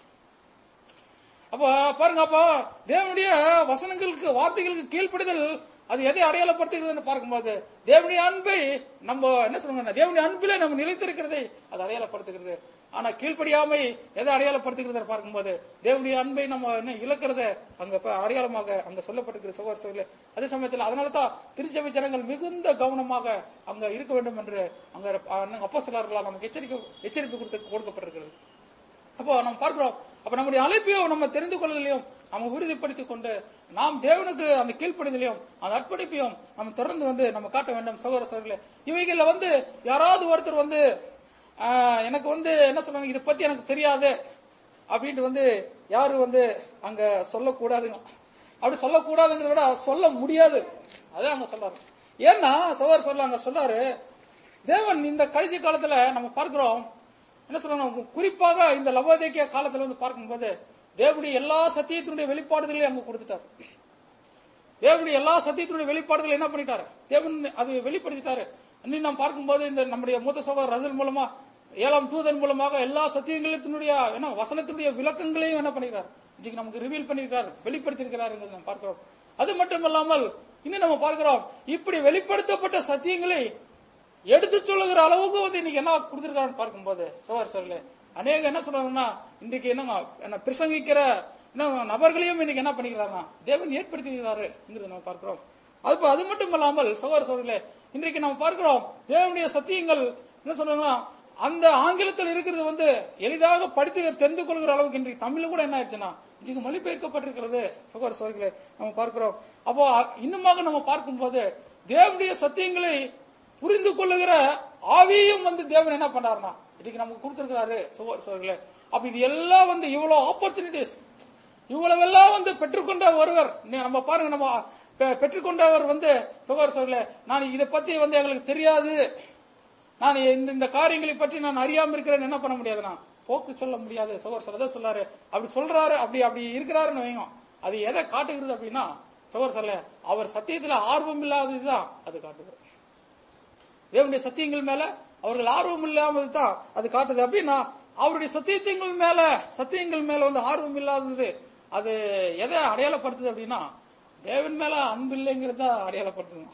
அப்ப பாருங்க அப்ப தேவனுடைய வசனங்களுக்கு வார்த்தைகளுக்கு கீழ்ப்படிதல் அது எதை அடையாளப்படுத்துகிறதுன்னு பார்க்கும்போது தேவனுடைய அன்பை நம்ம என்ன சொல்லுங்க தேவனுடைய அன்பிலே நம்ம நிலைத்திருக்கிறதை அது அடையாளப்படுத்துகிறது ஆனா கீழ்ப்படியாமை எதை அடையாளப்படுத்துகிறது பார்க்கும்போது தேவனுடைய அன்பை நம்ம என்ன இழக்கிறத அங்க ப- அடையாளமாக அங்க சொல்லப்பட்டிருக்கிற சகோதர சகோதரிகளே. அதே சமயத்தில் அதனால தான் திருச்சபை ஜனங்கள் மிகுந்த கவனமாக அங்க இருக்க வேண்டும் என்று அங்க அப்போ சிலர்களால் நமக்கு எச்சரிக்கை எச்சரிப்பு கொடுத்து கொடுக்கப்பட்டிருக்கிறது அப்போ நம்ம பார்க்கிறோம் அப்ப நம்முடைய அழைப்பையும் நம்ம தெரிந்து கொள்ளலையும் நம்ம உறுதிப்படுத்திக் கொண்டு நாம் தேவனுக்கு அந்த கீழ்ப்படிதலையும் அந்த அர்ப்பணிப்பையும் நம்ம தொடர்ந்து வந்து நம்ம காட்ட வேண்டும் சகோதர சகோதரர்களே இவைகள்ல வந்து யாராவது ஒருத்தர் வந்து ஆஹ், எனக்கு வந்து என்ன சொல்றாங்க இதை பத்தி எனக்கு தெரியாது அப்படின்ட்டு வந்து யாரும் வந்து அங்க சொல்லக்கூடாதுங்க அப்படி சொல்லக்கூடாதுங்கிறத விட சொல்ல முடியாது அதான் அங்க சொல்றாரு ஏன்னா சகோதர சொல்ல அங்க சொல்றாரு தேவன் இந்த கடைசி காலத்துல நம்ம பார்க்கிறோம் என்ன சொல்றாங்க குறிப்பாக இந்த லவோதேக்கிய காலத்துல வந்து பார்க்கும்போது தேவனுடைய எல்லா சத்தியத்தினுடைய வெளிப்பாடுகளையும் அங்க கொடுத்துட்டாரு தேவனுடைய எல்லா சத்தியத்தினுடைய வெளிப்பாடுகளை என்ன பண்ணிட்டாரு தேவன் அது வெளிப்படுத்திட்டாரு இன்னும் நாம் பார்க்கும்போது இந்த நம்முடைய மூத்த சகோதரர் ரசல் மூலமா ஏழாம் தூதன் மூலமாக எல்லா சத்தியங்களினுடைய என்ன வசனத்தினுடைய விளக்கங்களையும் என்ன பண்ணிருக்காரு இன்னைக்கு நமக்கு ரிவீல் பண்ணிருக்காரு வெளிப்படுத்தியிருக்கிறார் என்று நாம் பார்க்கிறோம் அது மட்டுமல்லாமல் இன்னும் நம்ம பார்க்கிறோம் இப்படி வெளிப்படுத்தப்பட்ட சத்தியங்களை எடுத்து சொல்லுகிற அளவுக்கு வந்து இன்னைக்கு என்ன கொடுத்திருக்காருன்னு பார்க்கும்போது சோர் சொல்லு அநேக என்ன சொல்றாங்கன்னா இன்னைக்கு என்னங்க என்ன பிரசங்கிக்கிற என்ன நபர்களையும் இன்னைக்கு என்ன பண்ணிக்கிறாங்க தேவன் ஏற்படுத்திக்கிறாருங்கிறது நம்ம பார்க்கிறோம் அது அது மட்டும் இல்லாமல் சகோதர சோழர்களே இன்றைக்கு நம்ம பார்க்கிறோம் தேவனுடைய சத்தியங்கள் என்ன சொல்றாங்கன்னா அந்த ஆங்கிலத்தில் இருக்கிறது வந்து எளிதாக படித்து தெரிந்து கொள்கிற அளவுக்கு இன்றைக்கு தமிழ்ல கூட என்ன ஆயிடுச்சுன்னா இன்றைக்கு மொழிபெயர்க்கப்பட்டிருக்கிறது சகோதர சோழர்களே நம்ம பார்க்கிறோம் அப்போ அ- இன்னுமாக நம்ம பார்க்கும்போது தேவனுடைய சத்தியங்களை புரிந்து கொள்ளுகிற ஆவியும் வந்து தேவன் என்ன பண்றாருன்னா இன்னைக்கு நமக்கு கொடுத்திருக்கிறாரு சகோதர சோழர்களே அப்ப இது எல்லாம் வந்து இவ்வளவு ஆப்பர்ச்சுனிட்டிஸ் இவ்வளவெல்லாம் வந்து பெற்றுக்கொண்ட ஒருவர் நீ நம்ம பாருங்க நம்ம பெ- பெற்றுக்கொண்டவர் வந்து சகோதர சோழர்களே நான் இதை பத்தி வந்து எங்களுக்கு தெரியாது நான் இந்த இந்த காரியங்களை பற்றி நான் அறியாம இருக்கிறேன் என்ன பண்ண முடியாதுன்னா போக்கு சொல்ல முடியாது சகோதர சொல்ல சொல்லாரு அப்படி சொல்றாரு அப்படி அப்படி இருக்கிறாருன்னு வைங்க அது எதை காட்டுகிறது அப்படின்னா சகோதர சொல்ல அவர் சத்தியத்துல ஆர்வம் இல்லாததுதான் அது காட்டுகிறது தேவனுடைய சத்தியங்கள் மேல அவர்கள் ஆர்வம் இல்லாமல் தான் அது காட்டுது அப்படின்னா அவருடைய சத்தியங்கள் மேல சத்தியங்கள் மேல வந்து ஆர்வம் இல்லாதது அது எதை அடையாளப்படுத்துது அப்படின்னா தேவன் மேல அன்பு இல்லைங்கிறது தான் அடையாளப்படுத்துது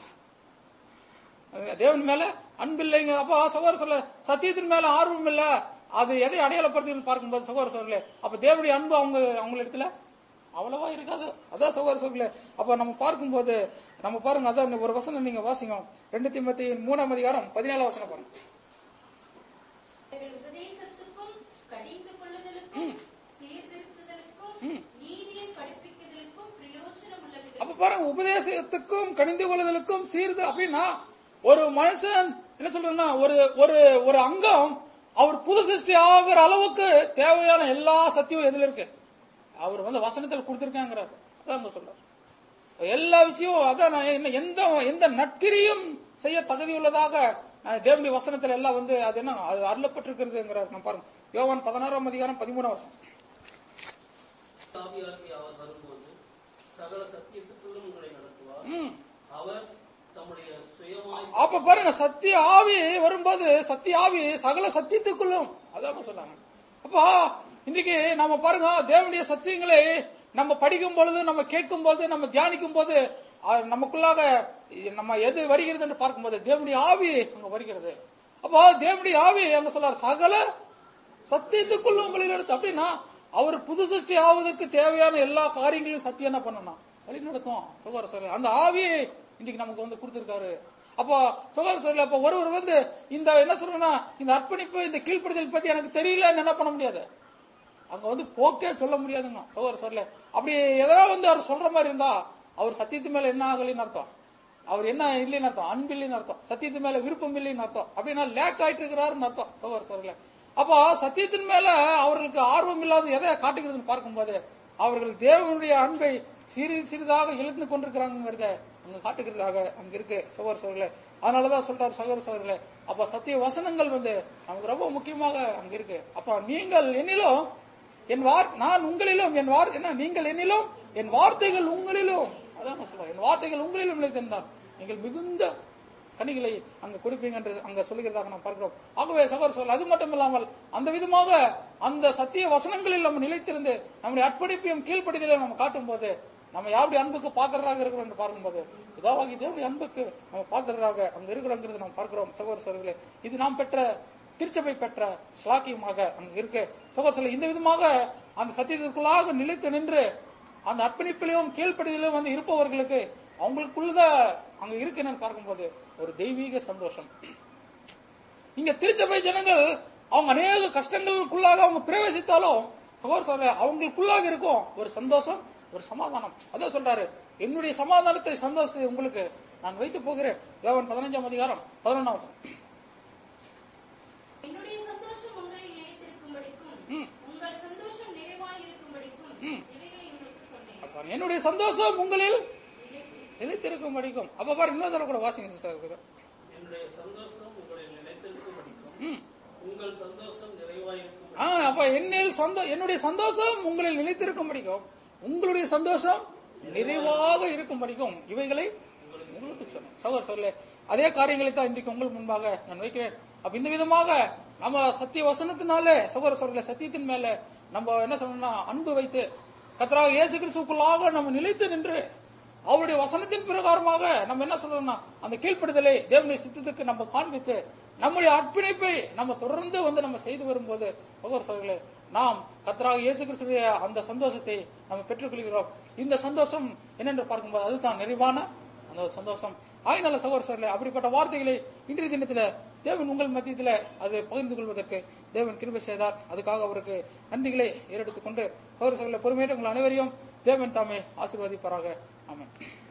அது தேவன் மேல அன்பு இல்லைங்க அப்போ சகோதர சொல்ல சத்தியத்தின் மேல ஆர்வம் இல்ல அது எதை அடையாளப்படுத்துதுன்னு பார்க்கும்போது சகோதர சொல்லல அப்ப தேவனுடைய அன்பு அவங்க அவங்க இடத்துல அவ்வளவா இருக்காது அதான் சகோதர சொல்லல அப்ப நம்ம பார்க்கும்போது நம்ம பாருங்க அதான் ஒரு வசனம் நீங்க வாசிங்க ரெண்டு திமுத்தி மூணாம் அதிகாரம் பதினேழாம் வசனம் பாருங்க அவர்கள் உபதேசத்துக்கும் கடிந்து கொள்ளுதலுக்கும் சீர்திருத்துதலுக்கும் நீதியை படிப்பிக்குதலுக்கும் பிரயோஜனம் உள்ளவர்கள் அப்ப பாருங்க உபதேசத்துக்கும் கணிந்து கொள்ளுதலுக்கும் சீர்து அப்படின்னா ஒரு மனுஷன் என்ன சொல்றதுன்னா ஒரு ஒரு ஒரு அங்கம் அவர் புது சிருஷ்டி ஆகிற அளவுக்கு தேவையான எல்லா சத்தியம் எதுல இருக்கு அவர் வந்து வசனத்தில் கொடுத்திருக்காங்கிறார் அதான் அங்க சொல்றார் எல்லா விஷயமும் அதான் நான் என்ன எந்த எந்த நற்கிரியும் செய்ய தகுதியுள்ளதாக நான் தேவனுடைய வசனத்துல எல்லாம் வந்து அது என்ன அது அருளப்பட்டிருக்கிறதுங்கிறார் நான் பாருங்க யோவான் பதினாறாம் அதிகாரம் பதிமூணாம் வசனம் ஆவியாகி அவர் வரும்போது சகல சத்தியத்துக்குள்ளும் உங்களை நடத்துவார் ம். அவர் தம்முடைய சுயமாய் அப்ப பாருங்க சத்திய ஆவி வரும்போது சத்திய ஆவி சகல சத்தியத்துக்குள்ளும் அதான் சொன்னாங்க அப்போ இன்னைக்கு நம்ம பாருங்க தேவனுடைய சத்தியங்களை நம்ம படிக்கும் பொழுது நம்ம கேட்கும் பொழுது நம்ம தியானிக்கும் போது அது நமக்குள்ளாக நம்ம எது வருகிறது என்று பார்க்கும்போது தேவனுடைய ஆவி அங்க வருகிறது அப்போ தேவனுடைய ஆவி அங்க சொல்றார் சகல சத்தியத்துக்குள்ள உங்களில் எடுத்து அப்படின்னா அவர் புது சிருஷ்டி ஆவதற்கு தேவையான எல்லா காரியங்களையும் சத்தியம் என்ன பண்ணணும் வழி நடத்தும் சுகார சொல்ல அந்த ஆவியை இன்னைக்கு நமக்கு வந்து கொடுத்திருக்காரு அப்போ சுகார சொல்ல அப்ப ஒருவர் வந்து இந்த என்ன சொல்றேன்னா இந்த அர்ப்பணிப்பு இந்த கீழ்ப்படுதல் பத்தி எனக்கு தெரியலன்னு என்ன பண்ண முடியாது அங்க வந்து போக்கே சொல்ல முடியாதுங்க சகோதர சொல்ல அப்படி எதாவது வந்து அவர் சொல்ற மாதிரி இருந்தா அவர் சத்தியத்து மேல என்ன ஆகலைன்னு அர்த்தம் அவர் என்ன இல்லைன்னு அர்த்தம் அன்பு இல்லைன்னு அர்த்தம் சத்தியத்து மேல விருப்பம் இல்லைன்னு அர்த்தம் அப்படின்னா லேக் ஆயிட்டு இருக்கிறாருன்னு அர்த்தம் சகோதர சொல்ல அப்போ சத்தியத்தின் மேல அவர்களுக்கு ஆர்வம் இல்லாத எதை காட்டுகிறதுன்னு பார்க்கும்போது அவர்கள் தேவனுடைய அன்பை சிறிது சிறிதாக இழந்து கொண்டிருக்கிறாங்கிறத அங்க காட்டுகிறதாக அங்க இருக்கு சகோதர சோழர்களே அதனாலதான் சொல்றாரு சகோதர சோழர்களே அப்ப சத்திய வசனங்கள் வந்து நமக்கு ரொம்ப முக்கியமாக அங்க இருக்கு அப்ப நீங்கள் என்னிலும் என் வார் நான் உங்களிலும் என் வார் என்ன நீங்கள் என்னிலும் என் வார்த்தைகள் உங்களிலும் அதான் நான் சொல்றேன் என் வார்த்தைகள் உங்களிலும் நிலைத்திருந்தால் நீங்கள் மிகுந்த கனிகளை அங்க கொடுப்பீங்க என்று அங்க சொல்லுகிறதாக நாம் பார்க்கிறோம் ஆகவே சகோதர சொல்ல அது மட்டும் இல்லாமல் அந்த விதமாக அந்த சத்திய வசனங்களில் நம்ம நிலைத்திருந்து நம்முடைய அர்ப்பணிப்பையும் கீழ்ப்படிதலையும் நம்ம காட்டும் போது நம்ம யாருடைய அன்புக்கு பாத்திரராக இருக்கிறோம் என்று பார்க்கும்போது இதாவாகி தேவனுடைய அன்புக்கு நம்ம பாத்திரராக அங்க இருக்கிறோங்கிறது நாம் பார்க்கிறோம் சகோதர சோழர்களே இது நாம் பெற்ற திருச்சபை பெற்ற ஸ்லாக்கியமாக அங்க இருக்கு சகோதர சொல்ல இந்த விதமாக அந்த சத்தியத்திற்குள்ளாக நிலைத்து நின்று அந்த அர்ப்பணிப்பிலையும் கீழ்ப்படிதலையும் வந்து இருப்பவர்களுக்கு அவங்களுக்குள்ள அங்க இருக்குன்னு பார்க்கும்போது ஒரு தெய்வீக சந்தோஷம் இங்க திருச்சபை ஜனங்கள் அவங்க அநேக கஷ்டங்களுக்குள்ளாக அவங்க பிரவேசித்தாலும் சகோதர சொல்ற அவங்களுக்குள்ளாக இருக்கும் ஒரு சந்தோஷம் ஒரு சமாதானம் அதான் சொல்றாரு என்னுடைய சமாதானத்தை சந்தோஷத்தை உங்களுக்கு நான் வைத்து போகிறேன் யோவான் பதினஞ்சாம் அதிகாரம் பதினொன்றாம் வசனம் என்னுடைய சந்தோஷம் உங்களில் நிலைத்திருக்கும்படிக்கும் ம். உங்கள் சந்தோஷம் நிறைவாயிருக்கும்படிக்கும் ம். இவைகளை உங்களுக்கு சொன்னேன் அப்ப என்னுடைய சந்தோஷம் உங்களில் நிலைத்திருக்கும் படிக்கும் அப்ப பாரு இன்னொரு தடவை கூட வாசிங்க சிஸ்டர் என்னுடைய சந்தோஷம் உங்களில் நிலைத்திருக்கும் படிக்கும் ம் உங்கள் சந்தோஷம் நிறைவாயிருக்கும் ஆ, அப்ப என்னில் சந்தோ என்னுடைய சந்தோஷம் உங்களில் நிலைத்திருக்கும் படிக்கும் உங்களுடைய சந்தோஷம் நிறைவாக இருக்கும் படிக்கும் இவைகளை உங்களுக்கு சொன்னேன் சகோதர சொல்ல அதே காரியங்களை தான் இன்றைக்கு உங்களுக்கு முன்பாக நான் வைக்கிறேன் அப்ப இந்த விதமாக நம்ம சத்திய வசனத்தினாலே சகோதர சொல்ல சத்தியத்தின் மேல நம்ம என்ன சொல்லணும்னா அன்பு வைத்து கத்தராக இயேசு கிறிஸ்துக்குள்ளாக நம்ம நிலைத்து நின்று அவருடைய வசனத்தின் பிரகாரமாக நம்ம என்ன சொல்லணும்னா அந்த கீழ்ப்படுதலை தேவனுடைய சித்தத்துக்கு நம்ம காண்பித்து நம்முடைய அர்ப்பணிப்பை நம்ம தொடர்ந்து வந்து நம்ம செய்து வரும்போது சகோதர சகோதரர்களே நாம் கத்தராக இயேசு கிறிஸ்துடைய அந்த சந்தோஷத்தை நம்ம பெற்றுக்கொள்கிறோம் இந்த சந்தோஷம் என்னென்று பார்க்கும்போது அதுதான் நிறைவான அந்த ஒரு சந்தோஷம் ஆயினால சகோதர சகோதரர்களே அப்படிப்பட்ட வார்த்தைகளை இன்றைய தினத்துல தேவன் உங்கள் மத்தியத்துல அதை பகிர்ந்து கொள்வதற்கு தேவன் கிருபை செய்தார் அதுக்காக அவருக்கு நன்றிகளை ஏறெடுத்துக் கொண்டு சகோதர சகோதரர்களே பொறுமையாக உங்கள் அனைவரையும் தேவன் தாமே ஆசீர்வதிப்பாராக ஆமென்